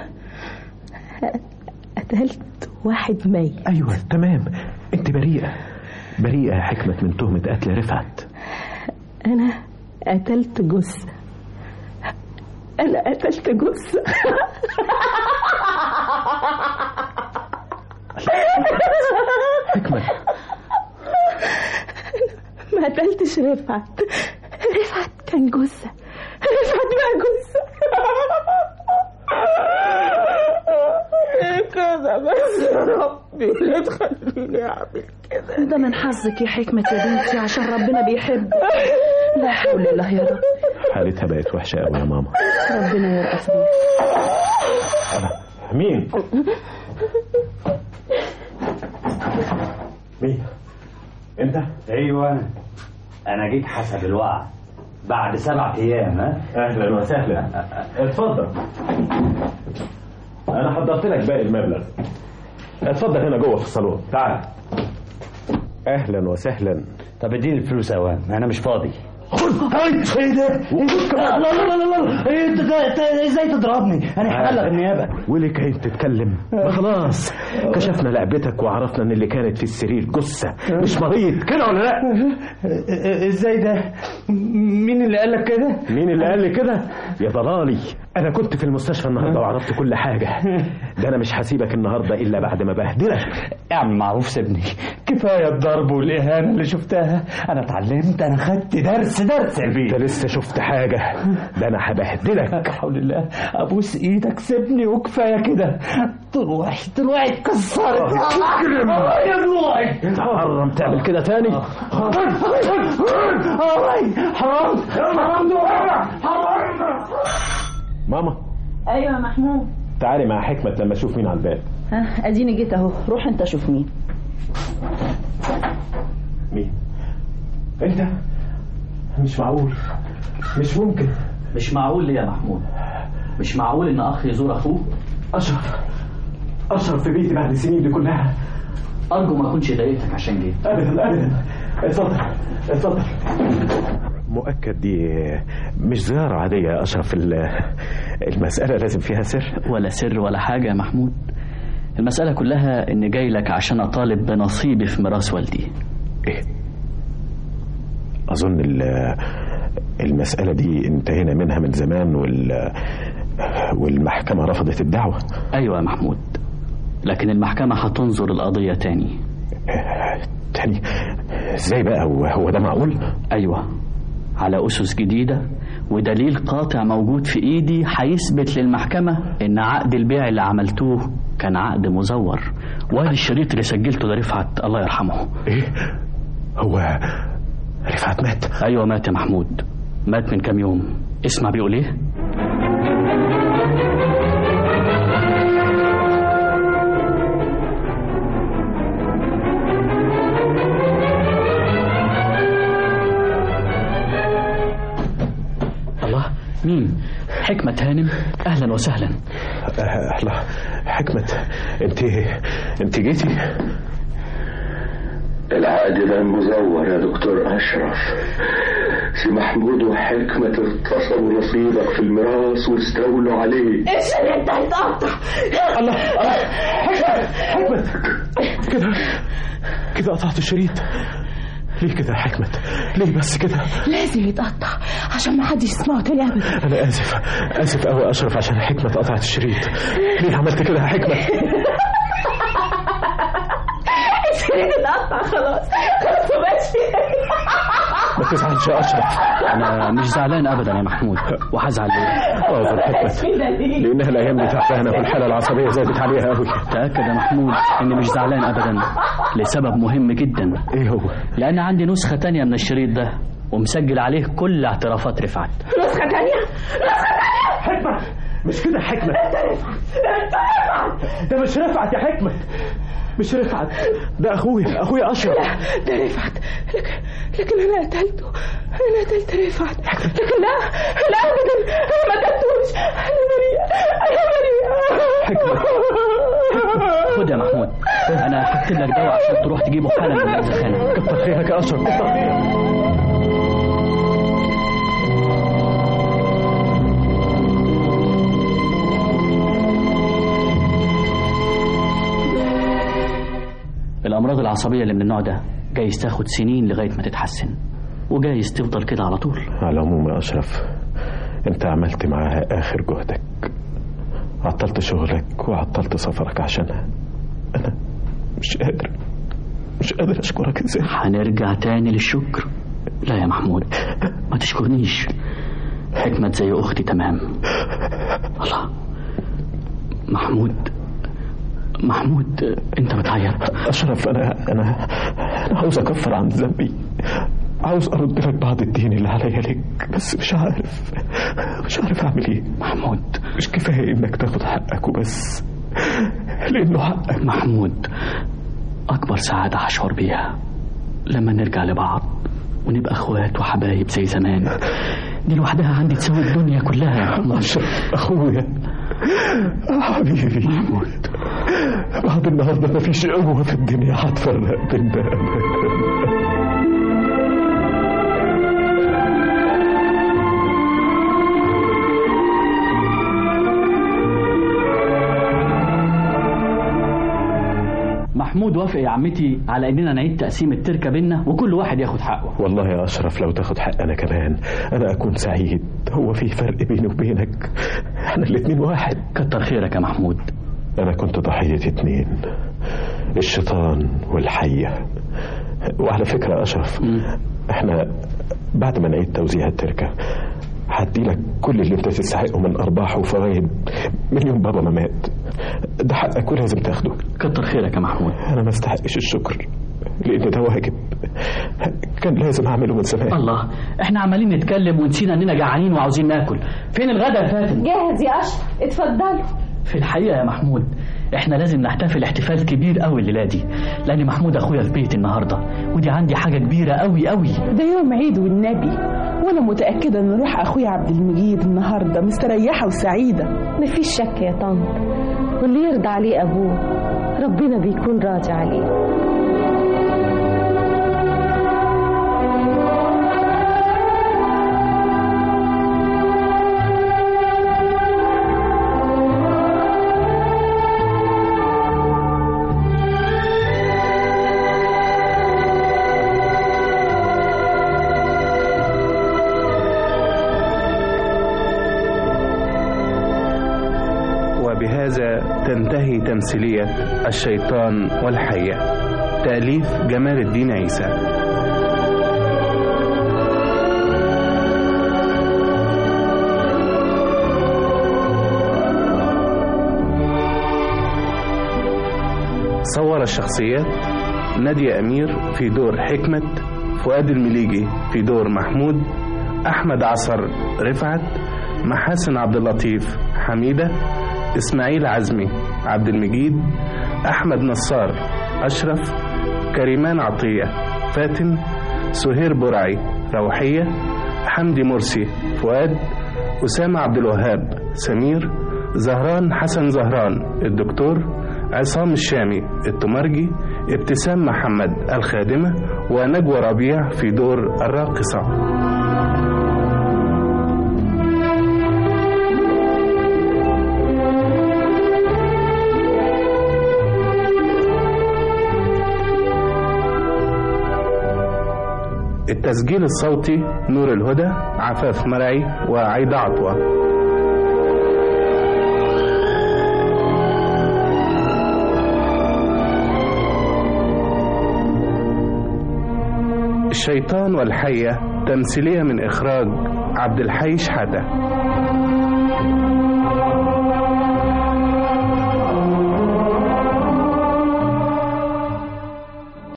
قتلت واحد ميت ايوه تمام انت بريئة بريئة يا حكمة من تهمة قتل رفعت انا قتلت جثة انا قتلت جثة حكمة ما قتلتش رفعت رفعت كان جثة رفعت بقى جثة ايه كده بس يا ربي ليه تخليني اعمل كده ده من حظك يا حكمة يا بنتي عشان ربنا بيحب لا حول الله يا رب حالتها بقت وحشة قوي يا ماما ربنا يرقص بيها مين مين انت ايوه انا انا جيت حسب الوعد بعد سبعة ايام ها اهلا وسهلا اتفضل انا حضرت لك باقي المبلغ اتفضل هنا جوه في الصالون تعال اهلا وسهلا طب اديني الفلوس يا وام انا مش فاضي ايه ده؟ لا لا لا لا لا إيه انت انت ازاي تضربني؟ انا هبلغ النيابه ولك عين تتكلم ما خلاص كشفنا لعبتك وعرفنا ان اللي كانت في السرير جثه مش مريض كده ولا لا ازاي ده؟ مين اللي قال لك كده؟ مين اللي قال لي كده يا ضلالي انا كنت في المستشفى النهارده وعرفت كل حاجه ده انا مش هسيبك النهارده الا بعد ما بهدلك اعمل معروف سيبني كفايه الضرب والاهانه اللي شفتها انا اتعلمت انا خدت درس درس يا انت بيه لسه شفت حاجه ده انا هبهدلك لا حول الله ابوس ايدك سيبني وكفايه كده طلوعي طلوعي اتكسرت اجرم. آه يا طلوعي تحرم تعمل كده تاني حرام حرام حرام ماما ايوه يا محمود تعالي مع حكمة لما اشوف مين على الباب ها اديني جيت اهو روح انت شوف مين مين انت مش معقول مش ممكن مش معقول ليه يا محمود مش معقول ان اخ يزور اخوه اشرف اشرف في بيتي بعد السنين دي كلها ارجو ما اكونش ضايقتك عشان جيت ابدا ابدا اتفضل اتفضل مؤكد دي مش زيارة عادية يا أشرف ال- المسألة لازم فيها سر ولا سر ولا حاجة يا محمود المسألة كلها إن جاي لك عشان أطالب بنصيبي في ميراث والدي إيه أظن ال- المسألة دي انتهينا منها من زمان وال والمحكمة رفضت الدعوة أيوة يا محمود لكن المحكمة هتنظر القضية تاني تاني ازاي بقى هو هو ده معقول أيوة على أسس جديدة ودليل قاطع موجود في إيدي هيثبت للمحكمة إن عقد البيع اللي عملتوه كان عقد مزور وادي الشريط اللي سجلته ده رفعت الله يرحمه إيه؟ هو رفعت مات؟ أيوة مات يا محمود مات من كام يوم اسمع بيقول إيه؟ الله مين حكمة هانم أهلا وسهلا أهلا حكمة أنت أنت جيتي العقد ده مزور يا دكتور أشرف سي محمود وحكمة اغتصبوا نصيبك في الميراث واستولوا عليه الشريط ده هيتقطع الله الله حكمة حكمة كده كده قطعت الشريط ليه كده يا حكمة ليه بس كده لازم يتقطع عشان ما حدش يسمعه تاني ابدا أنا آسف آسف أوي أشرف عشان حكمة قطعت الشريط ليه عملت كده يا حكمة الشريط اتقطع خلاص خلاص ماشي ما تزعلش يا أشرف أنا مش زعلان أبدا يا محمود وهزعل ليه؟ أعذر حكمة لأنها الأيام دي تعبانة والحالة العصبية زادت عليها أوي تأكد يا محمود إني مش زعلان أبدا لسبب مهم جدا إيه هو؟ لأن عندي نسخة تانية من الشريط ده ومسجل عليه كل اعترافات رفعت نسخة تانية نسخة تانية حكمة مش كده يا حكمة ده مش رفعت يا حكمة مش رفعت ده أخويا أخويا أشرف ده رفعت لكن لكن أنا قتلته أنا قتلت رفعت لكن لا لا أبدا أنا ما قتلتوش أنا بريئة أنا بريئة حكمة خد يا محمود أنا هكتب لك دواء عشان تروح تجيبه حالا من الزخانة كتر خيرك يا أشرف كتر خيرك الأمراض العصبية اللي من النوع ده جايز تاخد سنين لغاية ما تتحسن وجايز تفضل كده على طول على العموم يا أشرف أنت عملت معاها آخر جهدك عطلت شغلك وعطلت سفرك عشانها أنا مش قادر مش قادر أشكرك إزاي هنرجع تاني للشكر لا يا محمود ما تشكرنيش حكمة زي أختي تمام الله محمود محمود أنت بتعيط أشرف أنا أنا أنا عاوز أكفر عن ذنبي عاوز أرد لك بعض الدين اللي عليا لك بس مش عارف مش عارف أعمل إيه محمود مش كفاية إنك تاخد حقك وبس لأنه حقك محمود أكبر سعادة هشعر بيها لما نرجع لبعض ونبقى اخوات وحبايب زي زمان دي لوحدها عندي تساوي الدنيا كلها يا محمود اخويا حبيبي محمود بعد النهارده مفيش قوه في الدنيا هتفرق بينا ابدا محمود وافق يا عمتي على اننا نعيد تقسيم التركه بينا وكل واحد ياخد حقه والله يا اشرف لو تاخد حق انا كمان انا اكون سعيد هو في فرق بيني وبينك احنا الاتنين واحد كتر خيرك يا محمود انا كنت ضحيه اتنين الشيطان والحيه وعلى فكره يا اشرف احنا بعد ما نعيد توزيع التركه هدي لك كل اللي انت تستحقه من ارباح وفوائد من يوم بابا ما مات ده حقك ولازم تاخده كتر خيرك يا محمود انا ما استحقش الشكر لان ده واجب كان لازم اعمله من زمان الله احنا عمالين نتكلم ونسينا اننا جعانين وعاوزين ناكل فين الغدا يا فاتن جاهز يا اشرف اتفضلوا في الحقيقه يا محمود احنا لازم نحتفل احتفال كبير قوي الليله دي لان محمود اخويا في بيتي النهارده ودي عندي حاجه كبيره قوي قوي ده يوم عيد والنبي وانا متاكده ان روح اخويا عبد المجيد النهارده مستريحه وسعيده مفيش شك يا طنط واللي يرضى عليه ابوه ربنا بيكون راضي عليه وبهذا تنتهي تمثيلية الشيطان والحية تأليف جمال الدين عيسى الشخصيات نادية أمير في دور حكمة فؤاد المليجي في دور محمود أحمد عصر رفعت محاسن عبد اللطيف حميدة إسماعيل عزمي عبد المجيد أحمد نصار أشرف كريمان عطية فاتن سهير برعي روحية حمدي مرسي فؤاد أسامة عبد الوهاب سمير زهران حسن زهران الدكتور عصام الشامي التمرجي ابتسام محمد الخادمة ونجوى ربيع في دور الراقصة التسجيل الصوتي نور الهدى عفاف مرعي وعيدة عطوة الشيطان والحية تمثيلية من إخراج عبد الحي شحاتة